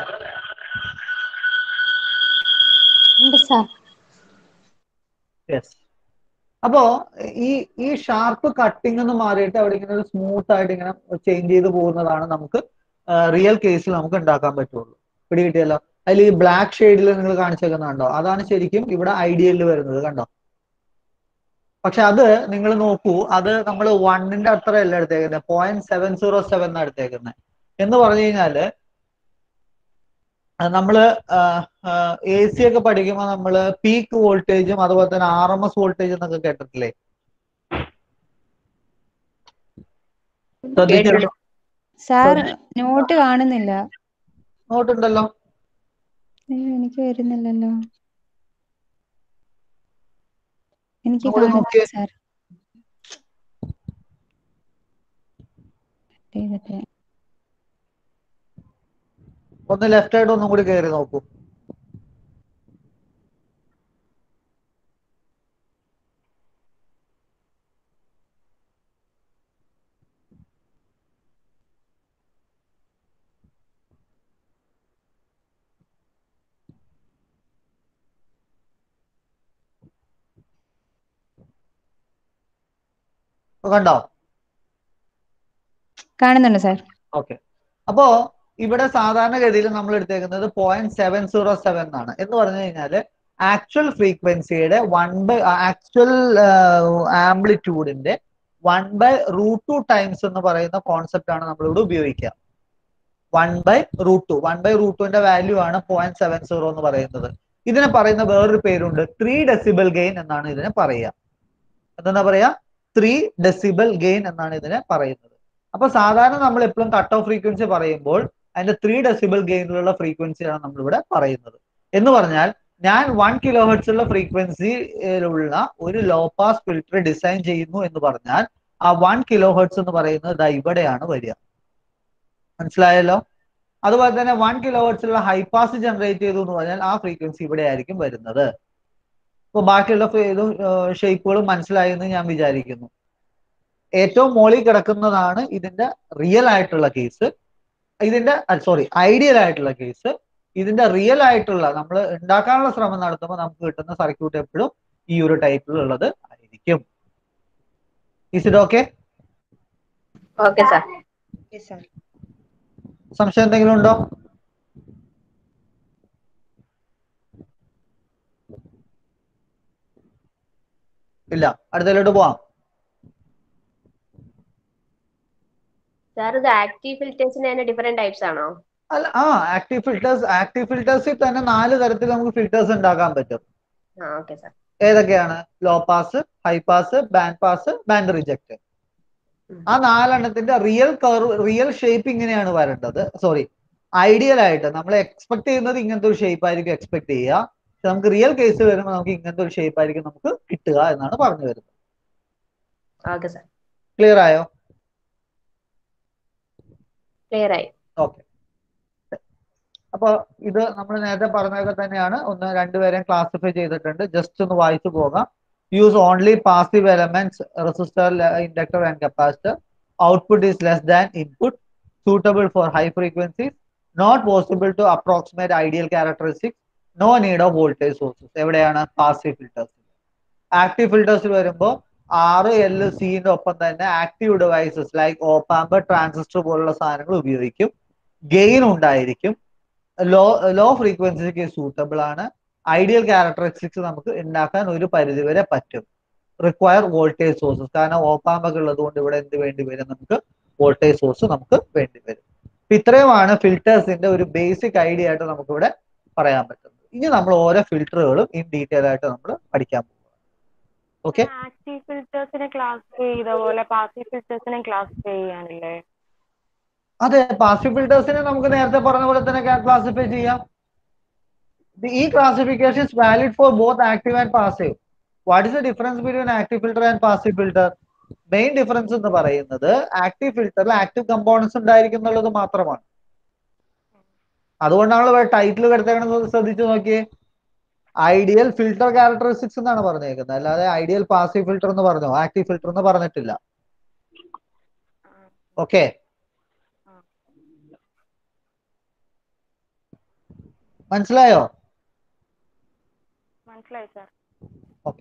S7: ഉണ്ട് സാർ
S2: യെസ് അപ്പോ ഈ ഈ ഷാർപ്പ് കട്ടിംഗ് എന്ന് മാറിയിട്ട് അവിടെ ഇങ്ങനെ ഒരു സ്മൂത്ത് ആയിട്ട് ഇങ്ങനെ ചേഞ്ച് ചെയ്ത് പോകുന്നതാണ് നമുക്ക് റിയൽ കേസിൽ നമുക്ക് ഉണ്ടാക്കാൻ പറ്റുള്ളൂ പിടി കിട്ടിയല്ലോ അതിൽ ഈ ബ്ലാക്ക് ഷെയ്ഡിൽ നിങ്ങൾ കാണിച്ചേക്കുന്ന കണ്ടോ അതാണ് ശരിക്കും ഇവിടെ ഐഡിയലിൽ വരുന്നത് കണ്ടോ പക്ഷെ അത് നിങ്ങൾ നോക്കൂ അത് നമ്മൾ വണ്ണിന്റെ അത്രയല്ല എടുത്തേക്കുന്നത് പോയിന്റ് സെവൻ സീറോ സെവൻ എന്നാണ് എടുത്തേക്കുന്നത് എന്ന് പറഞ്ഞു കഴിഞ്ഞാല് നമ്മള് എ സി ഒക്കെ പഠിക്കുമ്പോൾ നമ്മള് പീക്ക് വോൾട്ടേജും അതുപോലെ തന്നെ ആർ എം എസ് വോൾട്ടേജ് എന്നൊക്കെ കേട്ടിട്ടില്ലേ ശ്രദ്ധിച്ചിട്ടുണ്ടോ
S3: സാർ നോട്ട് കാണുന്നില്ല
S2: നോട്ട് ഉണ്ടല്ലോ
S3: അയ്യോ എനിക്ക് വരുന്നില്ലല്ലോ എനിക്ക്
S2: അവിടെ നോക്കിയേ.
S3: കാണുന്നില്ല സാർ ചെയ്തിട്ട്
S2: ഒന്ന് ലെഫ്റ്റ് ആയിട്ട് ഒന്നും കൂടി കയറി നോക്കൂ ഇപ്പൊ കണ്ടോ
S3: കാണുന്നുണ്ട് സാർ
S2: ഓക്കെ അപ്പോ ഇവിടെ സാധാരണഗതിയിൽ നമ്മൾ എടുത്തേക്കുന്നത് പോയിന്റ് സെവൻ സീറോ സെവൻ എന്നാണ് എന്ന് പറഞ്ഞു കഴിഞ്ഞാല് ആക്ച്വൽ ഫ്രീക്വൻസിയുടെ വൺ ബൈ ആക്ച്വൽ ആംപ്ലിറ്റ്യൂഡിന്റെ one by root two times എന്ന് പറയുന്ന കോൺസെപ്റ്റ് ആണ് നമ്മളിവിടെ ഉപയോഗിക്കുക one by root two one by root ടുവിന്റെ വാല്യൂ ആണ് പോയിന്റ് സെവൻ സീറോ എന്ന് പറയുന്നത് ഇതിനെ പറയുന്ന വേറൊരു പേരുണ്ട് ത്രീ ഡെസിബൽ ഗെയിൻ എന്നാണ് ഇതിനെ പറയുക എന്താ പറയാ ത്രീ ഡെസിബൽ ഗെയിൻ എന്നാണ് ഇതിനെ പറയുന്നത് അപ്പൊ സാധാരണ നമ്മൾ എപ്പോഴും കട്ട് ഓഫ് ഫ്രീക്വൻസി പറയുമ്പോൾ അതിന്റെ ത്രീ ഡെസിബിൾ ഗെയിനിലുള്ള ഫ്രീക്വൻസിയാണ് നമ്മളിവിടെ പറയുന്നത് എന്ന് പറഞ്ഞാൽ ഞാൻ വൺ കിലോ ഹെർട്സ് ഉള്ള ഫ്രീക്വൻസിയിലുള്ള ഒരു ലോ പാസ് ഫിൽറ്റർ ഡിസൈൻ ചെയ്യുന്നു എന്ന് പറഞ്ഞാൽ ആ വൺ കിലോ ഹെർട്സ് എന്ന് പറയുന്നത് ദാ ഇവിടെയാണ് വരിക മനസ്സിലായല്ലോ അതുപോലെ തന്നെ വൺ കിലോ ഹെർട്സ് ഉള്ള ഹൈ പാസ് ജനറേറ്റ് ചെയ്തു എന്ന് പറഞ്ഞാൽ ആ ഫ്രീക്വൻസി ഇവിടെ ആയിരിക്കും വരുന്നത് ഇപ്പൊ ബാക്കിയുള്ള ഷേപ്പുകളും മനസ്സിലായി എന്ന് ഞാൻ വിചാരിക്കുന്നു ഏറ്റവും മുകളിൽ കിടക്കുന്നതാണ് ഇതിന്റെ റിയൽ ആയിട്ടുള്ള കേസ് ഇതിന്റെ സോറി ഐഡിയൽ ആയിട്ടുള്ള കേസ് ഇതിന്റെ റിയൽ ആയിട്ടുള്ള നമ്മൾ ഉണ്ടാക്കാനുള്ള ശ്രമം നടത്തുമ്പോൾ നമുക്ക് കിട്ടുന്ന സർക്യൂട്ട് എപ്പോഴും ഈ ഒരു ടൈപ്പിലുള്ളത് ആയിരിക്കും is it okay
S1: okay sir
S2: സംശയം എന്തെങ്കിലും ഉണ്ടോ ഇല്ല അടുത്തതിലോട്ട് പോവാം
S1: സാർ ഇത് ആക്റ്റീവ് ഫിൽറ്റേഴ്സിന് തന്നെ ഡിഫറെന്റ് ടൈപ്സ് ആണോ
S2: അല്ല ആ ആക്റ്റീവ് ഫിൽറ്റേഴ്സ് ആക്റ്റീവ് ഫിൽറ്റേഴ്സിൽ തന്നെ നാല് തരത്തിൽ നമുക്ക് ഫിൽറ്റേഴ്സ് ഉണ്ടാക്കാൻ പറ്റും
S1: ആ ഓക്കെ സാർ
S2: ഏതൊക്കെയാണ് low pass high pass band pass band reject ആ നാലെണ്ണത്തിന്റെ റിയൽ കർവ് റിയൽ ഷേപ്പ് ഇങ്ങനെയാണ് വരേണ്ടത് സോറി ഐഡിയൽ ആയിട്ട് നമ്മൾ എക്സ്പെക്ട് ചെയ്യുന്നത് ഇങ്ങനത്തെ ഒരു ഷേപ്പ് ആയിരിക്കും എക്സ്പെക്ട് ചെയ്യുക പക്ഷെ നമുക്ക് റിയൽ കേസ് വരുമ്പോൾ നമുക്ക് ഇങ്ങനത്തെ ഒരു ഷേപ്പ് ആയിരിക്കും നമുക്ക് കിട്ടുക എന്നാണ് പറഞ്ഞു വരുന്നത്
S1: ഓക്കെ സാർ
S2: ക്ലിയർ ആയോ
S1: ക്ലിയർ ആയി
S2: ഓക്കെ അപ്പൊ ഇത് നമ്മൾ നേരത്തെ പറഞ്ഞതൊക്കെ തന്നെയാണ് ഒന്ന് രണ്ടുപേരെയും ക്ലാസിഫൈ ചെയ്തിട്ടുണ്ട് ജസ്റ്റ് ഒന്ന് വായിച്ചു പോകാം use only passive elements resistor inductor and capacitor output is less than input suitable for high frequencies not possible to approximate ideal characteristics no need of voltage sources എവിടെയാണ് പാസീവ് ഫിൽറ്റേഴ്സ് ആക്റ്റീവ് ഫിൽറ്റേഴ്സിൽ വരുമ്പോൾ ആറ് L സിന്റെ ഒപ്പം തന്നെ active devices like op amp transistor പോലുള്ള സാധനങ്ങൾ ഉപയോഗിക്കും ഗെയിൻ ഉണ്ടായിരിക്കും ലോ ലോ ഫ്രീക്വൻസിക്ക് സൂട്ടബിൾ ആണ് ഐഡിയൽ ക്യാരക്ടറിസ്റ്റിക്സ് നമുക്ക് ഉണ്ടാക്കാൻ ഒരു പരിധിവരെ പറ്റും റിക്വയർ വോൾട്ടേജ് സോഴ്സസ് കാരണം ഓപ്പാമ്പ് ഒക്കെ ഉള്ളത് കൊണ്ട് ഇവിടെ എന്ത് വേണ്ടി വരും നമുക്ക് വോൾട്ടേജ് സോഴ്സ് നമുക്ക് വേണ്ടി വരും അപ്പൊ ഇത്രയുമാണ് ഫിൽറ്റേഴ്സിന്റെ ഒരു ബേസിക് ഐഡിയ ആയിട്ട് നമുക്ക് ഇവിടെ പറയാൻ പറ്റുന്നത് ഇനി നമ്മൾ ഓരോ ഫിൽറ്ററുകളും ഇൻ ഡീറ്റെയിൽ ആയിട്ട് നമ്മൾ പഠിക്കാൻ പോകും ഓക്കെ
S10: ആക്റ്റീവ് ഫിൽറ്റേഴ്സിനെ ക്ലാസിഫൈ ചെയ്ത പോലെ പാസീവ് ഫിൽറ്റേഴ്സിനെ ക്ലാസിഫൈ ചെയ്യാനില്ലേ
S2: അതെ പാസീവ് ഫിൽറ്റേഴ്സിനെ നമുക്ക് നേരത്തെ പറഞ്ഞ പോലെ തന്നെ ക്ലാസിഫൈ ചെയ്യാം ഈ classification is valid for both active and passive what is the difference between active filter and passive filter main difference എന്ന് പറയുന്നത് ആക്റ്റീവ് ഫിൽറ്ററിൽ ആക്റ്റീവ് കമ്പോണൻസ് ഉണ്ടായിരിക്കും എന്നുള്ളത് മാത്രമാണ് അതുകൊണ്ടാണ് ഇവിടെ ടൈറ്റിൽ കിടത്തേക്കണെന്ന് ശ്രദ്ധിച്ചു നോക്കിയേ ഐഡിയൽ ഫിൽട്ടർ ക്യാരക്ടറിസ്റ്റിക്സ് എന്നാണ് പറഞ്ഞേക്കുന്നത് അല്ലാതെ ഐഡിയൽ പാസീവ് ഫിൽട്ടർ എന്ന് പറഞ്ഞോ ആക്റ്റീവ് ഫിൽട്ടർ എന്ന് പറഞ്ഞിട്ടില്ല ഓക്കെ മനസ്സിലായോ
S10: മനസ്സിലായി സാർ
S2: ഓക്കെ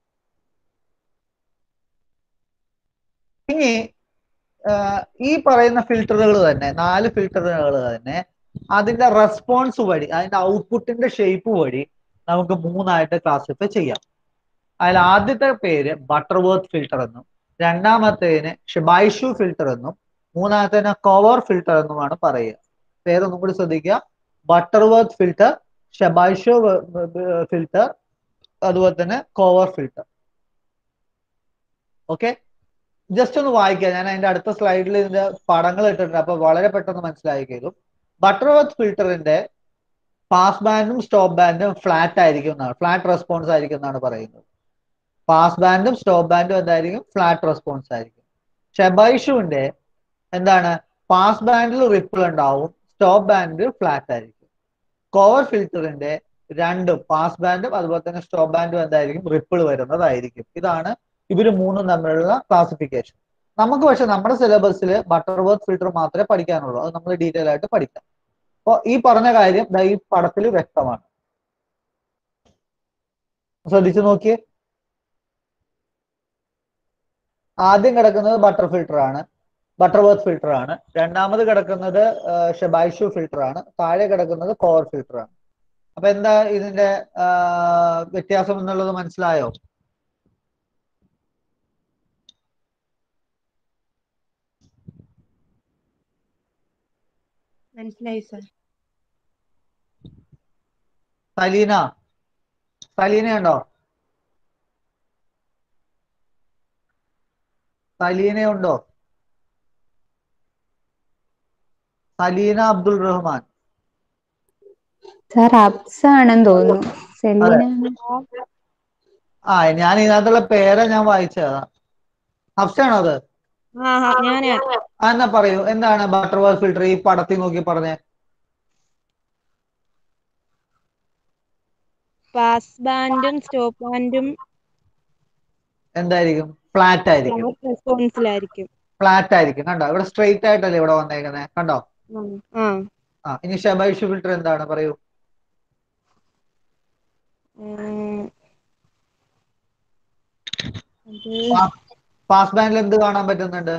S2: ഇനി ആഹ് ഈ പറയുന്ന ഫിൽറ്ററുകൾ തന്നെ നാല് ഫിൽറ്ററുകൾ തന്നെ അതിന്റെ റെസ്പോൺസ് വഴി അതിന്റെ ഔട്ട്പുട്ടിന്റെ ഷേപ്പ് വഴി നമുക്ക് മൂന്നായിട്ട് ക്ലാസിഫൈ ചെയ്യാം അതിൽ ആദ്യത്തെ പേര് ബട്ടർവർത്ത് ഫിൽട്ടർ എന്നും രണ്ടാമത്തേതിന് ഷിബൈഷു ഫിൽട്ടർ എന്നും മൂന്നാമത്തേന് കവർ ഫിൽട്ടർ എന്നുമാണ് പറയുക പേരൊന്നും കൂടി ശ്രദ്ധിക്കുക ബട്ടർവർത്ത് ഫിൽട്ടർ ഷബൈഷു ഫിൽട്ടർ അതുപോലെ തന്നെ കോവർ ഫിൽട്ടർ ഓക്കെ ജസ്റ്റ് ഒന്ന് വായിക്കാം ഞാൻ അതിന്റെ അടുത്ത സ്ലൈഡിൽ ഇതിന്റെ പടങ്ങൾ ഇട്ടിട്ടുണ്ട് അപ്പൊ വളരെ പെട്ടെന്ന് മനസ്സിലാക്കിയതും ബട്ടർവർത്ത് ഫിൽറ്ററിന്റെ പാസ് ബാൻഡും സ്റ്റോപ്പ് ബാൻഡും ഫ്ലാറ്റ് ആയിരിക്കും എന്നാണ് ഫ്ലാറ്റ് റെസ്പോൺസ് ആയിരിക്കും എന്നാണ് പറയുന്നത് പാസ് ബാൻഡും സ്റ്റോപ്പ് ബാൻഡും എന്തായിരിക്കും ഫ്ലാറ്റ് റെസ്പോൺസ് ആയിരിക്കും ഷെബൈഷുവിന്റെ എന്താണ് പാസ് ബാൻഡിൽ റിപ്പിൾ ഉണ്ടാവും സ്റ്റോപ്പ് ബാൻഡിൽ ഫ്ലാറ്റ് ആയിരിക്കും കോവർ ഫിൽറ്ററിന്റെ രണ്ടും പാസ് ബാൻഡും അതുപോലെ തന്നെ സ്റ്റോപ്പ് ബാൻഡും എന്തായിരിക്കും റിപ്പിൾ വരുന്നതായിരിക്കും ഇതാണ് ഇവര് മൂന്നും തമ്മിലുള്ള ക്ലാസിഫിക്കേഷൻ നമുക്ക് പക്ഷെ നമ്മുടെ സിലബസിൽ ബട്ടർവർത്ത് ഫിൽറ്റർ മാത്രമേ പഠിക്കാനുള്ളൂ അത് നമ്മൾ ഡീറ്റെയിൽ ആയിട്ട് പഠിക്കാം അപ്പോൾ ഈ പറഞ്ഞ കാര്യം ദാ ഈ പടത്തിൽ വ്യക്തമാണ് ശ്രദ്ധിച്ചു നോക്കിയേ ആദ്യം കിടക്കുന്നത് ബട്ടർ ഫിൽട്ടർ ആണ് ബട്ടർവർത്ത് ഫിൽട്ടർ ആണ് രണ്ടാമത് കിടക്കുന്നത് ഷെബൈഷു ഫിൽട്ടർ ആണ് താഴെ കിടക്കുന്നത് കോവർ ഫിൽട്ടർ ആണ് അപ്പൊ എന്താ ഇതിന്റെ ആ, വ്യത്യാസം എന്നുള്ളത് മനസ്സിലായോ
S5: മനസ്സിലായി സാർ
S2: സലീന സലീന ഉണ്ടോ സലീന ഉണ്ടോ സലീന അബ്ദുൾ റഹ്മാൻ
S3: സാർ അബ്സ ആണെന്ന് തോന്നുന്നു സെലീന
S2: ആ ഞാൻ ഇതിനകത്തുള്ള പേരെ ഞാൻ വായിച്ചതാ ഹഫ്സാണോ അത്
S5: ആ ആ, ഞാനാ
S2: ആ, എന്നാ പറയൂ എന്താണ് ബട്ടർ വർത്ത് ഫിൽട്ടർ ഈ പടത്തിൽ നോക്കി പറഞ്ഞേ
S5: പാസ് ബാൻഡും സ്റ്റോപ്പ് ബാൻഡും
S2: എന്തായിരിക്കും ഫ്ലാറ്റ് ആയിരിക്കും
S5: ഫ്ലാറ്റ് റെസ്പോൺസിലായിരിക്കും
S2: ഫ്ലാറ്റ് ആയിരിക്കും കണ്ടോ ഇവിടെ സ്ട്രെയിറ്റ് ആയിട്ടല്ലേ ഇവിടെ വന്നേക്കുന്നത് കണ്ടോ
S5: ആ
S2: ആ ഇനി ഷെബൈഷു ഫിൽട്ടർ എന്താണ് പറയൂ
S5: ഉം. അത്
S2: പാസ് ബാൻഡിൽ എന്ത് കാണാൻ പറ്റുന്നുണ്ട്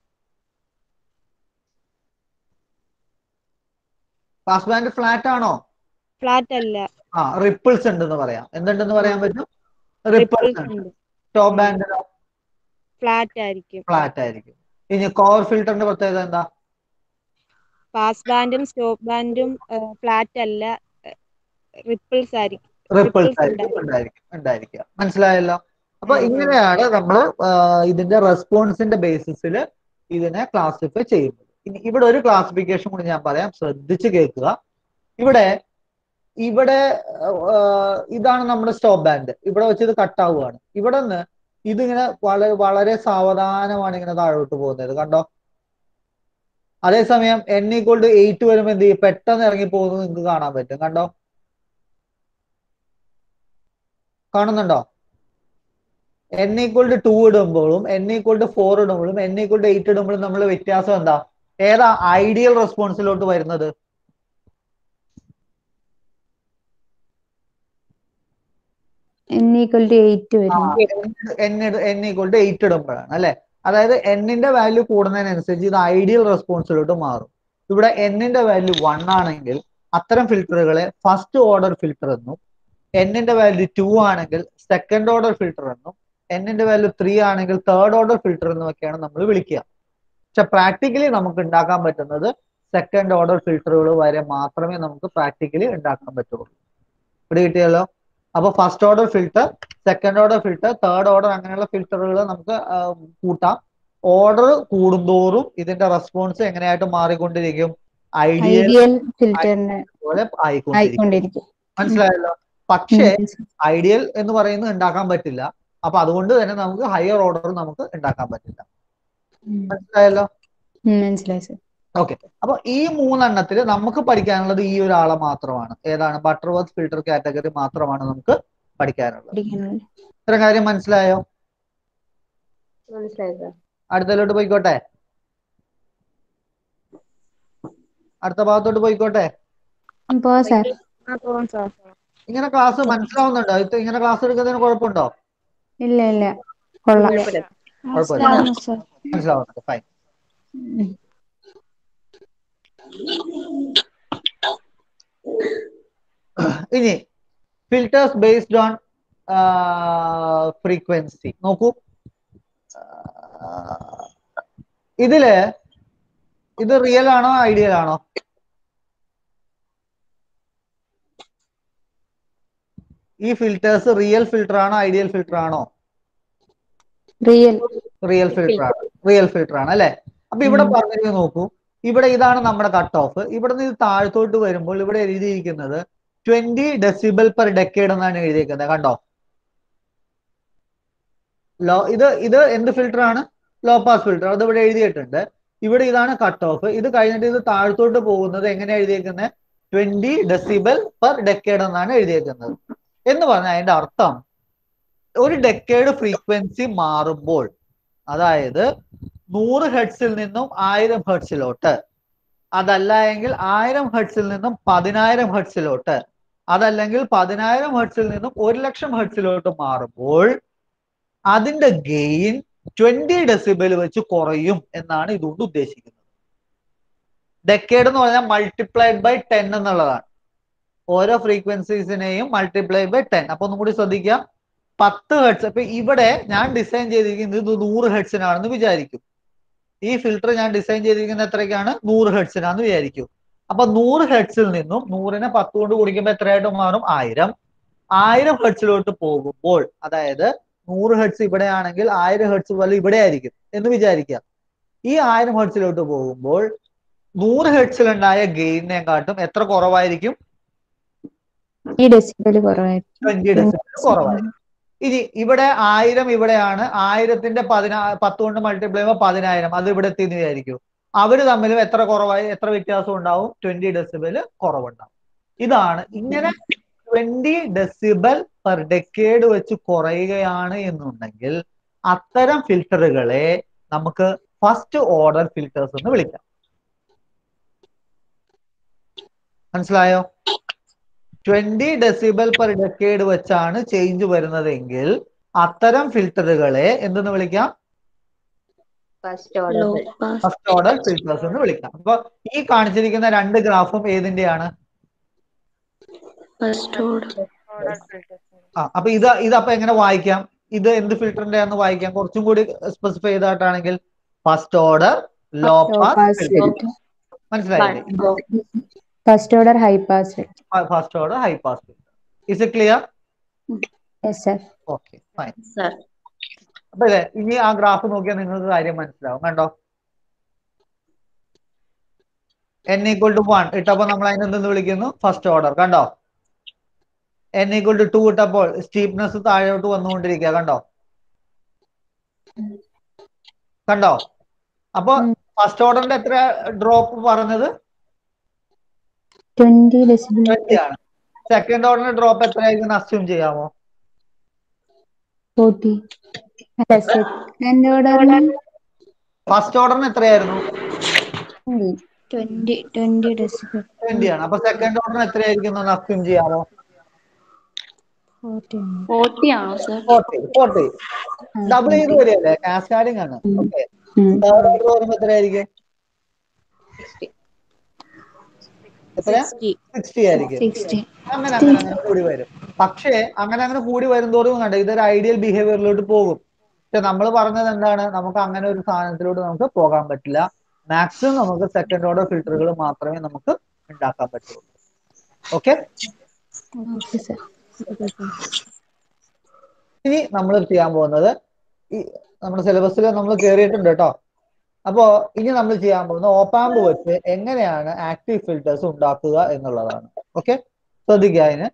S2: പാസ് ബാൻഡ് ഫ്ലാറ്റ് ആണോ
S5: ഫ്ലാറ്റ് അല്ല
S2: ആ റിപ്പിൾസ് ഉണ്ടെന്ന് പറയാം എന്തുണ്ടെന്ന് പറയാൻ പറ്റും റിപ്പിൾസ്
S5: റിപ്പിൾസ്
S2: ഉണ്ട്
S5: ഉണ്ട്
S2: ടോപ്പ് ബാൻഡിലോ
S5: ഫ്ലാറ്റ് ആയിരിക്കും
S2: ഫ്ലാറ്റ് ആയിരിക്കും ഇനി കോർ ഫിൽറ്ററിന്റെ പ്രത്യേകത എന്താ
S5: പാസ് ബാൻഡും സ്റ്റോപ്പ് ബാൻഡും ഫ്ലാറ്റ് അല്ല റിപ്പിൾസ് ആയിരിക്കും
S2: റിപ്പിൾസ്
S5: Ripples
S2: ആയിരിക്കും ഉണ്ടായിരിക്കും ഉണ്ടായിരിക്കുക മനസ്സിലായല്ലോ അപ്പൊ ഇങ്ങനെയാണ് നമ്മൾ ഇതിന്റെ റെസ്പോൺസിന്റെ ബേസിസിൽ ഇതിനെ ക്ലാസിഫൈ ചെയ്യുന്നത് ഇനി ഇവിടെ ഒരു ക്ലാസിഫിക്കേഷൻ കൂടി ഞാൻ പറയാം ശ്രദ്ധിച്ച് കേൾക്കുക ഇവിടെ ഇവിടെ ആ, ഇതാണ് നമ്മുടെ സ്റ്റോപ്പ് ബാൻഡ് ഇവിടെ വെച്ച് ഇത് കട്ട് ആവുകയാണ് ഇവിടെ നിന്ന് ഇതിങ്ങനെ വളരെ വളരെ സാവധാനമാണ് ഇങ്ങനെ താഴോട്ട് പോകുന്നത് കണ്ടോ അതേസമയം എൻ ഈക്വൾ ടു എയ്റ്റ് വരുമ്പോൾ എന്ത് ചെയ്യും പെട്ടെന്ന് ഇറങ്ങി പോകുന്നത് നിങ്ങൾക്ക് കാണാൻ പറ്റും കണ്ടോ കാണുന്നുണ്ടോ എൻ ഈക്വൾ ടു ടു ഇടുമ്പോഴും എൻ ഈക്വൾ ടു ഫോർ ഇടുമ്പോഴും എൻ ഈക്വൾ ടു എയ്റ്റ് ഇടുമ്പോഴും നമ്മൾ വ്യത്യാസം എന്താ ഏതാ ഐഡിയൽ റെസ്പോൺസിലോട്ട് വരുന്നത്
S3: എൻ ഈക്വൽ ടു എയ്റ്റ് വരും
S2: N N equal to eight ഇടുമ്പോഴാണ് അല്ലെ അതായത് എന്നിന്റെ വാല്യൂ കൂടുന്നതിനനുസരിച്ച് ഇത് ഐഡിയൽ റെസ്പോൺസിലോട്ട് മാറും ഇവിടെ എന്നിന്റെ വാല്യൂ വൺ ആണെങ്കിൽ അത്തരം ഫിൽറ്ററുകളെ ഫസ്റ്റ് ഓർഡർ ഫിൽറ്റർ എന്നും എന്നിന്റെ വാല്യൂ ടു ആണെങ്കിൽ സെക്കൻഡ് ഓർഡർ ഫിൽറ്റർ എന്നും എന്നിന്റെ വാല്യൂ ത്രീ ആണെങ്കിൽ തേർഡ് ഓർഡർ ഫിൽറ്റർ എന്നുമൊക്കെയാണ് നമ്മൾ വിളിക്കുക പക്ഷെ പ്രാക്ടിക്കലി നമുക്ക് ഉണ്ടാക്കാൻ പറ്റുന്നത് സെക്കൻഡ് ഓർഡർ ഫിൽറ്ററുകൾ വരെ മാത്രമേ നമുക്ക് പ്രാക്ടിക്കലി ഉണ്ടാക്കാൻ പറ്റുള്ളൂ ഇവിടെ കിട്ടിയല്ലോ അപ്പൊ first order filter second order filter third order അങ്ങനെയുള്ള ഫിൽറ്ററുകൾ നമുക്ക് ആ, കൂട്ടാം ഓർഡർ കൂടുന്തോറും ഇതിന്റെ റെസ്പോൺസ് എങ്ങനെയായിട്ട് മാറിക്കൊണ്ടിരിക്കും ഐഡിയൽ
S3: ഐഡിയൽ ഫിൽറ്ററിന്
S2: പോലെ ആയിക്കൊണ്ടിരിക്കും
S3: ആയിക്കൊണ്ടിരിക്കും
S2: മനസ്സിലായല്ലോ പക്ഷേ ഐഡിയൽ എന്ന് പറയുന്നത് ഉണ്ടാക്കാൻ പറ്റില്ല അപ്പൊ അതുകൊണ്ട് തന്നെ നമുക്ക് ഹയർ ഓർഡർ നമുക്ക് ഉണ്ടാക്കാൻ പറ്റില്ല മനസ്സിലായല്ലോ
S3: മനസ്സിലായി സർ
S2: ഓക്കെ അപ്പൊ ഈ മൂന്നെണ്ണത്തിൽ നമുക്ക് പഠിക്കാനുള്ളത് ഈ ഒരാളെ മാത്രമാണ് ഏതാണ് ബട്ടർവർത്ത് ഫിൽട്ടർ കാറ്റഗറി മാത്രമാണ് നമുക്ക് പഠിക്കാനുള്ളത്
S3: പഠിക്കാനുള്ളത്
S2: ഇത്ര കാര്യം മനസ്സിലായോ
S1: മനസ്സിലായി സാർ
S2: അടുത്തതിലോട്ട് പോയിക്കോട്ടെ അടുത്ത ഭാഗത്തോട്ട് പോയിക്കോട്ടെ
S3: പോ സാർ
S5: ആ പോവാം സാർ
S2: ഇങ്ങനെ ക്ലാസ് മനസ്സിലാവുന്നുണ്ടോ ഇത് ഇങ്ങനെ ക്ലാസ് എടുക്കുന്നതിന് കുഴപ്പമുണ്ടോ
S3: ഇല്ല ഇല്ല കൊള്ളാം
S1: കുഴപ്പമില്ല
S2: കുഴപ്പമില്ല
S7: മനസ്സിലാവുന്നു സാർ
S2: മനസ്സിലാവുന്നുണ്ട് ഫൈൻ ഇനി ഫിൽറ്റേഴ്സ് ബേസ്ഡ് ഓൺ ഫ്രീക്വൻസി നോക്കൂ ആഹ് ഇതില് ഇത് റിയൽ ആണോ ഐഡിയൽ ആണോ ഈ ഫിൽറ്റേഴ്സ് റിയൽ ഫിൽറ്റർ ആണോ ഐഡിയൽ ഫിൽറ്റർ ആണോ
S3: റിയൽ
S2: റിയൽ ഫിൽറ്റർ ആണ് റിയൽ ഫിൽറ്റർ ആണ് അല്ലെ അപ്പൊ ഇവിടെ പറഞ്ഞിരിക്കുന്നത് നോക്കൂ ഇവിടെ ഇതാണ് നമ്മുടെ കട്ട് ഓഫ് ഇവിടെ നിന്ന് ഇത് താഴത്തോട്ട് വരുമ്പോൾ ഇവിടെ എഴുതിയിരിക്കുന്നത് ട്വന്റി ഡെസിബൽ പെർ ഡെക്കേഡ് എന്നാണ് എഴുതിയിരിക്കുന്നത് കണ്ടോ ലോ ഇത് ഇത് എന്ത് ഫിൽറ്റർ ആണ് ലോ പാസ് ഫിൽറ്റർ അത് ഇവിടെ എഴുതിയിട്ടുണ്ട് ഇവിടെ ഇതാണ് കട്ട് ഓഫ് ഇത് കഴിഞ്ഞിട്ട് ഇത് താഴത്തോട്ട് പോകുന്നത് എങ്ങനെ എഴുതിയേക്കുന്നത് ട്വന്റി ഡെസിബൽ പെർ ഡെക്കേഡ് എന്നാണ് എഴുതിയേക്കുന്നത് എന്ന് പറഞ്ഞാൽ അതിന്റെ അർത്ഥം ഒരു ഡെക്കേഡ് ഫ്രീക്വൻസി മാറുമ്പോൾ അതായത് നൂറ് ഹെഡ്സിൽ നിന്നും ആയിരം ഹെഡ്സിലോട്ട് അതല്ല എങ്കിൽ ആയിരം ഹെഡ്സിൽ നിന്നും പതിനായിരം ഹെഡ്സിലോട്ട് അതല്ലെങ്കിൽ പതിനായിരം ഹെഡ്സിൽ നിന്നും ഒരു ലക്ഷം ഹെഡ്സിലോട്ട് മാറുമ്പോൾ അതിന്റെ ഗെയിൻ ട്വന്റി ഡെസിബൽ വെച്ച് കുറയും എന്നാണ് ഇതുകൊണ്ട് ഉദ്ദേശിക്കുന്നത് ഡെക്കേഡ് എന്ന് പറഞ്ഞാൽ മൾട്ടിപ്ലൈഡ് ബൈ ടെൻ എന്നുള്ളതാണ് ഓരോ ഫ്രീക്വൻസീസിനെയും മൾട്ടിപ്ലൈ ബൈ ടെൻ അപ്പൊ ഒന്നും കൂടി ശ്രദ്ധിക്കാം പത്ത് ഹെഡ്സ് ഇപ്പൊ ഇവിടെ ഞാൻ ഡിസൈൻ ചെയ്തിരിക്കുന്നത് ഇത് നൂറ് ഹെഡ്സിനാണെന്ന് വിചാരിക്കും ഈ ഫിൽറ്റർ ഞാൻ ഡിസൈൻ ചെയ്തിരിക്കുന്നത് എത്രയ്ക്കാണ് നൂറ് ഹെഡ്സിനാന്ന് വിചാരിക്കും അപ്പൊ നൂറ് ഹെഡ്സിൽ നിന്നും നൂറിനെ പത്ത് കൊണ്ട് കുടിക്കുമ്പോൾ എത്രയായിട്ട് മാറും ആയിരം ആയിരം ഹെഡ്സിലോട്ട് പോകുമ്പോൾ അതായത് നൂറ് ഹെഡ്സ് ഇവിടെയാണെങ്കിൽ ആയിരം ഹെഡ്സ് പോലെ ഇവിടെ ആയിരിക്കും എന്ന് വിചാരിക്കാം ഈ ആയിരം ഹെഡ്സിലോട്ട് പോകുമ്പോൾ നൂറ് ഹെഡ്സിലുണ്ടായ ഗെയിനിനെക്കാട്ടും എത്ര കുറവായിരിക്കും
S3: ഈ ഡെസിബൽ കുറവായിരിക്കും
S2: ട്വന്റി ഡെസിബിൾ കുറവായിരിക്കും ഇനി ഇവിടെ ആയിരം ഇവിടെയാണ് ആയിരത്തിന്റെ പതിനാ പത്ത് കൊണ്ട് മൾട്ടിപ്ലൈ ചെയ്യുമ്പോൾ പതിനായിരം അത് ഇവിടെ എത്തിയെന്ന് വിചാരിക്കും അവര് തമ്മിലും എത്ര കുറവായി എത്ര വ്യത്യാസം ഉണ്ടാവും ട്വന്റി ഡെസിബിൾ കുറവുണ്ടാവും ഇതാണ് ഇങ്ങനെ ട്വന്റി ഡെസിബൽ പെർ ഡെക്കേഡ് വെച്ച് കുറയുകയാണ് എന്നുണ്ടെങ്കിൽ അത്തരം ഫിൽറ്ററുകളെ നമുക്ക് ഫസ്റ്റ് ഓർഡർ ഫിൽറ്റേഴ്സ് എന്ന് വിളിക്കാം മനസ്സിലായോ ട്വന്റി ഡെസിബൽ പെർ ഡെക്കേഡ് വെച്ചാണ് ചേഞ്ച് വരുന്നതെങ്കിൽ അത്തരം ഫിൽറ്ററുകളെ എന്തെന്ന് വിളിക്കാം
S1: first order
S4: low pass
S2: first order filters എന്ന് വിളിക്കാം അപ്പൊ ഈ കാണിച്ചിരിക്കുന്ന രണ്ട് ഗ്രാഫും ഏതിന്റെയാണ്
S4: ഫസ്റ്റ് ഓർഡർ
S10: ഓർഡർ ഫിൽറ്റേഴ്സ്
S2: ആ അപ്പൊ ഇത് ഇതപ്പൊ എങ്ങനെ വായിക്കാം ഇത് എന്ത് ഫിൽറ്ററിന്റെ ആണെന്ന് വായിക്കാം കുറച്ചും കൂടി സ്പെസിഫൈ ചെയ്തായിട്ടാണെങ്കിൽ first order low pass
S3: pass
S2: filter മനസ്സിലായില്ലേ
S3: first order high pass
S2: first order high pass filter is it clear
S3: yes sir
S2: okay fine
S4: sir
S2: അപ്പൊ ഇല്ലേ ഇനി ആ ഗ്രാഫ് നോക്കിയാൽ നിങ്ങൾക്ക് കാര്യം മനസ്സിലാവും കണ്ടോ എൻ ഈക്വൽ ടു വൺ ഇട്ടപ്പോ നമ്മൾ അതിനെ എന്തെന്ന് വിളിക്കുന്നു ഫസ്റ്റ് ഓർഡർ കണ്ടോ എൻ ഈക്വൽ ടു ടു ഇട്ടപ്പോൾ സ്റ്റീപ്നെസ് താഴോട്ട് വന്നുകൊണ്ടിരിക്കുക കണ്ടോ കണ്ടോ അപ്പൊ
S3: ഉം.
S2: ഫസ്റ്റ് ഓർഡറിന്റെ എത്ര ഡ്രോപ്പ് പറഞ്ഞത്
S3: ട്വന്റി ഡെസിബിൾ
S2: ട്വന്റി ആണ് സെക്കൻഡ് ഓർഡറിന്റെ ഡ്രോപ്പ് എത്രയായിരിക്കും അസ്യൂം ചെയ്യാമോ
S3: ഫോർട്ടി അല്ല സെക്കൻഡ് ഓർഡറിന്
S2: ഫസ്റ്റ് ഓർഡറിന് എത്രയായിരുന്നു
S7: ട്വന്റി ട്വന്റി ഡെസിബിൾ
S2: ട്വന്റി ആണ് അപ്പൊ സെക്കൻഡ് ഓർഡറിന് എത്രയായിരിക്കും എന്ന് അസ്യൂം ചെയ്യാമോ
S7: ഫോർട്ടി
S4: ഫോർട്ടി ആണോ സർ
S2: ഫോർട്ടി ഫോർട്ടി ഡബിൾ ചെയ്ത് വരികയല്ലേ കാസ്കാഡിംഗ് ആണ് ഓക്കെ തേർഡ് ഓർഡർ വരുമ്പോ എത്രയായിരിക്കും എത്ര സിക്സ്റ്റി ആയിരിക്കും
S7: സിക്സ്റ്റി
S2: അങ്ങനെ അങ്ങനെ അങ്ങനെ കൂടി വരും പക്ഷേ അങ്ങനെ അങ്ങനെ കൂടി വരുന്തോറും കണ്ട ഇതൊരു ഐഡിയൽ ബിഹേവിയറിലോട്ട് പോകും പക്ഷെ നമ്മൾ പറഞ്ഞത് എന്താണ് നമുക്ക് അങ്ങനെ ഒരു സാധനത്തിലോട്ട് നമുക്ക് പോകാൻ പറ്റില്ല മാക്സിമം നമുക്ക് സെക്കൻഡ് ഓർഡർ ഫിൽറ്ററുകൾ മാത്രമേ നമുക്ക് ഉണ്ടാക്കാൻ പറ്റുള്ളൂ ഓക്കെ
S7: ഓക്കെ സർ
S2: ഇനി നമ്മൾ ചെയ്യാൻ പോകുന്നത് ഈ നമ്മുടെ സിലബസിൽ നമ്മൾ കയറിയിട്ടുണ്ട് കേട്ടോ അപ്പോ ഇനി നമ്മൾ ചെയ്യാൻ പോകുന്നത് ഓപ്പാമ്പ് വെച്ച് എങ്ങനെയാണ് ആക്റ്റീവ് ഫിൽറ്റേഴ്സ് ഉണ്ടാക്കുക എന്നുള്ളതാണ് ഓക്കെ ശ്രദ്ധിക്കുക അതിന്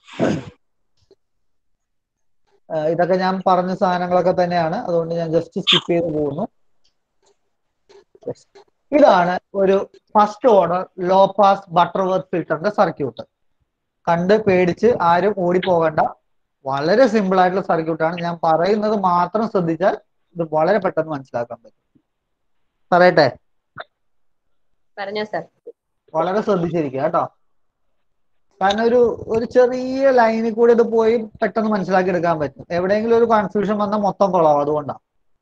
S2: ആ, ഇതൊക്കെ ഞാൻ പറഞ്ഞ സാധനങ്ങളൊക്കെ തന്നെയാണ് അതുകൊണ്ട് ഞാൻ ജസ്റ്റ് സ്കിപ്പ് ചെയ്ത് പോകുന്നു Yes. ഇതാണ് ഒരു first order low pass Butterworth ഫിൽറ്ററിന്റെ സർക്യൂട്ട് കണ്ട് പേടിച്ച് ആരും ഓടിപ്പോകണ്ട വളരെ സിമ്പിൾ ആയിട്ടുള്ള സർക്യൂട്ടാണ് ഞാൻ പറയുന്നത് മാത്രം ശ്രദ്ധിച്ചാൽ ഇത് വളരെ പെട്ടെന്ന് മനസ്സിലാക്കാൻ പറ്റും പറയട്ടെ
S1: പറഞ്ഞോ സർ
S2: വളരെ ശ്രദ്ധിച്ചിരിക്കുക കേട്ടോ കാരണം ഒരു ഒരു ചെറിയ ലൈനിൽ കൂടി ഇത് പോയി പെട്ടെന്ന് മനസ്സിലാക്കി എടുക്കാൻ പറ്റും എവിടെയെങ്കിലും ഒരു കൺഫ്യൂഷൻ വന്നാൽ മൊത്തം കൊള്ളാവും അതുകൊണ്ടാണ്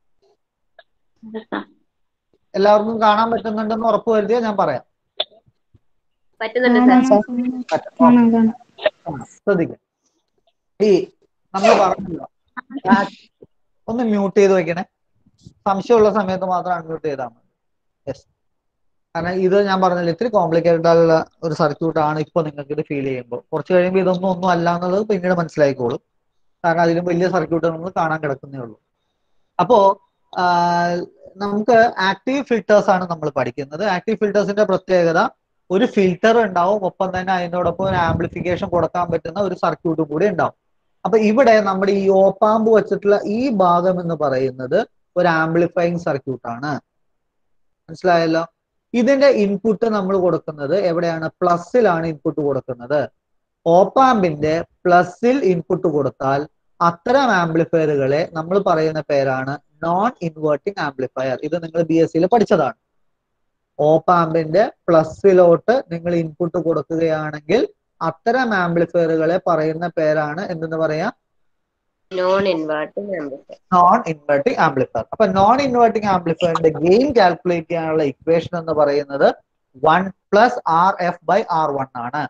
S2: എല്ലാവർക്കും കാണാൻ പറ്റുന്നുണ്ടെന്ന് ഉറപ്പ് വരുത്തിയാൽ ഞാൻ പറയാം
S1: പറ്റുന്നുണ്ട്
S3: കാണാം
S1: സാർ
S3: സാർ
S2: പറ്റും.
S3: കാണാം കാണാം
S2: ആ, ശ്രദ്ധിക്കാം ഈ നമ്മൾ പറഞ്ഞല്ലോ ആ- ഒന്ന് മ്യൂട്ട് ചെയ്ത് വെക്കണേ സംശയമുള്ള സമയത്ത് മാത്രം അൺമ്യൂട്ട് ചെയ്താൽ മതി യെസ് കാരണം ഇത് ഞാൻ പറഞ്ഞല്ലോ ഇത്തിരി കോംപ്ലിക്കേറ്റഡ് ആയുള്ള ഒരു സർക്യൂട്ട് ആണ് ഇപ്പൊ നിങ്ങൾക്ക് ഇത് ഫീൽ ചെയ്യുമ്പോൾ കുറച്ച് കഴിയുമ്പോൾ ഇതൊന്നും ഒന്നും അല്ല എന്നുള്ളത് പിന്നീട് മനസ്സിലായിക്കോളും കാരണം അതിലും വലിയ സർക്യൂട്ട് നമ്മൾ കാണാൻ കിടക്കുന്നേ ഉള്ളൂ അപ്പോ ആ, നമുക്ക് ആക്റ്റീവ് ഫിൽറ്റേഴ്സ് ആണ് നമ്മൾ പഠിക്കുന്നത് ആക്റ്റീവ് ഫിൽറ്റേഴ്സിന്റെ പ്രത്യേകത ഒരു ഫിൽറ്റർ ഉണ്ടാവും ഒപ്പം തന്നെ അതിനോടൊപ്പം ഒരു ആംപ്ലിഫിക്കേഷൻ കൊടുക്കാൻ പറ്റുന്ന ഒരു സർക്യൂട്ടും കൂടി ഉണ്ടാവും അപ്പൊ ഇവിടെ നമ്മുടെ ഈ ഓപ്പാമ്പ് വെച്ചിട്ടുള്ള ഈ ഭാഗം എന്ന് പറയുന്നത് ഒരു ആംപ്ലിഫൈങ് സർക്യൂട്ട് ആണ് മനസ്സിലായല്ലോ ഇതിന്റെ ഇൻപുട്ട് നമ്മൾ കൊടുക്കുന്നത് എവിടെയാണ് പ്ലസിലാണ് ഇൻപുട്ട് കൊടുക്കുന്നത് ഓപ്പാമ്പിന്റെ പ്ലസിൽ ഇൻപുട്ട് കൊടുത്താൽ അത്തരം ആംപ്ലിഫയറുകളെ നമ്മൾ പറയുന്ന പേരാണ് നോൺ ഇൻവേർട്ടിംഗ് ആംപ്ലിഫയർ ഇത് നിങ്ങൾ ബി എസ് സിയിൽ പഠിച്ചതാണ് ഓപ്പാമ്പിന്റെ പ്ലസിലോട്ട് നിങ്ങൾ ഇൻപുട്ട് കൊടുക്കുകയാണെങ്കിൽ അത്തരം ആംപ്ലിഫയറുകളെ പറയുന്ന പേരാണ് എന്തെന്ന് പറയാ
S1: non inverting amplifier
S2: non inverting amplifier അപ്പൊ നോൺ ഇൻവേർട്ടിംഗ് ആംപ്ലിഫയറിന്റെ ഗെയിൻ കാൽക്കുലേറ്റ് ചെയ്യാനുള്ള ഇക്വേഷൻ എന്ന് പറയുന്നത് one plus R F by R one ആണ്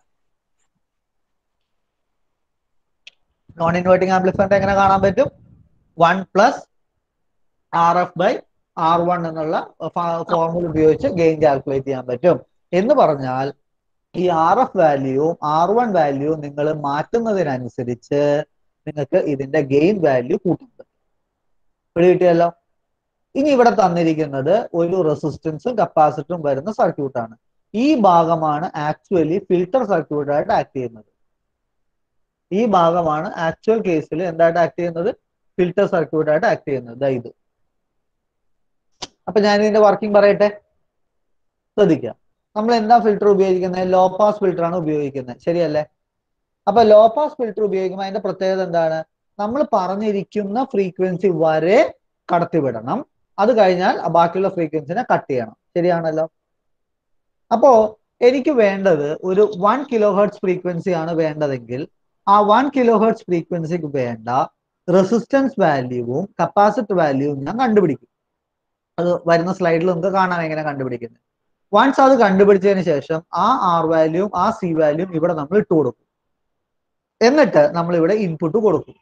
S2: നോൺ ഇൻവേർട്ടിംഗ് ആംപ്ലിഫയറിന്റെ എങ്ങനെ കാണാൻ പറ്റും one plus R F by R one എന്നുള്ള ഫോർമുല ഉപയോഗിച്ച് ഗെയിൻ കാൽക്കുലേറ്റ് ചെയ്യാൻ പറ്റും എന്ന് പറഞ്ഞാൽ ഈ ആർ എഫ് വാല്യൂവും ആർ വൺ വാല്യൂവും നിങ്ങൾ മാറ്റുന്നതിനനുസരിച്ച് നിങ്ങൾക്ക് ഇതിന്റെ ഗെയിൻ വാല്യൂ കൂട്ടാൻ പറ്റും ഇവിടെ കിട്ടിയല്ലോ ഇനി ഇവിടെ തന്നിരിക്കുന്നത് ഒരു റെസിസ്റ്റൻസും കപ്പാസിറ്ററും വരുന്ന സർക്യൂട്ടാണ് ഈ ഭാഗമാണ് ആക്ച്വലി ഫിൽട്ടർ സർക്യൂട്ടായിട്ട് ആക്ട് ചെയ്യുന്നത് ഈ ഭാഗമാണ് ആക്ച്വൽ കേസിൽ എന്തായിട്ട് ആക്ട് ചെയ്യുന്നത് ഫിൽട്ടർ സർക്യൂട്ടായിട്ട് ആക്ട് ചെയ്യുന്നത് ദാ ഇത് അപ്പൊ ഞാൻ ഇതിന്റെ വർക്കിംഗ് പറയട്ടെ ശ്രദ്ധിക്കാം നമ്മൾ എന്താ ഫിൽട്ടർ ഉപയോഗിക്കുന്നത് ലോ പാസ് ഫിൽട്ടർ ആണ് ഉപയോഗിക്കുന്നത് ശരിയല്ലേ അപ്പൊ ലോ പാസ് ഫിൽട്ടർ ഉപയോഗിക്കുമ്പോൾ അതിന്റെ പ്രത്യേകത എന്താണ് നമ്മൾ പറഞ്ഞിരിക്കുന്ന ഫ്രീക്വൻസി വരെ കടത്തിവിടണം അത് കഴിഞ്ഞാൽ ബാക്കിയുള്ള ഫ്രീക്വൻസിനെ കട്ട് ചെയ്യണം ശരിയാണല്ലോ അപ്പോ എനിക്ക് വേണ്ടത് ഒരു വൺ കിലോ ഹെർട്സ് ഫ്രീക്വൻസി ആണ് വേണ്ടതെങ്കിൽ ആ വൺ കിലോ ഹെർട്സ് ഫ്രീക്വൻസിക്ക് വേണ്ട റെസിസ്റ്റൻസ് വാല്യൂവും കപ്പാസിറ്റർ വാല്യൂവും ഞാൻ കണ്ടുപിടിക്കും അത് വരുന്ന സ്ലൈഡിൽ നമുക്ക് കാണാം എങ്ങനെ കണ്ടുപിടിക്കുന്നത് വൺസ് അത് കണ്ടുപിടിച്ചതിന് ശേഷം ആ ആർ വാല്യൂവും ആ സി വാല്യൂവും ഇവിടെ നമ്മൾ ഇട്ട് കൊടുക്കും എന്നിട്ട് നമ്മൾ ഇവിടെ ഇൻപുട്ട് കൊടുക്കും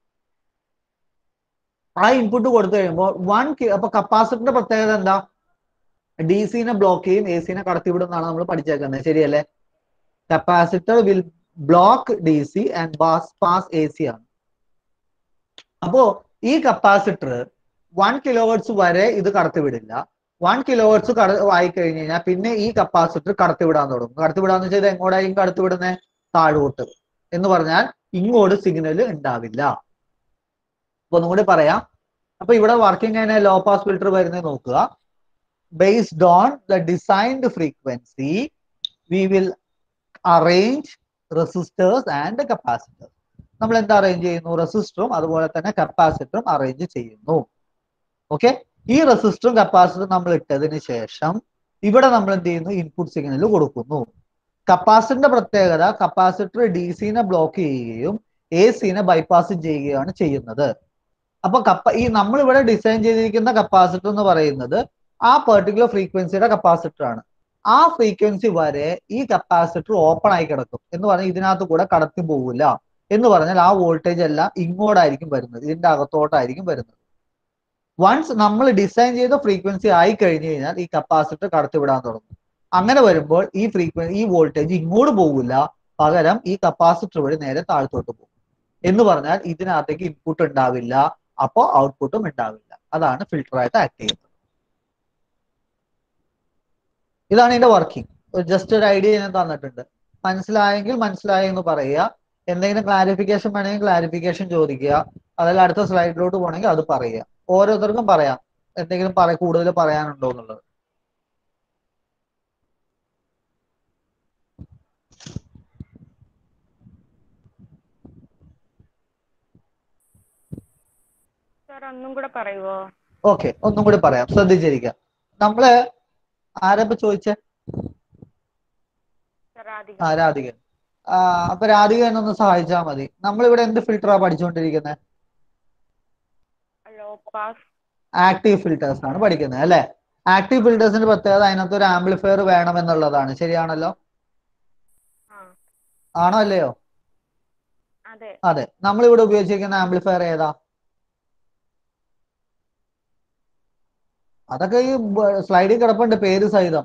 S2: ആ ഇൻപുട്ട് കൊടുത്തു കഴിയുമ്പോൾ വൺ അപ്പൊ കപ്പാസിറ്ററിന്റെ പ്രത്യേകത എന്താ ഡി സിനെ ബ്ലോക്ക് ചെയ്യും എ സിനെ കടത്തിവിടും എന്നാണ് നമ്മൾ പഠിച്ചേക്കുന്നത് ശരിയല്ലേ capacitor will block D C and pass pass A C ആണ് അപ്പോ ഈ കപ്പാസിറ്റർ വൺ കിലോവേർട്സ് വരെ ഇത് കടത്തിവിടില്ല വൺ കിലോവേർട്സ് കട ആയി കഴിഞ്ഞ് കഴിഞ്ഞാൽ പിന്നെ ഈ കപ്പാസിറ്റർ കടത്തിവിടാൻ തുടങ്ങും കടത്തിവിടാന്ന് വെച്ചാൽ ഇത് എങ്ങോട്ടായിരിക്കും കടത്തിവിടുന്നത് താഴോട്ട് എന്ന് പറഞ്ഞാൽ ഇങ്ങോട്ട് സിഗ്നൽ ഉണ്ടാവില്ല അപ്പൊ ഒന്നും കൂടി പറയാം അപ്പൊ ഇവിടെ വർക്കിംഗ് എങ്ങനെ ലോ പാസ് ഫിൽട്ടർ വരുന്നത് നോക്കുക based on the designed frequency we will arrange resistors and capacitors നമ്മൾ എന്താ അറേഞ്ച് ചെയ്യുന്നു റെസിസ്റ്ററും അതുപോലെ തന്നെ കപ്പാസിറ്ററും അറേഞ്ച് ചെയ്യുന്നു ഓക്കെ ഈ റെസിസ്റ്ററും കപ്പാസിറ്ററും നമ്മൾ ഇട്ടതിന് ശേഷം ഇവിടെ നമ്മൾ എന്ത് ചെയ്യുന്നു ഇൻപുട്ട് സിഗ്നൽ കൊടുക്കുന്നു കപ്പാസിറ്ററിന്റെ പ്രത്യേകത കപ്പാസിറ്റർ ഡി സിനെ ബ്ലോക്ക് ചെയ്യുകയും എ സിനെ ബൈപ്പാസ് ചെയ്യുകയാണ് ചെയ്യുന്നത് അപ്പൊ കപ്പ ഈ നമ്മൾ ഇവിടെ ഡിസൈൻ ചെയ്തിരിക്കുന്ന കപ്പാസിറ്റർ എന്ന് പറയുന്നത് ആ പെർട്ടിക്കുലർ ഫ്രീക്വൻസിയുടെ കപ്പാസിറ്റർ ആണ് ആ ഫ്രീക്വൻസി വരെ ഈ കപ്പാസിറ്റർ ഓപ്പൺ ആയി കിടക്കും എന്ന് പറഞ്ഞാൽ ഇതിനകത്ത് കൂടെ കടത്തി പോകില്ല എന്ന് പറഞ്ഞാൽ ആ വോൾട്ടേജ് എല്ലാം ഇങ്ങോട്ടായിരിക്കും വരുന്നത് ഇതിന്റെ അകത്തോട്ടായിരിക്കും വരുന്നത് വൺസ് നമ്മൾ ഡിസൈൻ ചെയ്ത ഫ്രീക്വൻസി ആയി കഴിഞ്ഞു കഴിഞ്ഞാൽ ഈ കപ്പാസിറ്റർ കടത്തിവിടാൻ തുടങ്ങും അങ്ങനെ വരുമ്പോൾ ഈ ഫ്രീക്വൻസി ഈ വോൾട്ടേജ് ഇങ്ങോട്ട് പോകില്ല പകരം ഈ കപ്പാസിറ്റർ വഴി നേരെ താഴത്തോട്ട് പോകും എന്ന് പറഞ്ഞാൽ ഇതിനകത്തേക്ക് ഇൻപുട്ട് ഉണ്ടാവില്ല അപ്പോൾ ഔട്ട്പുട്ടും ഉണ്ടാവില്ല അതാണ് ഫിൽട്ടറായിട്ട് ആക്ട് ചെയ്യുന്നത് ഇതാണ് ഇതിന്റെ വർക്കിംഗ് ജസ്റ്റ് ഒരു ഐഡിയ ഞാൻ തന്നിട്ടുണ്ട് മനസ്സിലായെങ്കിൽ മനസ്സിലായെന്ന് പറയുക എന്തെങ്കിലും ക്ലാരിഫിക്കേഷൻ വേണമെങ്കിൽ ക്ലാരിഫിക്കേഷൻ ചോദിക്കുക അതല്ല അടുത്ത സ്ലൈഡിലോട്ട് പോകണമെങ്കിൽ അത് പറയുക ഓരോരുത്തർക്കും പറയാം എന്തെങ്കിലും പറ കൂടുതൽ പറയാനുണ്ടോ എന്നുള്ളത്
S10: സാർ ഒന്നും കൂടെ പറയുവോ
S2: ഓക്കെ ഒന്നും കൂടി പറയാം ശ്രദ്ധിച്ചിരിക്കുക നമ്മള് ആരപ്പ ചോദിച്ചേ
S10: സാർ അധികം
S2: ആരാധികൻ ആ, അപ്പൊ രാധിക എന്നെ ഒന്ന് സഹായിച്ചാൽ മതി നമ്മളിവിടെ എന്ത് ഫിൽറ്ററാ പഠിച്ചുകൊണ്ടിരിക്കുന്നത്
S10: ലോ പാസ്
S2: ആക്റ്റീവ് ഫിൽറ്റേഴ്സ് ആണ് പഠിക്കുന്നത് അല്ലെ ആക്റ്റീവ് ഫിൽറ്റേഴ്സിന്റെ പ്രത്യേകത അതിനകത്ത് ഒരു ആംപ്ലിഫയർ വേണം എന്നുള്ളതാണ് ശരിയാണല്ലോ
S10: ആ
S2: ആണോ അല്ലയോ
S10: അതെ
S2: അതെ നമ്മളിവിടെ ഉപയോഗിച്ചിരിക്കുന്ന ആംപ്ലിഫയർ ഏതാ അതൊക്കെ ഈ സ്ലൈഡിൽ കിടപ്പുണ്ട് പേര് സഹിതം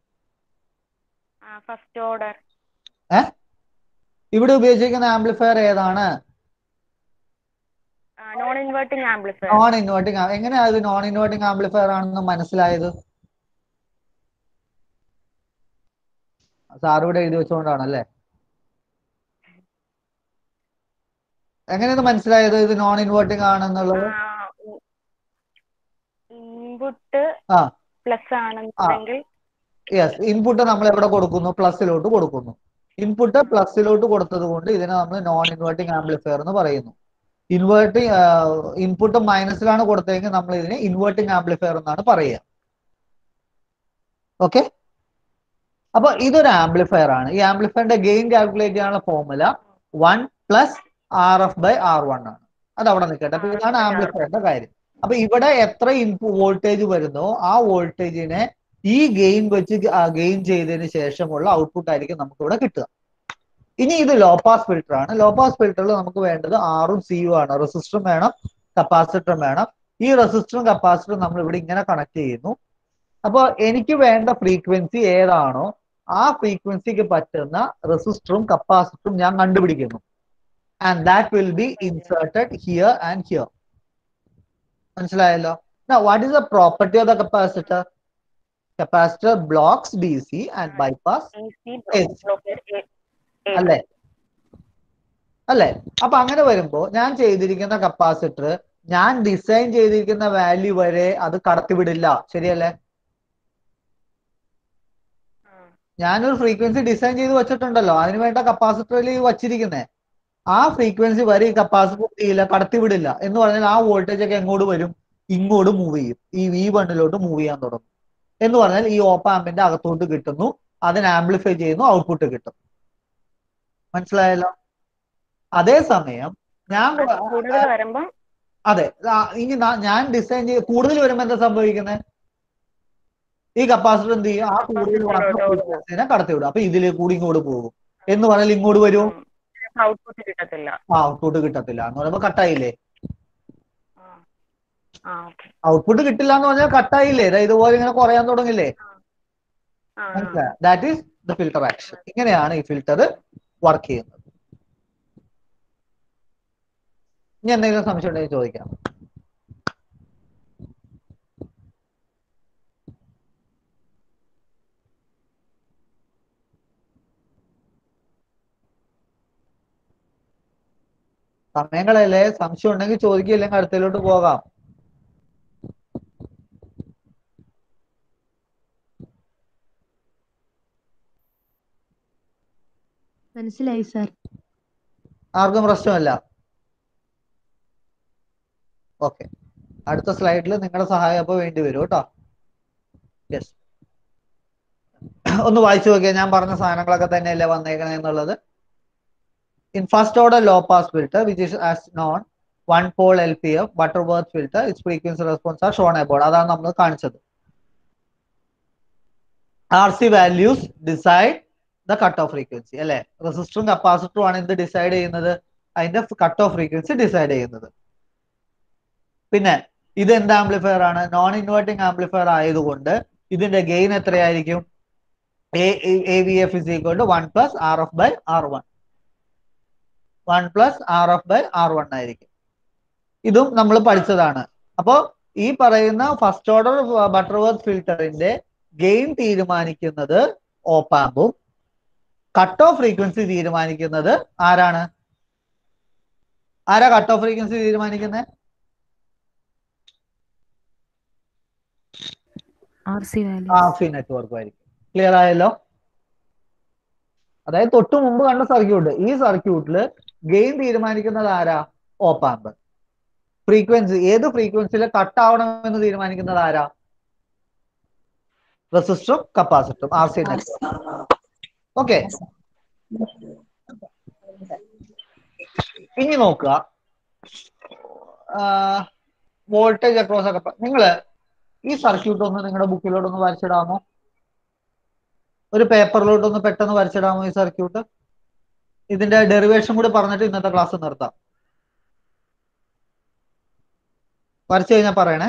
S10: ഫസ്റ്റ് ഓർഡർ
S2: ഇവിടെ ഉപയോഗിച്ചിരിക്കുന്ന ആംപ്ലിഫയർ ഏതാണ്
S10: non inverting amplifier
S2: non inverting എങ്ങനെയാ അത് നോൺ ഇൻവേർട്ടിംഗ് ആംപ്ലിഫയർ ആണെന്ന് മനസ്സിലായത് സാർ ഇവിടെ എഴുതി വെച്ചുകൊണ്ടാണല്ലേ എങ്ങനെയാണ് മനസ്സിലായത് ഇത് നോൺ ഇൻവേർട്ടിംഗ് ആണെന്നുള്ളത്
S10: ഇൻപുട്ട്
S2: ആ
S10: പ്ലസ് ആണെന്നുണ്ടെങ്കിൽ
S2: യെസ് ഇൻപുട്ട് നമ്മൾ എവിടെ കൊടുക്കുന്നു പ്ലസിലോട്ട് കൊടുക്കുന്നു ഇൻപുട്ട് പ്ലസിലോട്ട് കൊടുത്തത് കൊണ്ട് ഇതിനെ നമ്മൾ നോൺ ഇൻവേർട്ടിംഗ് ആംപ്ലിഫയർ എന്ന് പറയുന്നു ഇൻവേർട്ടിംഗ് ഇൻപുട്ട് മൈനസിലാണ് കൊടുത്തതെങ്കിൽ നമ്മൾ ഇതിനെ ഇൻവേർട്ടിംഗ് ആംപ്ലിഫയർ എന്നാണ് പറയുക ഓക്കെ അപ്പൊ ഇതൊരു ആംപ്ലിഫയർ ആണ് ഈ ആംപ്ലിഫയറിന്റെ ഗെയിൻ കാൽക്കുലേറ്റ് ചെയ്യാനുള്ള formula one plus R F by R one ആണ് അത് അവിടെ നിൽക്കട്ടെ അപ്പൊ ഇതാണ് ആംപ്ലിഫയറിന്റെ കാര്യം അപ്പൊ ഇവിടെ എത്ര ഇൻപു വോൾട്ടേജ് വരുന്നോ ആ വോൾട്ടേജിനെ ഈ ഗെയിൻ വെച്ച് ഗെയിൻ ചെയ്തതിന് ശേഷമുള്ള ഔട്ട്പുട്ട് ആയിരിക്കും നമുക്ക് ഇവിടെ കിട്ടുക ഇനി ഇത് ലോ പാസ് ഫിൽറ്റർ ആണ് ലോ പാസ് ഫിൽറ്ററിൽ നമുക്ക് വേണ്ടത് ആറും സിയും ആണ് റെസിസ്റ്ററും വേണം കപ്പാസിറ്ററും വേണം ഈ റെസിസ്റ്ററും കപ്പാസിറ്ററും നമ്മൾ ഇവിടെ ഇങ്ങനെ കണക്ട് ചെയ്യുന്നു അപ്പോൾ എനിക്ക് വേണ്ട ഫ്രീക്വൻസി ഏതാണോ ആ ഫ്രീക്വൻസിക്ക് പറ്റുന്ന റെസിസ്റ്ററും കപ്പാസിറ്ററും ഞാൻ കണ്ടുപിടിക്കുന്നു and that will be inserted here and here മനസ്സിലായല്ലോ what is the property of the capacitor capacitor blocks D C and bypass അല്ലേ അല്ലേ അപ്പൊ അങ്ങനെ വരുമ്പോ ഞാൻ ചെയ്തിരിക്കുന്ന കപ്പാസിറ്റർ ഞാൻ ഡിസൈൻ ചെയ്തിരിക്കുന്ന വാല്യൂ വരെ അത് കടത്തിവിടില്ല ശരിയല്ലേ ഞാനൊരു ഫ്രീക്വൻസി ഡിസൈൻ ചെയ്ത് വെച്ചിട്ടുണ്ടല്ലോ അതിന് വേണ്ട കപ്പാസിറ്ററിൽ വച്ചിരിക്കുന്നേ ആ ഫ്രീക്വൻസി വരെ ഈ കപ്പാസിറ്റർ ചെയ്യില്ല കടത്തിവിടില്ല എന്ന് പറഞ്ഞാൽ ആ വോൾട്ടേജ് ഒക്കെ എങ്ങോട്ട് വരും ഇങ്ങോട്ട് മൂവ് ചെയ്യും ഈ വി വണ്ണിലോട്ട് മൂവ് ചെയ്യാൻ തുടങ്ങും എന്ന് പറഞ്ഞാൽ ഈ ഓപ്പ് ആമ്പിന്റെ അകത്തോട്ട് കിട്ടുന്നു അതിനെ ആംപ്ലിഫൈ ചെയ്യുന്നു ഔട്ട്പുട്ട് കിട്ടും മനസ്സിലായല്ലോ അതേസമയം ഞാൻ
S10: കൂടുതൽ വരുമ്പോ
S2: അതെ ആ, ഇനി നാ- ഞാൻ ഡിസൈൻ ചെയ്ത് കൂടുതൽ വരുമ്പോ എന്താ സംഭവിക്കുന്നത് ഈ കപ്പാസിറ്റർ എന്ത് ചെയ്യും ആ കൂടുതൽ ഫ്രീക്വൻസിനെ കടത്തിവിടും അപ്പൊ ഇതിൽ കൂടി ഇങ്ങോട്ട് പോകും എന്ന് പറഞ്ഞാൽ ഇങ്ങോട്ട് വരും
S10: ഔട്ട്പുട്ട് കിട്ടത്തില്ല
S2: ആ ഔട്ട്പുട്ട് കിട്ടത്തില്ല എന്ന് പറയുമ്പോ കട്ടായില്ലേ
S10: ആ ഓക്കെ
S2: ഔട്ട്പുട്ട് കിട്ടില്ല എന്ന് പറഞ്ഞാൽ കട്ടായില്ലേ ദാ ഇതുപോലെ ഇങ്ങനെ കുറയാൻ തുടങ്ങില്ലേ മനസ്സിലായോ that is the filter action ഇങ്ങനെയാണ് ഈ ഫിൽട്ടർ വർക്ക് ചെയ്യുന്നത് ഇനി എന്തെങ്കിലും സംശയം ഉണ്ടെങ്കിൽ ചോദിക്കാം സമയങ്ങളല്ലേ സംശയം ഉണ്ടെങ്കിൽ ചോദിക്കില്ലെങ്കിൽ അടുത്തതിലോട്ട് പോകാം
S8: മനസ്സിലായി സാർ
S2: ആർക്കും പ്രശ്നമല്ല ഓക്കെ അടുത്ത സ്ലൈഡിൽ നിങ്ങളുടെ സഹായം അപ്പൊ വേണ്ടി വരും കേട്ടോ യെസ് ഒന്ന് വായിച്ചു നോക്കിയാൽ ഞാൻ പറഞ്ഞ സാധനങ്ങളൊക്കെ തന്നെയല്ലേ വന്നേക്കണേ എന്നുള്ളത് in first order low pass filter which is as known one pole L P F Butterworth filter its frequency response are shown aboard അതാണ് നമ്മൾ കാണിച്ചത് R C values decide the cut off frequency അല്ലെ റെസിസ്റ്ററും കപ്പാസിറ്ററും ആണ് എന്ത് decide ചെയ്യുന്നത് അതിന്റെ കട്ട് ഓഫ് ഫ്രീക്വൻസി ഡിസൈഡ് ചെയ്യുന്നത് പിന്നെ ഇത് എന്ത് ആംപ്ലിഫയർ ആണ് നോൺ ഇൻവേർട്ടിംഗ് ആംപ്ലിഫയർ ആയതുകൊണ്ട് ഇതിന്റെ ഗെയിൻ എത്രയായിരിക്കും A V F is equal to one plus R F by R one one plus R F by R one ആയിരിക്കും ഇതും നമ്മൾ പഠിച്ചതാണ് അപ്പോ ഈ പറയുന്ന ഫസ്റ്റ് ഓർഡർ ബട്ടർവർത്ത് ഫിൽറ്ററിന്റെ ഗെയിൻ തീരുമാനിക്കുന്നത് ഓപ്പാമ്പും കട്ട് ഓഫ് ഫ്രീക്വൻസി തീരുമാനിക്കുന്നത് ആരാണ് ആരാ കട്ട് ഓഫ് ഫ്രീക്വൻസി തീരുമാനിക്കുന്നത്
S6: R C value
S2: R C network ആയിരിക്കും ക്ലിയർ ആയല്ലോ അതായത് തൊട്ടു മുമ്പ് കണ്ട സർക്യൂട്ട് ഈ സർക്യൂട്ടിൽ ഗെയിൻ തീരുമാനിക്കുന്നത് ആരാ ഓപ്പാമ്പ് ഫ്രീക്വൻസി ഏത് ഫ്രീക്വൻസിയിൽ കട്ട് ആവണമെന്ന് തീരുമാനിക്കുന്നത് ആരാ റെസിസ്റ്ററും കപ്പാസിറ്ററും ആർ സി നെറ്റ്വർക്ക് ഓക്കെ ഇനി നോക്കുക വോൾട്ടേജ് അക്രോസ് ഒക്കെ നിങ്ങൾ ഈ സർക്യൂട്ട് ഒന്ന് നിങ്ങളുടെ ബുക്കിലോട്ട് ഒന്ന് വരച്ചിടാമോ ഒരു പേപ്പറിലോട്ട് ഒന്ന് പെട്ടെന്ന് വരച്ചിടാമോ ഈ സർക്യൂട്ട് ഇതിന്റെ ഡെറിവേഷൻ കൂടി പറഞ്ഞിട്ട് ഇന്നത്തെ ക്ലാസ് നിർത്താം വരച്ചു കഴിഞ്ഞാൽ പറയണേ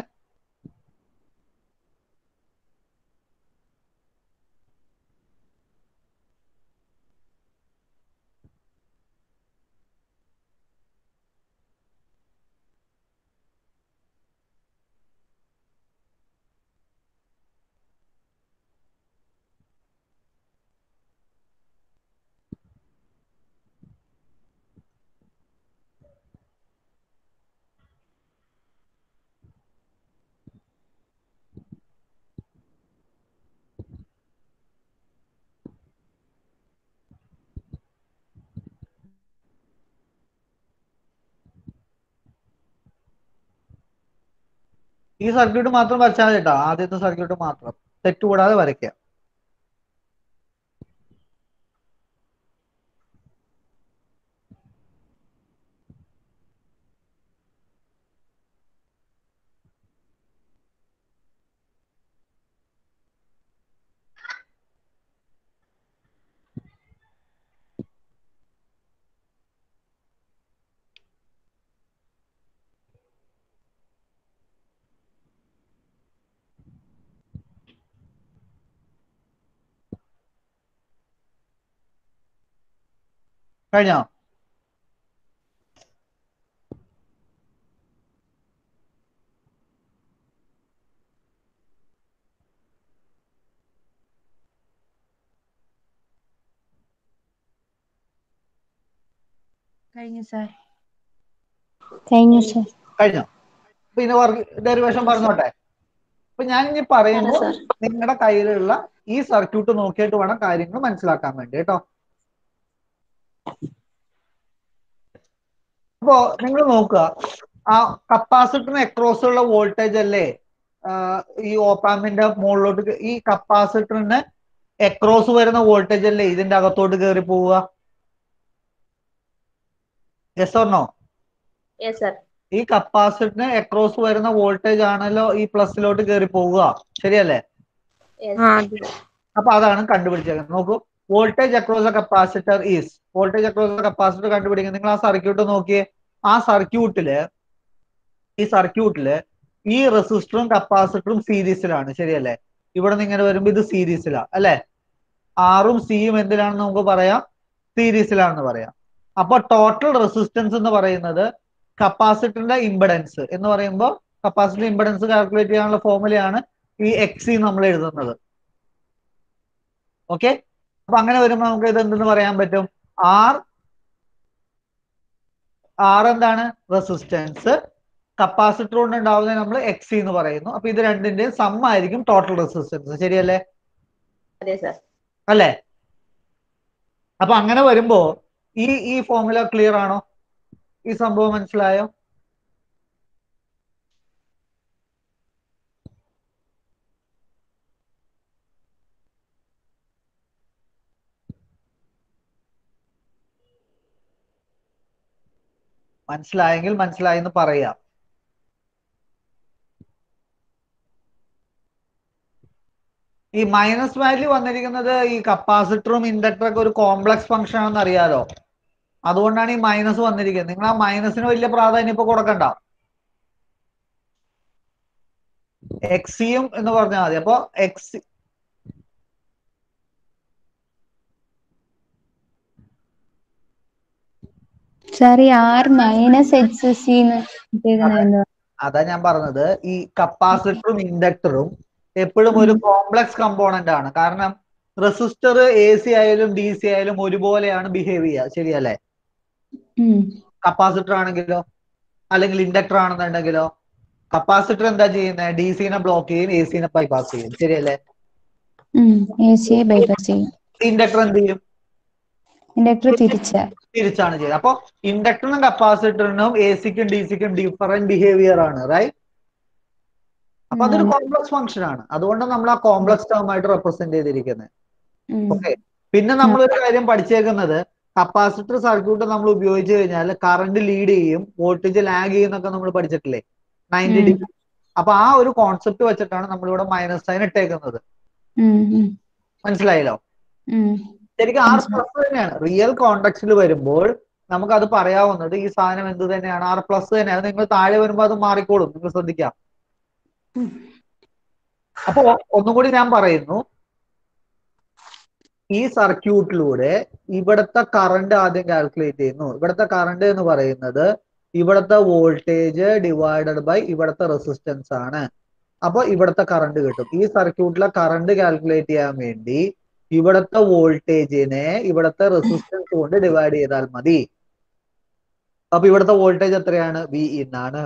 S2: ഈ സർക്യൂട്ട് മാത്രം വരച്ചാൽ മതി കേട്ടോ ആദ്യത്തെ സർക്യൂട്ട് മാത്രം തെറ്റ് കൂടാതെ വരയ്ക്കുക കഴിഞ്ഞോ
S7: കഴിഞ്ഞു സാർ കഴിഞ്ഞു സാർ
S2: കഴിഞ്ഞോ പിന്നെ വർക്ക് ഡെറിവേഷൻ പറഞ്ഞോട്ടെ അപ്പൊ ഞാൻ ഇനി പറയുമ്പോൾ
S4: സാർ.
S2: നിങ്ങളുടെ കയ്യിലുള്ള ഈ സർക്യൂട്ട് നോക്കിയിട്ട് വേണം കാര്യങ്ങൾ മനസ്സിലാക്കാൻ വേണ്ടി കേട്ടോ അപ്പോ നിങ്ങൾ നോക്കുക ആ കപ്പാസിറ്ററിന് അക്രോസ് ഉള്ള വോൾട്ടേജ് അല്ലേ ആ, ഈ ഓപ്പാമിന്റെ മുകളിലോട്ട് ഈ കപ്പാസിറ്ററിന് അക്രോസ് വരുന്ന വോൾട്ടേജ് അല്ലേ ഇതിന്റെ അകത്തോട്ട് കയറി പോവുക യെസ് ഓർണോ
S1: യെസ് സർ
S2: ഈ കപ്പാസിറ്ററിന് അക്രോസ് വരുന്ന വോൾട്ടേജ് ആണല്ലോ ഈ പ്ലസിലോട്ട് കയറി പോവുക ശരിയല്ലേ
S1: യെസ്
S5: ആ അതെ
S2: അപ്പൊ അതാണ് കണ്ടുപിടിച്ചേക്കുന്നത് നോക്കൂ voltage across a capacitor is voltage across a capacitor കണ്ടുപിടിക്കുന്നത് നിങ്ങൾ ആ സർക്യൂട്ട് നോക്കിയേ ആ സർക്യൂട്ടില് ഈ സർക്യൂട്ടില് ഈ റെസിസ്റ്ററും കപ്പാസിറ്ററും സീരീസിലാണ് ശരിയല്ലേ ഇവിടെ നിന്ന് ഇങ്ങനെ വരുമ്പോ ഇത് സീരീസിലാണ് അല്ലെ ആറും സിയും എന്തിനാണെന്ന് നമുക്ക് പറയാം സീരീസിലാണെന്ന് പറയാം അപ്പൊ ടോട്ടൽ റെസിസ്റ്റൻസ് എന്ന് പറയുന്നത് കപ്പാസിറ്ററിന്റെ ഇമ്പഡൻസ് എന്ന് പറയുമ്പോൾ കപ്പാസിറ്റർ ഇമ്പഡൻസ് കാൽക്കുലേറ്റ് ചെയ്യാനുള്ള ഫോർമുലയാണ് ഈ എക്സി നമ്മൾ എഴുതുന്നത് ഓക്കെ അപ്പൊ അങ്ങനെ വരുമ്പോൾ നമുക്ക് ഇത് എന്തെന്ന് പറയാൻ പറ്റും ആർ ആർ എന്താണ് റെസിസ്റ്റൻസ് കപ്പാസിറ്റർ കൊണ്ട് ഉണ്ടാവുന്നത് നമ്മൾ എക്സി എന്ന് പറയുന്നു അപ്പൊ ഇത് രണ്ടിന്റെയും സം ആയിരിക്കും ടോട്ടൽ റെസിസ്റ്റൻസ് ശരിയല്ലേ
S1: അതെ സർ
S2: അല്ലേ അപ്പൊ അങ്ങനെ വരുമ്പോ ഈ ഈ ഫോർമുല ക്ലിയർ ആണോ ഈ സംഭവം മനസ്സിലായോ മനസ്സിലായെങ്കിൽ മനസ്സിലായി എന്ന് പറയാം ഈ മൈനസ് വാല്യൂ വന്നിരിക്കുന്നത് ഈ കപ്പാസിറ്ററും ഇൻഡക്ടറും ഒക്കെ ഒരു കോംപ്ലക്സ് ഫംഗ്ഷൻ ആണെന്ന് അറിയാലോ അതുകൊണ്ടാണ് ഈ മൈനസ് വന്നിരിക്കുന്നത് നിങ്ങൾ ആ മൈനസിന് വലിയ പ്രാധാന്യം ഇപ്പൊ കൊടുക്കണ്ട എക്സിയും എന്ന് പറഞ്ഞാൽ മതി അപ്പൊ എക്സ്
S3: സാർ ഈ ആർ മൈനസ് എച്ച് സി എന്ന്
S2: അതാ ഞാൻ പറഞ്ഞത് ഈ കപ്പാസിറ്ററും ഇൻഡക്ടറും എപ്പോഴും ഒരു കോംപ്ലക്സ് കമ്പോണന്റ് ആണ് കാരണം റെസിസ്റ്റർ എ സി ആയാലും ഡി സി ആയാലും ഒരുപോലെയാണ് ബിഹേവ് ചെയ്യുക ശരിയല്ലേ കപ്പാസിറ്റർ ആണെങ്കിലോ അല്ലെങ്കിൽ ഇൻഡക്ടർ ആണെന്നുണ്ടെങ്കിലോ കപ്പാസിറ്റർ എന്താ ചെയ്യുന്നത് ഡി സിനെ ബ്ലോക്ക് ചെയ്യും എ സിനെ ബൈപാസ് ചെയ്യും ശരിയല്ലേ
S3: എ സിയെ ബൈപ്പാസ് ചെയ്യും
S2: ഇൻഡക്ടർ എന്ത് ചെയ്യും
S3: ഇൻഡക്ടർ തിരിച്ച
S2: തിരിച്ചാണ് ചെയ്യുന്നത് അപ്പൊ ഇൻഡക്ടറിനും കപ്പാസിറ്ററിനും എ സിക്കും ഡി സിക്കും ഡിഫറെന്റ് ബിഹേവിയർ ആണ് റൈറ്റ് അപ്പൊ അതൊരു കോംപ്ലക്സ് ഫംഗ്ഷൻ ആണ് അതുകൊണ്ട് നമ്മൾ ആ കോംപ്ലക്സ് ടേം ആയിട്ട് റെപ്രസെന്റ് ചെയ്തിരിക്കുന്നത് ഓക്കെ പിന്നെ നമ്മൾ ഒരു കാര്യം പഠിച്ചേക്കുന്നത് കപ്പാസിറ്റർ സർക്യൂട്ട് നമ്മൾ ഉപയോഗിച്ച് കഴിഞ്ഞാൽ കറണ്ട് ലീഡ് ചെയ്യും വോൾട്ടേജ് ലാഗ് ചെയ്യുന്നൊക്കെ നമ്മൾ പഠിച്ചിട്ടില്ലേ നയൻറ്റി
S3: ഉം.
S2: ഡിഗ്രി അപ്പൊ ആ ഒരു കോൺസെപ്റ്റ് വെച്ചിട്ടാണ് നമ്മളിവിടെ മൈനസ് സൈൻ ഇട്ടേക്കുന്നത്
S3: ഉം, ഉം,
S2: മനസ്സിലായല്ലോ
S3: ഉം.
S2: ശരിക്കും ആർ
S3: മനസ്സിലായി.
S2: പ്ലസ് തന്നെയാണ് റിയൽ കോണ്ടക്സ്റ്റിൽ വരുമ്പോൾ നമുക്ക് അത് പറയാവുന്നത് ഈ സാധനം എന്ത് തന്നെയാണ് ആർ പ്ലസ് തന്നെയാണ് നിങ്ങൾ താഴെ വരുമ്പോൾ അത് മാറിക്കോളും നിങ്ങൾ ശ്രദ്ധിക്കാം അപ്പോ ഒന്നും കൂടി ഞാൻ പറയുന്നു ഈ സർക്യൂട്ടിലൂടെ ഇവിടുത്തെ കറണ്ട് ആദ്യം കാൽക്കുലേറ്റ് ചെയ്യുന്നു ഇവിടുത്തെ കറണ്ട് എന്ന് പറയുന്നത് ഇവിടുത്തെ വോൾട്ടേജ് ഡിവൈഡഡ് ബൈ ഇവിടുത്തെ റെസിസ്റ്റൻസ് ആണ് അപ്പൊ ഇവിടുത്തെ കറണ്ട് കിട്ടും ഈ സർക്യൂട്ടിലെ കറണ്ട് കാൽക്കുലേറ്റ് ചെയ്യാൻ വേണ്ടി ഇവിടുത്തെ വോൾട്ടേജിനെ ഇവിടുത്തെ റെസിസ്റ്റൻസ് കൊണ്ട് ഡിവൈഡ് ചെയ്താൽ മതി അപ്പൊ ഇവിടുത്തെ വോൾട്ടേജ് എത്രയാണ് വി ഇൻ ആണ്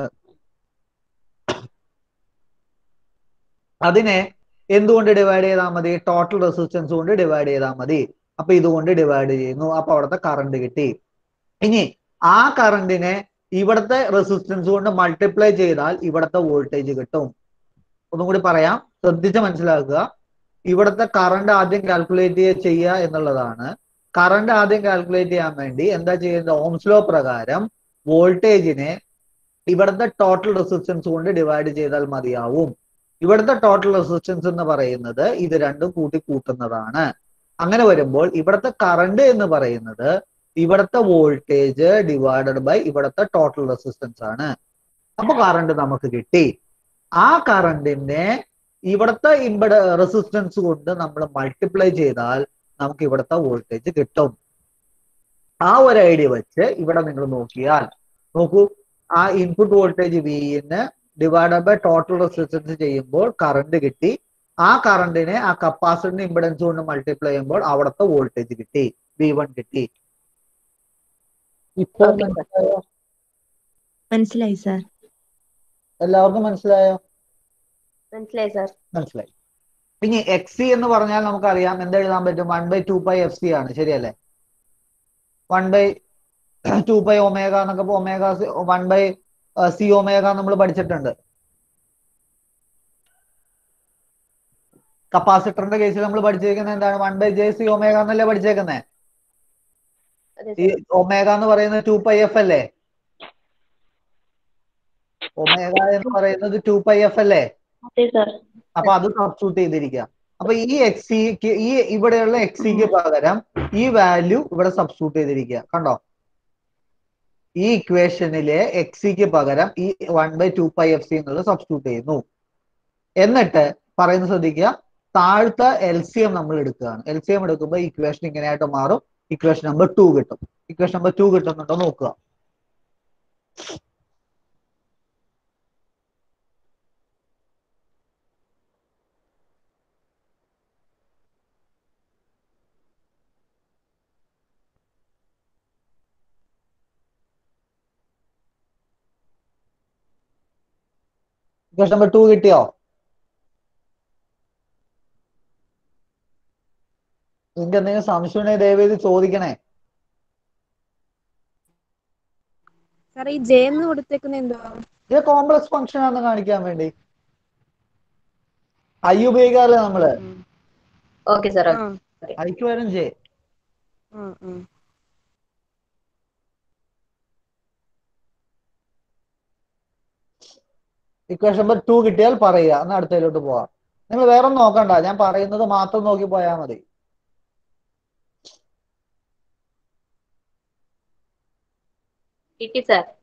S2: അതിനെ എന്തുകൊണ്ട് ഡിവൈഡ് ചെയ്താൽ മതി ടോട്ടൽ റെസിസ്റ്റൻസ് കൊണ്ട് ഡിവൈഡ് ചെയ്താൽ മതി അപ്പൊ ഇതുകൊണ്ട് ഡിവൈഡ് ചെയ്യുന്നു അപ്പൊ അവിടുത്തെ കറണ്ട് കിട്ടി ഇനി ആ കറണ്ടിനെ ഇവിടുത്തെ റെസിസ്റ്റൻസ് കൊണ്ട് മൾട്ടിപ്ലൈ ചെയ്താൽ ഇവിടുത്തെ വോൾട്ടേജ് കിട്ടും ഒന്നും കൂടി പറയാം ശ്രദ്ധിച്ച് മനസ്സിലാക്കുക ഇവിടുത്തെ കറണ്ട് ആദ്യം കാൽക്കുലേറ്റ് ചെയ്യുക എന്നുള്ളതാണ് കറണ്ട് ആദ്യം കാൽക്കുലേറ്റ് ചെയ്യാൻ വേണ്ടി എന്താ ചെയ്യുന്നത് ഓംസ് ലോ പ്രകാരം വോൾട്ടേജിനെ ഇവിടുത്തെ ടോട്ടൽ റെസിസ്റ്റൻസ് കൊണ്ട് ഡിവൈഡ് ചെയ്താൽ മതിയാവും ഇവിടുത്തെ ടോട്ടൽ റെസിസ്റ്റൻസ് എന്ന് പറയുന്നത് ഇത് രണ്ടും കൂട്ടി കൂട്ടുന്നതാണ് അങ്ങനെ വരുമ്പോൾ ഇവിടുത്തെ കറണ്ട് എന്ന് പറയുന്നത് ഇവിടുത്തെ വോൾട്ടേജ് ഡിവൈഡഡ് ബൈ ഇവിടുത്തെ ടോട്ടൽ റെസിസ്റ്റൻസ് ആണ് അപ്പൊ കറണ്ട് നമുക്ക് കിട്ടി ആ കറണ്ടിനെ ഇവിടുത്തെ ഇമ്പട റെസിസ്റ്റൻസ് കൊണ്ട് നമ്മൾ മൾട്ടിപ്ലൈ ചെയ്താൽ നമുക്ക് ഇവിടുത്തെ വോൾട്ടേജ് കിട്ടും ആ ഒരു ഐഡിയ വെച്ച് ഇവിടെ നിങ്ങൾ നോക്കിയാൽ നോക്കൂ ആ input voltage V in divide by total resistance ചെയ്യുമ്പോൾ കറണ്ട് കിട്ടി ആ കറണ്ടിനെ ആ കപ്പാസിറ്ററിന്റെ ഇമ്പിഡൻസ് കൊണ്ട് മൾട്ടിപ്ലൈ ചെയ്യുമ്പോൾ അവിടുത്തെ വോൾട്ടേജ് കിട്ടി വി വൺ കിട്ടി ഇപ്പോൾ
S1: Okay, sir.
S2: മനസ്സിലായോ
S8: മനസ്സിലായി സാർ
S2: എല്ലാവർക്കും മനസ്സിലായോ
S1: മനസ്സിലായി സാർ
S2: മനസ്സിലായി ഇനി എക്സ് സി എന്ന് പറഞ്ഞാൽ നമുക്കറിയാം എന്ത് എഴുതാൻ പറ്റും one by two pi F C ആണ് ശരിയല്ലേ one by two pi omega എന്നൊക്കെ omega one by C omega നമ്മൾ പഠിച്ചിട്ടുണ്ട് കപ്പാസിറ്ററിന്റെ കേസിൽ നമ്മൾ പഠിച്ചിരിക്കുന്നത് എന്താണ് one by J C omega എന്നല്ലേ പഠിച്ചേക്കുന്നത്
S1: അതെ
S2: ഈ
S1: സാർ
S2: ഒമേഗ എന്ന് പറയുന്നത് ടു പൈ എഫ് അല്ലേ ഒമേഗ എന്ന് പറയുന്നത് ടു പൈ എഫ് അല്ലേ
S4: അതെ സാർ
S2: അപ്പൊ അത് സബ്സ്റ്റിറ്റ്യൂട്ട് ചെയ്തിരിക്കുക അപ്പൊ ഈ എക്സ് സിക്ക് ഈ ഇവിടെയുള്ള എക്സ് സിക്ക് പകരം ഈ വാല്യൂ ഇവിടെ സബ്സ്റ്റിറ്റ്യൂട്ട് ചെയ്തിരിക്കുക കണ്ടോ ഈ ഇക്വേഷനിലെ എക്സ് സിക്ക് പകരം ഈ one by two pi F C എന്നുള്ളത് സബ്സ്റ്റിറ്റ്യൂട്ട് ചെയ്യുന്നു എന്നിട്ട് പറയുന്നത് ശ്രദ്ധിക്കുക താഴത്തെ എൽ സി എം നമ്മൾ എടുക്കുകയാണ് എൽ സി എം എടുക്കുമ്പോൾ ഇക്വേഷൻ ഇങ്ങനെയായിട്ട് മാറും ഇക്വേഷൻ നമ്പർ ടു കിട്ടും ഇക്വേഷൻ നമ്പർ ടു കിട്ടുന്നുണ്ടോ നോക്കുക ഇക്വേഷൻ നമ്പർ ടു കിട്ടിയോ നിങ്ങൾക്ക് എന്തെങ്കിലും സംശയം ഉണ്ടെങ്കിൽ ദയവേത് ചോദിക്കണേ
S5: സാർ ഈ ജെ എന്ന് കൊടുത്തേക്കുന്ന എന്തുവാ
S2: ഇത് കോംപ്ലക്സ് ഫംഗ്ഷൻ ആണെന്ന് കാണിക്കാൻ വേണ്ടി ഐ ഉപയോഗിക്കാറില്ല നമ്മള്
S1: ഓക്കെ സാർ
S5: ആ
S2: ഐക്ക് വരും ജെ
S5: ആ ആ
S2: ഇക്വേഷൻ നമ്പർ ടു കിട്ടിയാൽ പറയുക എന്നാ അടുത്തതിലോട്ട് പോവാം നിങ്ങൾ വേറെ ഒന്നും നോക്കണ്ട ഞാൻ പറയുന്നത് മാത്രം നോക്കി പോയാൽ മതി
S1: കിട്ടി സാർ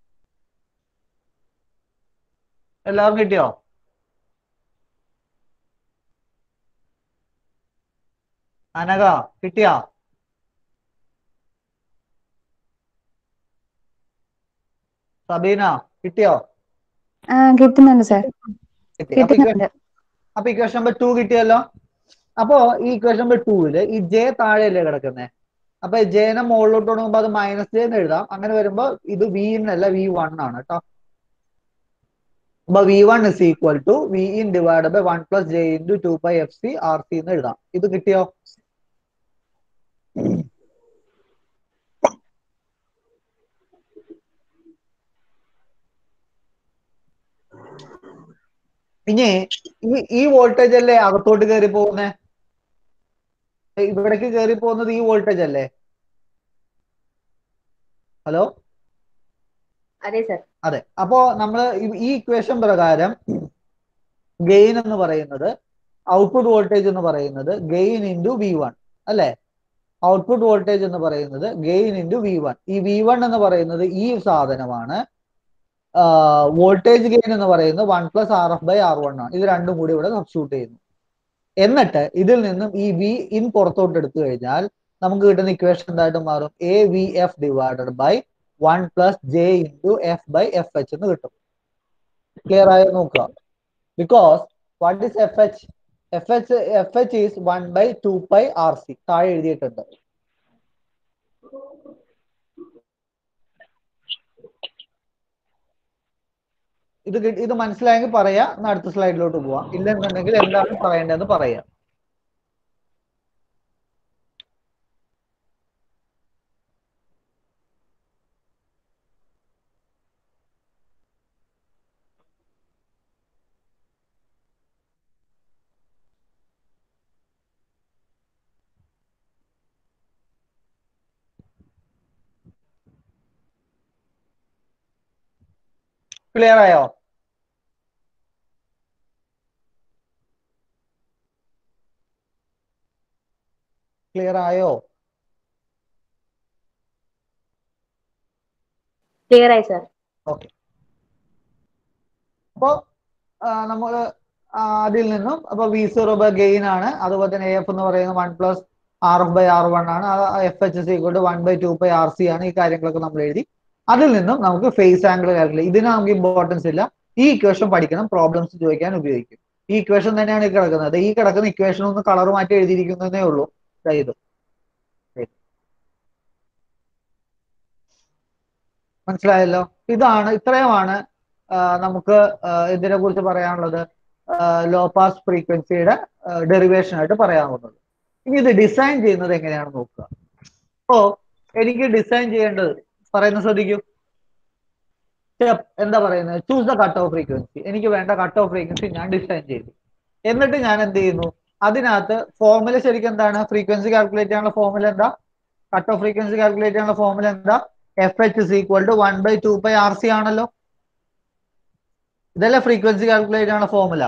S2: എല്ലാവർക്കും കിട്ടിയോ അനക കിട്ടിയോ സബീന കിട്ടിയോ
S3: ആ കിട്ടുന്നുണ്ട് സാർ
S2: കിട്ടി അപ്പൊ ഇക്വേ-
S3: കിട്ടുന്നുണ്ട്
S2: അപ്പൊ ഇക്വേഷൻ നമ്പർ ടു കിട്ടിയല്ലോ അപ്പോ ഈ ഇക്വേഷൻ നമ്പർ ടൂവില് ഈ ജെ താഴെയല്ലേ കിടക്കുന്നത് അപ്പൊ ജെനെ മുകളിലോട്ട് കൊണ്ടുപോകുമ്പോ അത് മൈനസ് ജെ എന്ന് എഴുതാം അങ്ങനെ വരുമ്പോ ഇത് വി എന്നല്ല വി വൺ ആണ് കേട്ടോ അപ്പൊ V one is equal to V in divide by one plus J into two pi F C R C എന്ന് എഴുതാം ഇത് കിട്ടിയോ ഇനി ഈ ഈ വോൾട്ടേജ് അല്ലേ അകത്തോട്ട് കയറി പോകുന്നേ ഇവിടേക്ക് കയറി പോകുന്നത് ഈ വോൾട്ടേജ് അല്ലേ ഹലോ
S1: അതെ സർ
S2: അതെ അപ്പോ നമ്മൾ ഈ ഇക്വേഷൻ പ്രകാരം ഗെയിൻ എന്ന് പറയുന്നത് ഔട്ട്പുട്ട് വോൾട്ടേജ് എന്ന് പറയുന്നത് ഗെയിൻ ഇൻറ്റു വി വൺ അല്ലെ ഔട്ട്പുട്ട് വോൾട്ടേജ് എന്ന് പറയുന്നത് ഗെയിൻ ഇൻറ്റു വി വൺ ഈ വി വൺ എന്ന് പറയുന്നത് ഈ സാധനമാണ് വോൾട്ടേജ് ഗെയിൻ എന്ന് പറയുന്നത് one plus R F by R one ആണ് ഇത് രണ്ടും കൂടി ഇവിടെ സബ്സ്റ്റിറ്റ്യൂട്ട് ചെയ്യുന്നു എന്നിട്ട് ഇതിൽ നിന്നും ഈ വി ഇൻ പുറത്തോട്ട് എടുത്തു കഴിഞ്ഞാൽ നമുക്ക് കിട്ടുന്ന ഇക്വേഷൻ എന്തായിട്ട് മാറും A V F divided by one plus J into F by F H എന്ന് കിട്ടും ക്ലിയർ ആയോ നോക്കുക because what is F H F H F H is one by two pi R C താഴെ എഴുതിയിട്ടുണ്ട് ഇത് കിട്ടി- ഇത് മനസ്സിലായെങ്കിൽ പറയാ എന്നാ അടുത്ത സ്ലൈഡിലോട്ട് പോവാം ഇല്ലെന്നുണ്ടെങ്കിൽ എന്താണ് പറയേണ്ടതെന്ന് പറയാം ക്ലിയർ ആയോ ക്ലിയർ ആയോ
S1: ക്ലിയർ ആയി സർ
S2: ഓക്കെ അപ്പോ നമ്മൾ അതിൽ നിന്നും അപ്പൊ വി സീറോ ബൈ ഗെയിൻ ആണ് അതുപോലെ തന്നെ എഫ് എന്ന് പറയുന്നത് one plus R F by R one ആണ് എഫ് എച്ച് സി കൊണ്ട് one by two by R C ആണ് ഈ കാര്യങ്ങളൊക്കെ നമ്മൾ എഴുതി അതിൽ നിന്നും നമുക്ക് ഫേസ് ആംഗിൾ കാൽക്കുലേറ്റ് ഇതിന് നമുക്ക് ഇമ്പോർട്ടൻസ് ഇല്ല ഈ ഇക്വേഷൻ പഠിക്കണം പ്രോബ്ലംസ് ചോദിക്കാൻ ഉപയോഗിക്കും ഈ ഇക്വേഷൻ തന്നെയാണ് ഈ കിടക്കുന്നത് ഈ കിടക്കുന്ന ഇക്വേഷൻ ഒന്ന് കളർ മാറ്റി എഴുതിയിരിക്കുന്നതേ ഉള്ളൂ ദാ ഇത് മനസ്സിലായല്ലോ ഇതാണ് ഇത്രയുമാണ് ആ, നമുക്ക് ആ, ഇതിനെ കുറിച്ച് പറയാനുള്ളത് ലോ പാസ് ഫ്രീക്വൻസിയുടെ ഡെറിവേഷൻ ആയിട്ട് പറയാവുന്നത് ഇനി ഇത് ഡിസൈൻ ചെയ്യുന്നത് എങ്ങനെയാണെന്ന് നോക്കുക അപ്പോ എനിക്ക് ഡിസൈൻ ചെയ്യേണ്ടത് പറയുന്ന ശ്രദ്ധിക്കൂ സ്റ്റെപ്പ് എന്താ പറയുന്നത് choose the cut off frequency എനിക്ക് വേണ്ട കട്ട് ഓഫ് ഫ്രീക്വൻസി ഞാൻ ഡിസൈൻ ചെയ്തു എന്നിട്ട് ഞാൻ എന്ത് ചെയ്യുന്നു അതിനകത്ത് ഫോർമുല ശരിക്കും എന്താണ് ഫ്രീക്വൻസി കാൽക്കുലേറ്റ് ചെയ്യാനുള്ള ഫോർമുല എന്താ കട്ട് ഓഫ് ഫ്രീക്വൻസി കാൽക്കുലേറ്റ് ചെയ്യാനുള്ള ഫോർമുല എന്താ F H is equal to one by two by R C ആണല്ലോ ഇതല്ലേ ഫ്രീക്വൻസി കാൽക്കുലേറ്റ് ചെയ്യാനുള്ള ഫോർമുല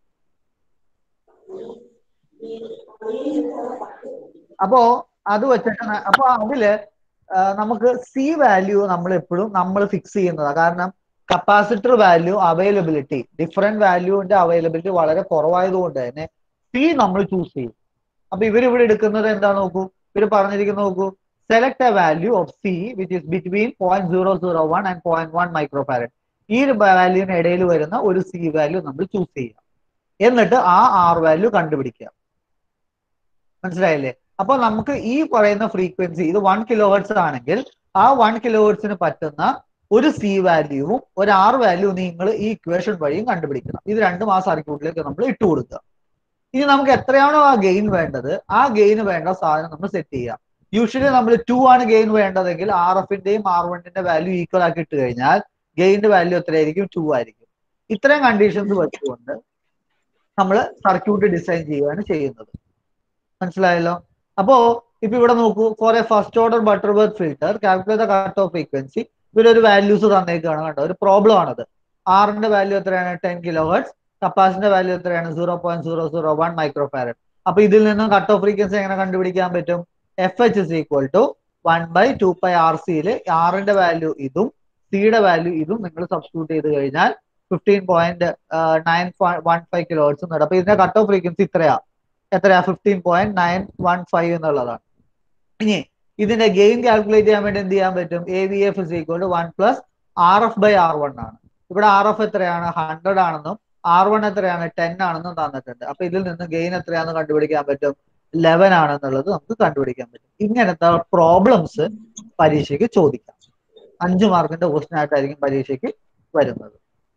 S2: അപ്പോ അത് വെച്ചിട്ട് ന- അപ്പൊ അതില് ആ, നമുക്ക് സി വാല്യൂ നമ്മൾ എപ്പോഴും നമ്മൾ ഫിക്സ് ചെയ്യുന്നതാണ് കാരണം കപ്പാസിറ്റർ വാല്യൂ അവൈലബിലിറ്റി ഡിഫറെന്റ് വാല്യൂവിന്റെ അവൈലബിലിറ്റി വളരെ കുറവായതുകൊണ്ട് തന്നെ സി നമ്മൾ ചൂസ് ചെയ്യും അപ്പൊ ഇവർ ഇവിടെ എടുക്കുന്നത് എന്താ നോക്കൂ ഇവർ പറഞ്ഞിരിക്കുന്നത് നോക്കൂ select a value of C which is between point zero zero one and point one micro farad ഈ ഒരു വാല്യൂവിന് ഇടയിൽ വരുന്ന ഒരു സി വാല്യൂ നമ്മൾ ചൂസ് ചെയ്യുക എന്നിട്ട് ആ ആർ വാല്യൂ കണ്ടുപിടിക്കുക മനസ്സിലായില്ലേ അപ്പൊ നമുക്ക് ഈ പറയുന്ന ഫ്രീക്വൻസി ഇത് വൺ കിലോ ഹെർട്സ് ആണെങ്കിൽ ആ വൺ കിലോ ഹെർട്സിന് പറ്റുന്ന ഒരു സി വാല്യൂവും ഒരു ആർ വാല്യൂ നിങ്ങൾ ഈ ഇക്വേഷൻ വഴിയും കണ്ടുപിടിക്കണം ഇത് രണ്ടും ആ സർക്യൂട്ടിലേക്ക് നമ്മൾ ഇട്ട് കൊടുക്കുക ഇനി നമുക്ക് എത്രയാണോ ആ ഗെയിൻ വേണ്ടത് ആ ഗെയിൻ വേണ്ട സാധനം നമ്മൾ സെറ്റ് ചെയ്യാം യൂഷ്വലി നമ്മൾ ടു ആണ് ഗെയിൻ വേണ്ടതെങ്കിൽ ആർ എഫിന്റെയും ആർ വണ്ണിന്റെ വാല്യൂ ഈക്വൽ ആക്കി ഇട്ട് കഴിഞ്ഞാൽ ഗെയിന്റെ വാല്യൂ എത്രയായിരിക്കും ടു ആയിരിക്കും ഇത്രയും കണ്ടീഷൻസ് വെച്ചുകൊണ്ട് നമ്മൾ സർക്യൂട്ട് ഡിസൈൻ ചെയ്യുകയാണ് ചെയ്യുന്നത് മനസ്സിലായല്ലോ അപ്പോ ഇപ്പൊ ഇവിടെ നോക്കൂ for a first order Butterworth filter calculate cut off frequency ഇവരൊരു വാല്യൂസ് തന്നേക്കാണ് കണ്ടോ ഒരു പ്രോബ്ലം ആണത് ആറിന്റെ വാല്യൂ എത്രയാണ് ടെൻ കിലോ ഹെർട്സ് കപ്പാസിന്റെ വാല്യൂ എത്രയാണ് zero point zero zero one micro farad അപ്പൊ ഇതിൽ നിന്നും കട്ട് ഓഫ് ഫ്രീക്വൻസി എങ്ങനെ കണ്ടുപിടിക്കാൻ പറ്റും F H is equal to one by two pi R സിയിൽ ആറിന്റെ വാല്യൂ ഇതും സിയുടെ വാല്യൂ ഇതും നിങ്ങൾ സബ്സ്റ്റിറ്റ്യൂട്ട് ചെയ്ത് കഴിഞ്ഞാൽ fifteen point nine one five kilo hertz ഉണ്ട് അപ്പൊ ഇതിന്റെ കട്ട് ഓഫ് ഫ്രീക്വൻസി ഇത്രയാ എത്രയാ fifteen point nine one five എന്നുള്ളതാണ് ഇനി ഇതിന്റെ ഗെയിൻ കാൽക്കുലേറ്റ് ചെയ്യാൻ വേണ്ടി എന്ത് ചെയ്യാൻ പറ്റും A V F is equal to one plus R F by R one ആണ് ഇവിടെ ആർ എഫ് എത്രയാണ് ഹൺഡ്രഡ് ആണെന്നും ആർ വൺ എത്രയാണ് ടെൻ ആണെന്നും തന്നിട്ടുണ്ട് അപ്പൊ ഇതിൽ നിന്ന് ഗെയിൻ എത്രയാണെന്ന് കണ്ടുപിടിക്കാൻ പറ്റും ലെവൻ ആണെന്നുള്ളത് നമുക്ക് കണ്ടുപിടിക്കാൻ പറ്റും ഇങ്ങനത്തെ പ്രോബ്ലംസ് പരീക്ഷയ്ക്ക് ചോദിക്കാം അഞ്ചു മാർക്കിന്റെ ക്വസ്റ്റൻ ആയിട്ടായിരിക്കും പരീക്ഷയ്ക്ക് വരുന്നത്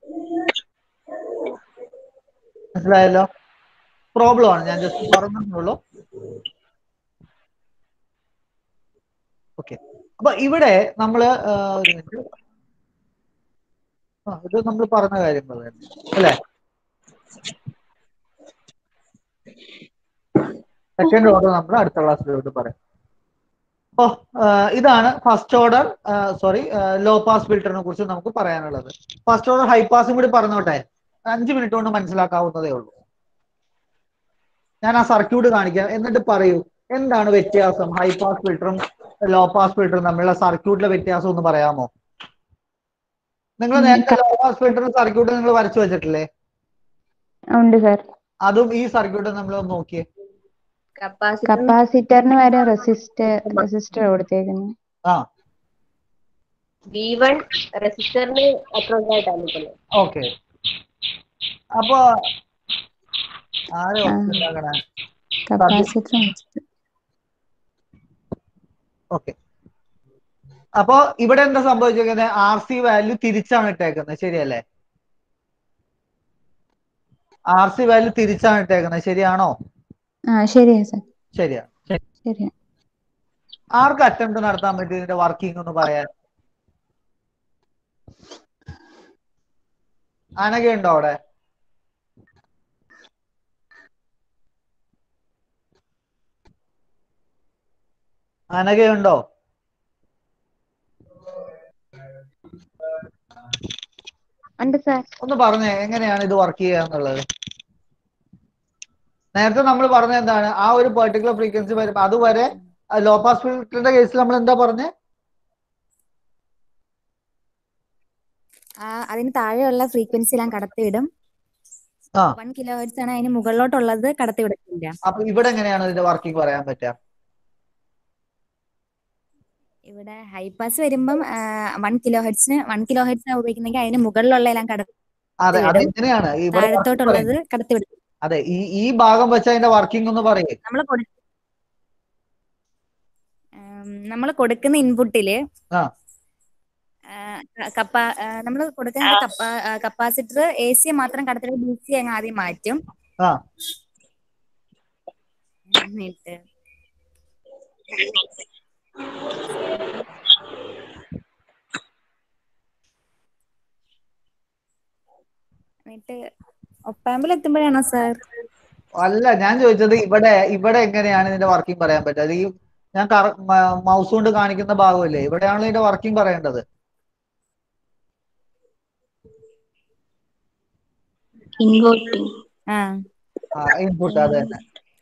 S2: മനസ്സിലായല്ലോ പ്രോബ്ലം ആണ് ഞാൻ ജസ്റ്റ് പറഞ്ഞുള്ളൂ ഓക്കെ അപ്പൊ ഇവിടെ നമ്മള് ആ, ഒരു മിനിറ്റ് ആ ഇത് നമ്മൾ പറഞ്ഞ കാര്യങ്ങൾ തന്നെ അല്ലെ സെക്കൻഡ് ഓർഡർ നമ്മൾ അടുത്ത ക്ലാസ്സിലോട്ട് പറയാം ഓ ഇതാണ് first order sorry low pass ഫിൽറ്ററിനെ കുറിച്ച് നമുക്ക് പറയാനുള്ളത് ഫസ്റ്റ് ഓർഡർ ഹൈ പാസും കൂടി പറഞ്ഞോട്ടെ അഞ്ച് മിനിറ്റ് കൊണ്ട് മനസ്സിലാക്കാവുന്നതേ ഉള്ളൂ ഞാൻ ആ സർക്യൂട്ട് കാണിക്കാം എന്നിട്ട് പറയൂ എന്താണ് വ്യത്യാസം ഹൈ പാസ് ഫിൽറ്ററും ലോ പാസ് ഫിൽറ്ററും തമ്മിലുള്ള സർക്യൂട്ടിലെ വ്യത്യാസം ഒന്ന് പറയാമോ നിങ്ങൾ നേരത്തെ ലോ പാസ് ഫിൽറ്ററും സർക്യൂട്ട് നിങ്ങൾ വരച്ചു വെച്ചിട്ടില്ലേ
S3: ഉണ്ട് സാർ
S2: അതും ഈ സർക്യൂട്ട് നമ്മൾ ഒന്ന് നോക്കിയേ
S1: കപ്പാസിറ്റർ
S3: കപ്പാസിറ്ററിന് വരെ റെസിസ്റ്റർ റെസിസ്റ്റർ കൊടുത്തേക്കുന്നു
S2: ആ
S1: വി വൺ റെസിസ്റ്ററിന് അക്രോസ് ആയിട്ടാണ് നിൽക്കുന്നത്
S2: ഓക്കെ അപ്പൊ ആരെ ഉണ്ടാക്കണേ
S3: കപ്പാസിറ്റർ
S2: ഓക്കെ അപ്പൊ ഇവിടെ എന്താ സംഭവിച്ചിരിക്കുന്നത് ആർ സി വാല്യൂ തിരിച്ചാണ് ഇട്ടേക്കുന്നത് ശരിയല്ലേ ആർ സി വാല്യൂ തിരിച്ചാണ് ഇട്ടേക്കുന്നത് ശരിയാണോ
S3: ആ ശരിയാ സാർ
S2: ശരിയാ
S3: ശരിയാ
S2: ആർക്ക് അറ്റംപ്റ്റ് നടത്താൻ പറ്റും ഇതിന്റെ വർക്കിംഗ് ഒന്ന് പറയാൻ അനഘയുണ്ടോ അവിടെ അനഘയുണ്ടോ
S7: ഉണ്ട് സാർ
S2: ഒന്ന് പറഞ്ഞേ എങ്ങനെയാണ് ഇത് വർക്ക് ചെയ്യുക എന്നുള്ളത് നേരത്തെ നമ്മൾ പറഞ്ഞ എന്താണ് ആ ഒരു പെർട്ടിക്കുലർ ഫ്രീക്വൻസി വരുമ്പോൾ അതുവരെ ലോ പാസ് ഫിൽറ്ററിന്റെ കേസിൽ നമ്മൾ എന്താ പറഞ്ഞേ
S9: ആ അതിന് താഴെയുള്ള ഫ്രീക്വൻസി എല്ലാം കടത്തിവിടും
S2: ആ
S9: വൺ കിലോ ഹെർട്സ് ആണ് അതിന് മുകളിലോട്ടുള്ളത് കടത്തിവിടത്തില്ല
S2: അപ്പൊ ഇവിടെ എങ്ങനെയാണ് ഇതിന്റെ വർക്കിംഗ് പറയാൻ പറ്റുക
S9: ഇവിടെ ഹൈ പാസ് വരുമ്പം വൺ കിലോ ഹെർട്സിന് വൺ കിലോ ഹെർട്സ് ഉപയോഗിക്കുന്നെങ്കിൽ അതിന് മുകളിലുള്ള എല്ലാം
S2: അതെ അത്
S9: കടത്തിവിടും
S2: എങ്ങനെയാണ് ഇവിടെ working
S9: താഴത്തോട്ടുള്ളത്
S2: പറയുന്നത്?
S9: കടത്തിവിടും
S2: അതെ ഈ ഈ ഭാഗം വെച്ച് അതിന്റെ വർക്കിംഗ് ഒന്ന് പറയേ
S9: നമ്മൾ നമ്മൾ കൊടുക്കുന്ന ഇൻപുട്ടില്
S2: ആ
S9: കപ്പ നമ്മൾ കൊടുക്കുന്ന കപ്പാ കപ്പാസിറ്റർ എ സി മാത്രം കടത്തിട്ട് ബി സി അങ്ങ് ആദ്യം മാറ്റും
S2: ആ
S9: എന്നിട്ട് എന്നിട്ട് ഒപ്പാമ്പിൽ എത്തുമ്പോഴാണോ സാർ
S2: അല്ല ഞാൻ ചോദിച്ചത് ഇവിടെ ഇവിടെ എങ്ങനെയാണ് ഇതിന്റെ വർക്കിംഗ് പറയാൻ പറ്റുക അത് ഈ ഞാൻ മൗസ് കൊണ്ട് കാണിക്കുന്ന ഭാഗമല്ലേ ഇവിടെയാണല്ലോ ഇതിന്റെ വർക്കിംഗ് പറയേണ്ടത്
S4: ഇൻവോട്ടിംഗ്
S9: ആ
S2: ആ ഇൻപുട്ട് അത് തന്നെ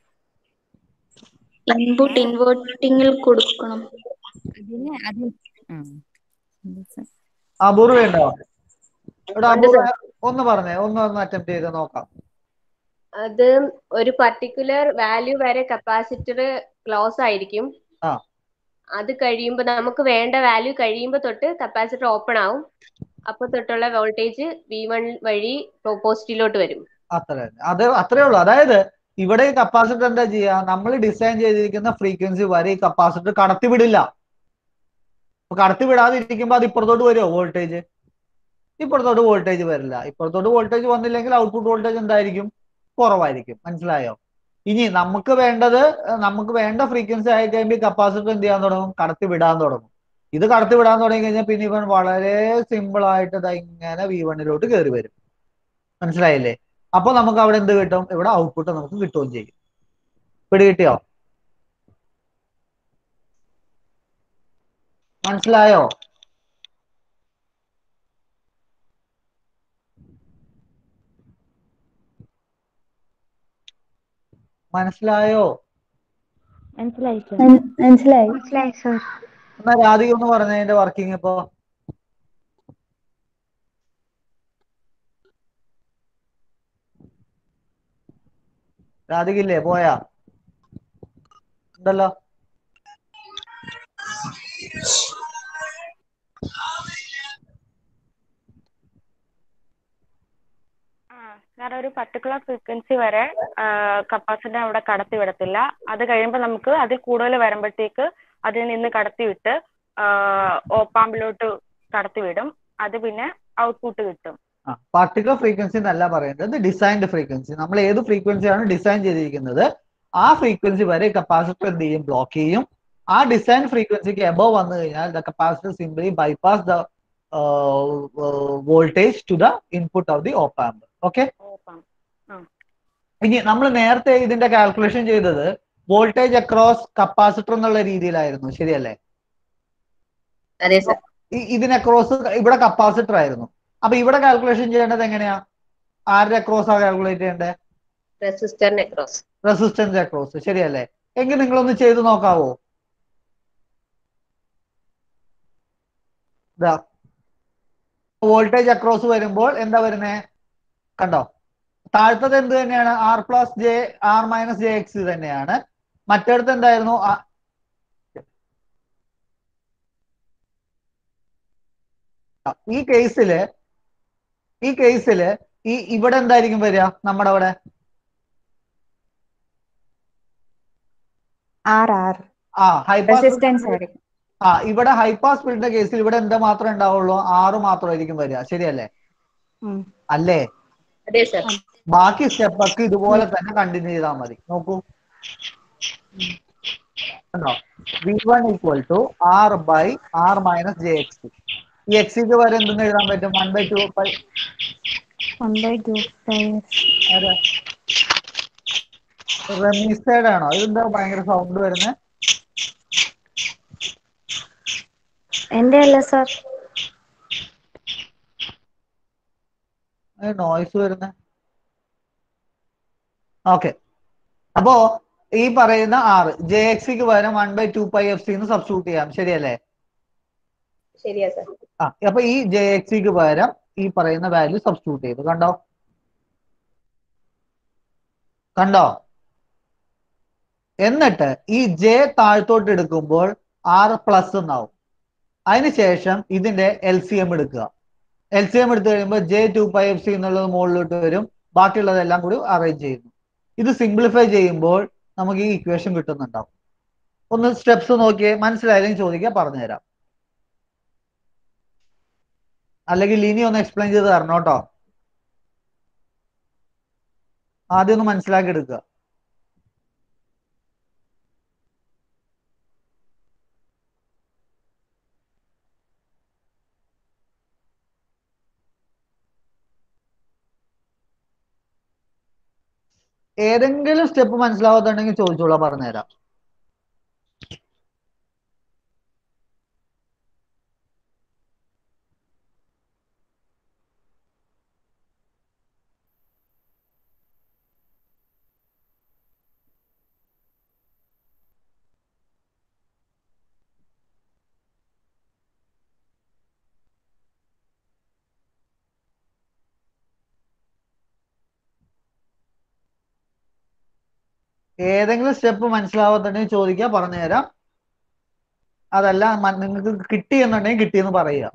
S4: ഇൻപുട്ട് ഇൻവോട്ടിങ്ങിൽ കൊടുക്കണം
S9: അതിന് അത് ഉം. എന്താ സാർ?
S2: അപൂർവ ഉണ്ടോ ഇവിടെ
S1: ഉണ്ട്
S2: അപൂർവ
S1: sir.
S2: ഒന്ന് പറഞ്ഞേ ഒന്ന് ഒന്ന് അറ്റംപ്റ്റ് ചെയ്ത് നോക്കാം
S1: അത് ഒരു പർട്ടിക്കുലർ വാല്യൂ വരെ കപ്പാസിറ്റർ ക്ലോസ് ആയിരിക്കും
S2: ആ
S1: അത് കഴിയുമ്പോൾ നമുക്ക് വേണ്ട വാല്യൂ കഴിയുമ്പോൾ തൊട്ട് കപ്പാസിറ്റർ ഓപ്പൺ ആവും അപ്പൊ തൊട്ടുള്ള വോൾട്ടേജ് വി വൺ വഴി പോസിറ്റീവിലോട്ട് വരും
S2: അത്ര തന്നെ അത് അത്രേ ഉള്ളൂ അതായത് ഇവിടെ ഈ കപ്പാസിറ്റർ എന്താ ചെയ്യുക നമ്മൾ ഡിസൈൻ ചെയ്തിരിക്കുന്ന ഫ്രീക്വൻസി വരെ ഈ കപ്പാസിറ്റർ കടത്തിവിടില്ല അപ്പൊ കടത്തിവിടാതിരിക്കുമ്പോൾ അത് ഇപ്പുറത്തോട്ട് വരുമോ വോൾട്ടേജ് ഇപ്പുറത്തോട്ട് വോൾട്ടേജ് വരില്ല ഇപ്പുറത്തോട്ട് വോൾട്ടേജ് വന്നില്ലെങ്കിൽ ഔട്ട്പുട്ട് വോൾട്ടേജ് എന്തായിരിക്കും കുറവായിരിക്കും മനസ്സിലായോ ഇനി നമുക്ക് വേണ്ടത് ഏഹ് നമുക്ക് വേണ്ട ഫ്രീക്വൻസി ആയി കഴിയുമ്പോൾ ഈ കപ്പാസിറ്റർ എന്ത് ചെയ്യാൻ തുടങ്ങും കടത്തി വിടാൻ തുടങ്ങും ഇത് കടത്തി വിടാൻ തുടങ്ങി കഴിഞ്ഞാൽ പിന്നെ ഇവൻ വളരെ സിമ്പിൾ ആയിട്ട് ദാ ഇങ്ങനെ വി വണ്ണിലോട്ട് കയറി വരും മനസ്സിലായില്ലേ അപ്പൊ നമുക്ക് അവിടെ എന്ത് കിട്ടും ഇവിടെ ഔട്ട്പുട്ട് നമുക്ക് കിട്ടുകയും ചെയ്യും പിടി കിട്ടിയോ മനസ്സിലായോ മനസ്സിലായോ
S7: മനസ്സിലായി സർ
S3: മനസ്സിലായി
S7: മനസ്സിലായി സർ
S2: എന്നാ രാധിക ഒന്ന് പറഞ്ഞ അതിന്റെ വർക്കിംഗ് ഇപ്പോ രാധികില്ലേ പോയാ ഉണ്ടല്ലോ
S10: സാർ ഒരു പർട്ടിക്കുലർ ഫ്രീക്വൻസി വരെ കപ്പാസിറ്റർ അവിടെ കടത്തി വിടത്തില്ല അത് കഴിയുമ്പോൾ നമുക്ക് അതിൽ കൂടുതൽ വരുമ്പോഴത്തേക്ക് അതിൽ നിന്ന് കടത്തി വിട്ട് ഓപ്പാമ്പിലോട്ട് കടത്തി വിടും അത് പിന്നെ ഔട്ട്പുട്ട് കിട്ടും
S2: ആ പാർട്ടിക്കുലർ ഫ്രീക്വൻസി എന്നല്ല പറയുന്നത് ഡിസൈൻഡ് ഫ്രീക്വൻസി നമ്മൾ ഏത് ഫ്രീക്വൻസിയാണ് ഡിസൈൻ ചെയ്തിരിക്കുന്നത് ആ ഫ്രീക്വൻസി വരെ കപ്പാസിറ്റർ എന്ത് ചെയ്യും ബ്ലോക്ക് ചെയ്യും ആ ഡിസൈൻ ഫ്രീക്വൻസിക്ക് എബവ് വന്നു കഴിഞ്ഞാൽ the capacitor simply bypass the voltage to the input of the op amp okay
S10: op amp
S2: ഇനി നമ്മൾ നേരത്തെ ഇതിന്റെ കാൽക്കുലേഷൻ ചെയ്തത് വോൾട്ടേജ് അക്രോസ് കപ്പാസിറ്റർ എന്നുള്ള രീതിയിലായിരുന്നു ശരിയല്ലേ
S1: അതെ സർ
S2: ഈ- ഇതിന് അക്രോസ് ഇവിടെ കപ്പാസിറ്റർ ആയിരുന്നു അപ്പൊ ഇവിടെ കാൽക്കുലേഷൻ ചെയ്യേണ്ടത് എങ്ങനെയാ ആരുടെ അക്രോസ് ആ കാൽക്കുലേറ്റ് ചെയ്യേണ്ടത്
S1: റെസിസ്റ്ററിന്റെ ക്രോസ്
S2: റെസിസ്റ്റൻസ് അക്രോസ് ശരിയല്ലേ എങ്കിൽ നിങ്ങളൊന്ന് ചെയ്ത് നോക്കാവോ വോൾട്ടേജ് അക്രോസ് വരുമ്പോൾ എന്താ വരുന്നേ കണ്ടോ താഴത്തത് എന്ത് തന്നെയാണ് R plus J R minus J X തന്നെയാണ് മറ്റടുത്ത് എന്തായിരുന്നു ആ- ഈ കേസില് ഈ കേസില് ഈ ഇവിടെ എന്തായിരിക്കും വരിക നമ്മുടെ അവിടെ
S3: ആർ ആർ
S2: ആ ഹൈപ്പാസ്
S3: റെസിസ്റ്റൻസ് ആയിരിക്കും
S2: ആ ഇവിടെ ഹൈപ്പാസ് ഫിൽറ്ററിന്റെ കേസിൽ ഇവിടെ എന്താ മാത്രമേ ഉണ്ടാവുള്ളൂ ആറ് മാത്രമായിരിക്കും വരിക ശരിയല്ലേ
S3: ഉം.
S2: അല്ലേ
S1: അതെ സർ
S2: ബാക്കി സ്റ്റെപ്പൊക്കെ ഇതുപോലെ തന്നെ കണ്ടിന്യൂ ചെയ്താൽ മതി നോക്കൂ കണ്ടോ V one equal to R by R minus J X ഈ എക്സിക്ക് വരെ എന്തെന്ന് എഴുതാൻ പറ്റും one by two by
S3: one by two five
S2: റെമിസൈഡ് ആണോ ഇതെന്താ ഭയങ്കര സൗണ്ട് വരുന്നത്
S7: എന്റെ അല്ല സാർ
S2: നോയ്സ് വരുന്നത് ഓക്കെ അപ്പോ ഈ പറയുന്ന ആറ് ജെ എക്സിക്ക് പകരം one by two pi F C എന്ന് സബ്സ്റ്റിറ്റ്യൂട്ട് ചെയ്യാം ശരിയല്ലേ
S1: ശരിയാ സർ
S2: ആ അപ്പൊ ഈ ജെ എക്സിക്ക് പകരം ഈ പറയുന്ന വാല്യൂ സബ്സ്റ്റിറ്റ്യൂട്ട് ചെയ്തു കണ്ടോ കണ്ടോ എന്നിട്ട് ഈ ജെ താഴത്തോട്ട് എടുക്കുമ്പോൾ ആറ് പ്ലസ് എന്നാവും അതിനുശേഷം ഇതിന്റെ എൽ സി എം എടുക്കുക എൽ സി എം എടുത്തു കഴിയുമ്പോൾ J two pi F C എന്നുള്ളത് മുകളിലോട്ട് വരും ബാക്കിയുള്ളതെല്ലാം കൂടി അറേഞ്ച് ചെയ്യുന്നു ഇത് സിംപ്ലിഫൈ ചെയ്യുമ്പോൾ നമുക്ക് ഈ ഇക്വേഷൻ കിട്ടുന്നുണ്ടാവും ഒന്ന് സ്റ്റെപ്സ് നോക്കിയേ മനസ്സിലായില്ലെങ്കിൽ ചോദിക്കുക പറഞ്ഞുതരാം അല്ലെങ്കിൽ ഇനി ഒന്ന് എക്സ്പ്ലെയിൻ ചെയ്ത് തരണം കേട്ടോ ആദ്യം ഒന്ന് മനസ്സിലാക്കി എടുക്കുക ഏതെങ്കിലും സ്റ്റെപ്പ് മനസ്സിലാവാത്തുണ്ടെങ്കിൽ ചോദിച്ചോളാം പറഞ്ഞുതരാം ഏതെങ്കിലും സ്റ്റെപ്പ് മനസ്സിലാവാത്തുണ്ടെങ്കിൽ ചോദിക്കുക പറഞ്ഞുതരാം അതല്ല മ- നിങ്ങൾക്ക് കിട്ടി എന്നുണ്ടെങ്കിൽ കിട്ടിയെന്ന് പറയുക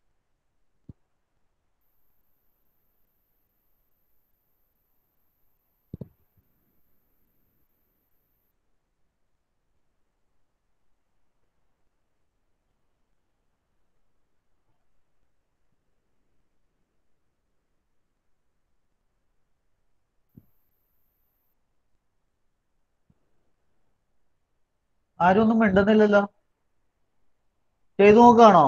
S2: ആരും ഒന്നും മിണ്ടുന്നില്ലല്ലോ ചെയ്തു നോക്കുകയാണോ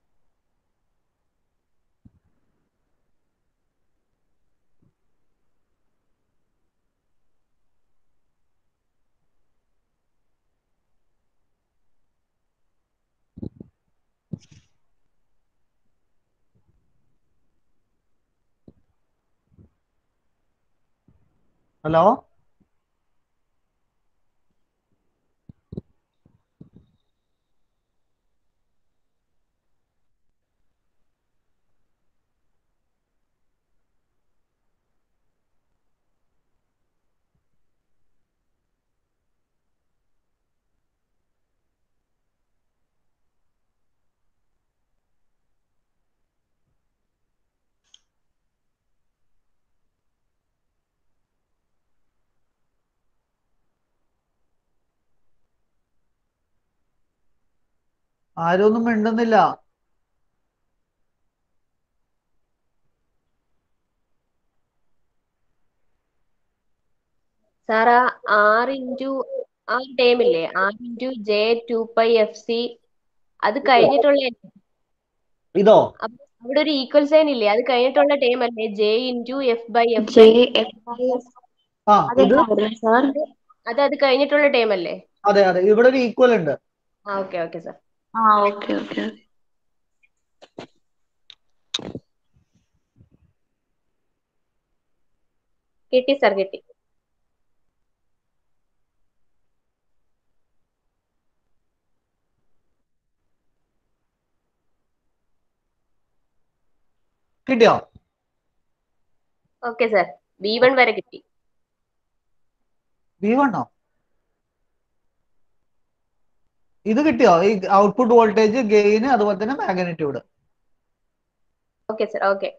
S2: ഹലോ ആരും ഒന്നും മിണ്ടുന്നില്ല
S1: സാർ ആ ആർ ഇൻറ്റു ആ ഒരു ടേം ഇല്ലേ R into J two pi F C അത് കഴിഞ്ഞിട്ടുള്ള
S2: ഇതോ
S1: അപ്പൊ അവിടെ ഒരു ഈക്വൽ സൈൻ ഇല്ലേ അത് കഴിഞ്ഞിട്ടുള്ള ടേം അല്ലേ J into F by F
S4: J
S1: by
S4: F
S2: ആ ഇത്
S4: അതെന്തായിരുന്നു സാർ
S1: അത് അത് കഴിഞ്ഞിട്ടുള്ള ടേം അല്ലേ
S2: അതെ അതെ ഇവിടെ ഒരു ഈക്വൽ ഉണ്ട്
S1: ആ ഓക്കെ ഓക്കെ സർ
S4: ആ ഓക്കെ ഓക്കെ
S1: കിട്ടി സർ കിട്ടി
S2: കിട്ടിയോ
S1: ഓക്കെ സർ വി വൺ വരെ കിട്ടി
S2: വി വണ്ണോ ഇത് കിട്ടിയോ ഈ ഔട്ട്പുട്ട് വോൾട്ടേജ് ഗെയിന് അതുപോലെ തന്നെ മാഗ്നിറ്റ്യൂഡ്
S1: ഓക്കെ സർ ഓക്കെ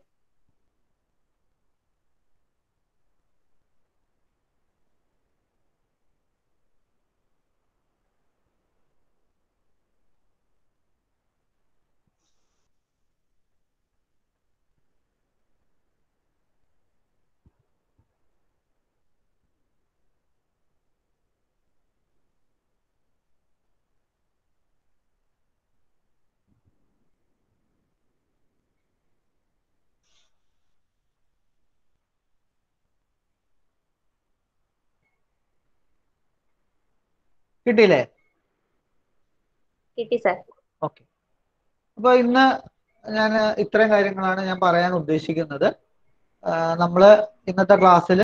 S2: കിട്ടിയില്ലേ
S1: കിട്ടി സർ
S2: ഓക്കെ അപ്പൊ ഇന്ന് ഞാൻ ഇത്രയും കാര്യങ്ങളാണ് ഞാൻ പറയാൻ ഉദ്ദേശിക്കുന്നത് ആ, നമ്മള് ഇന്നത്തെ ക്ലാസ്സിൽ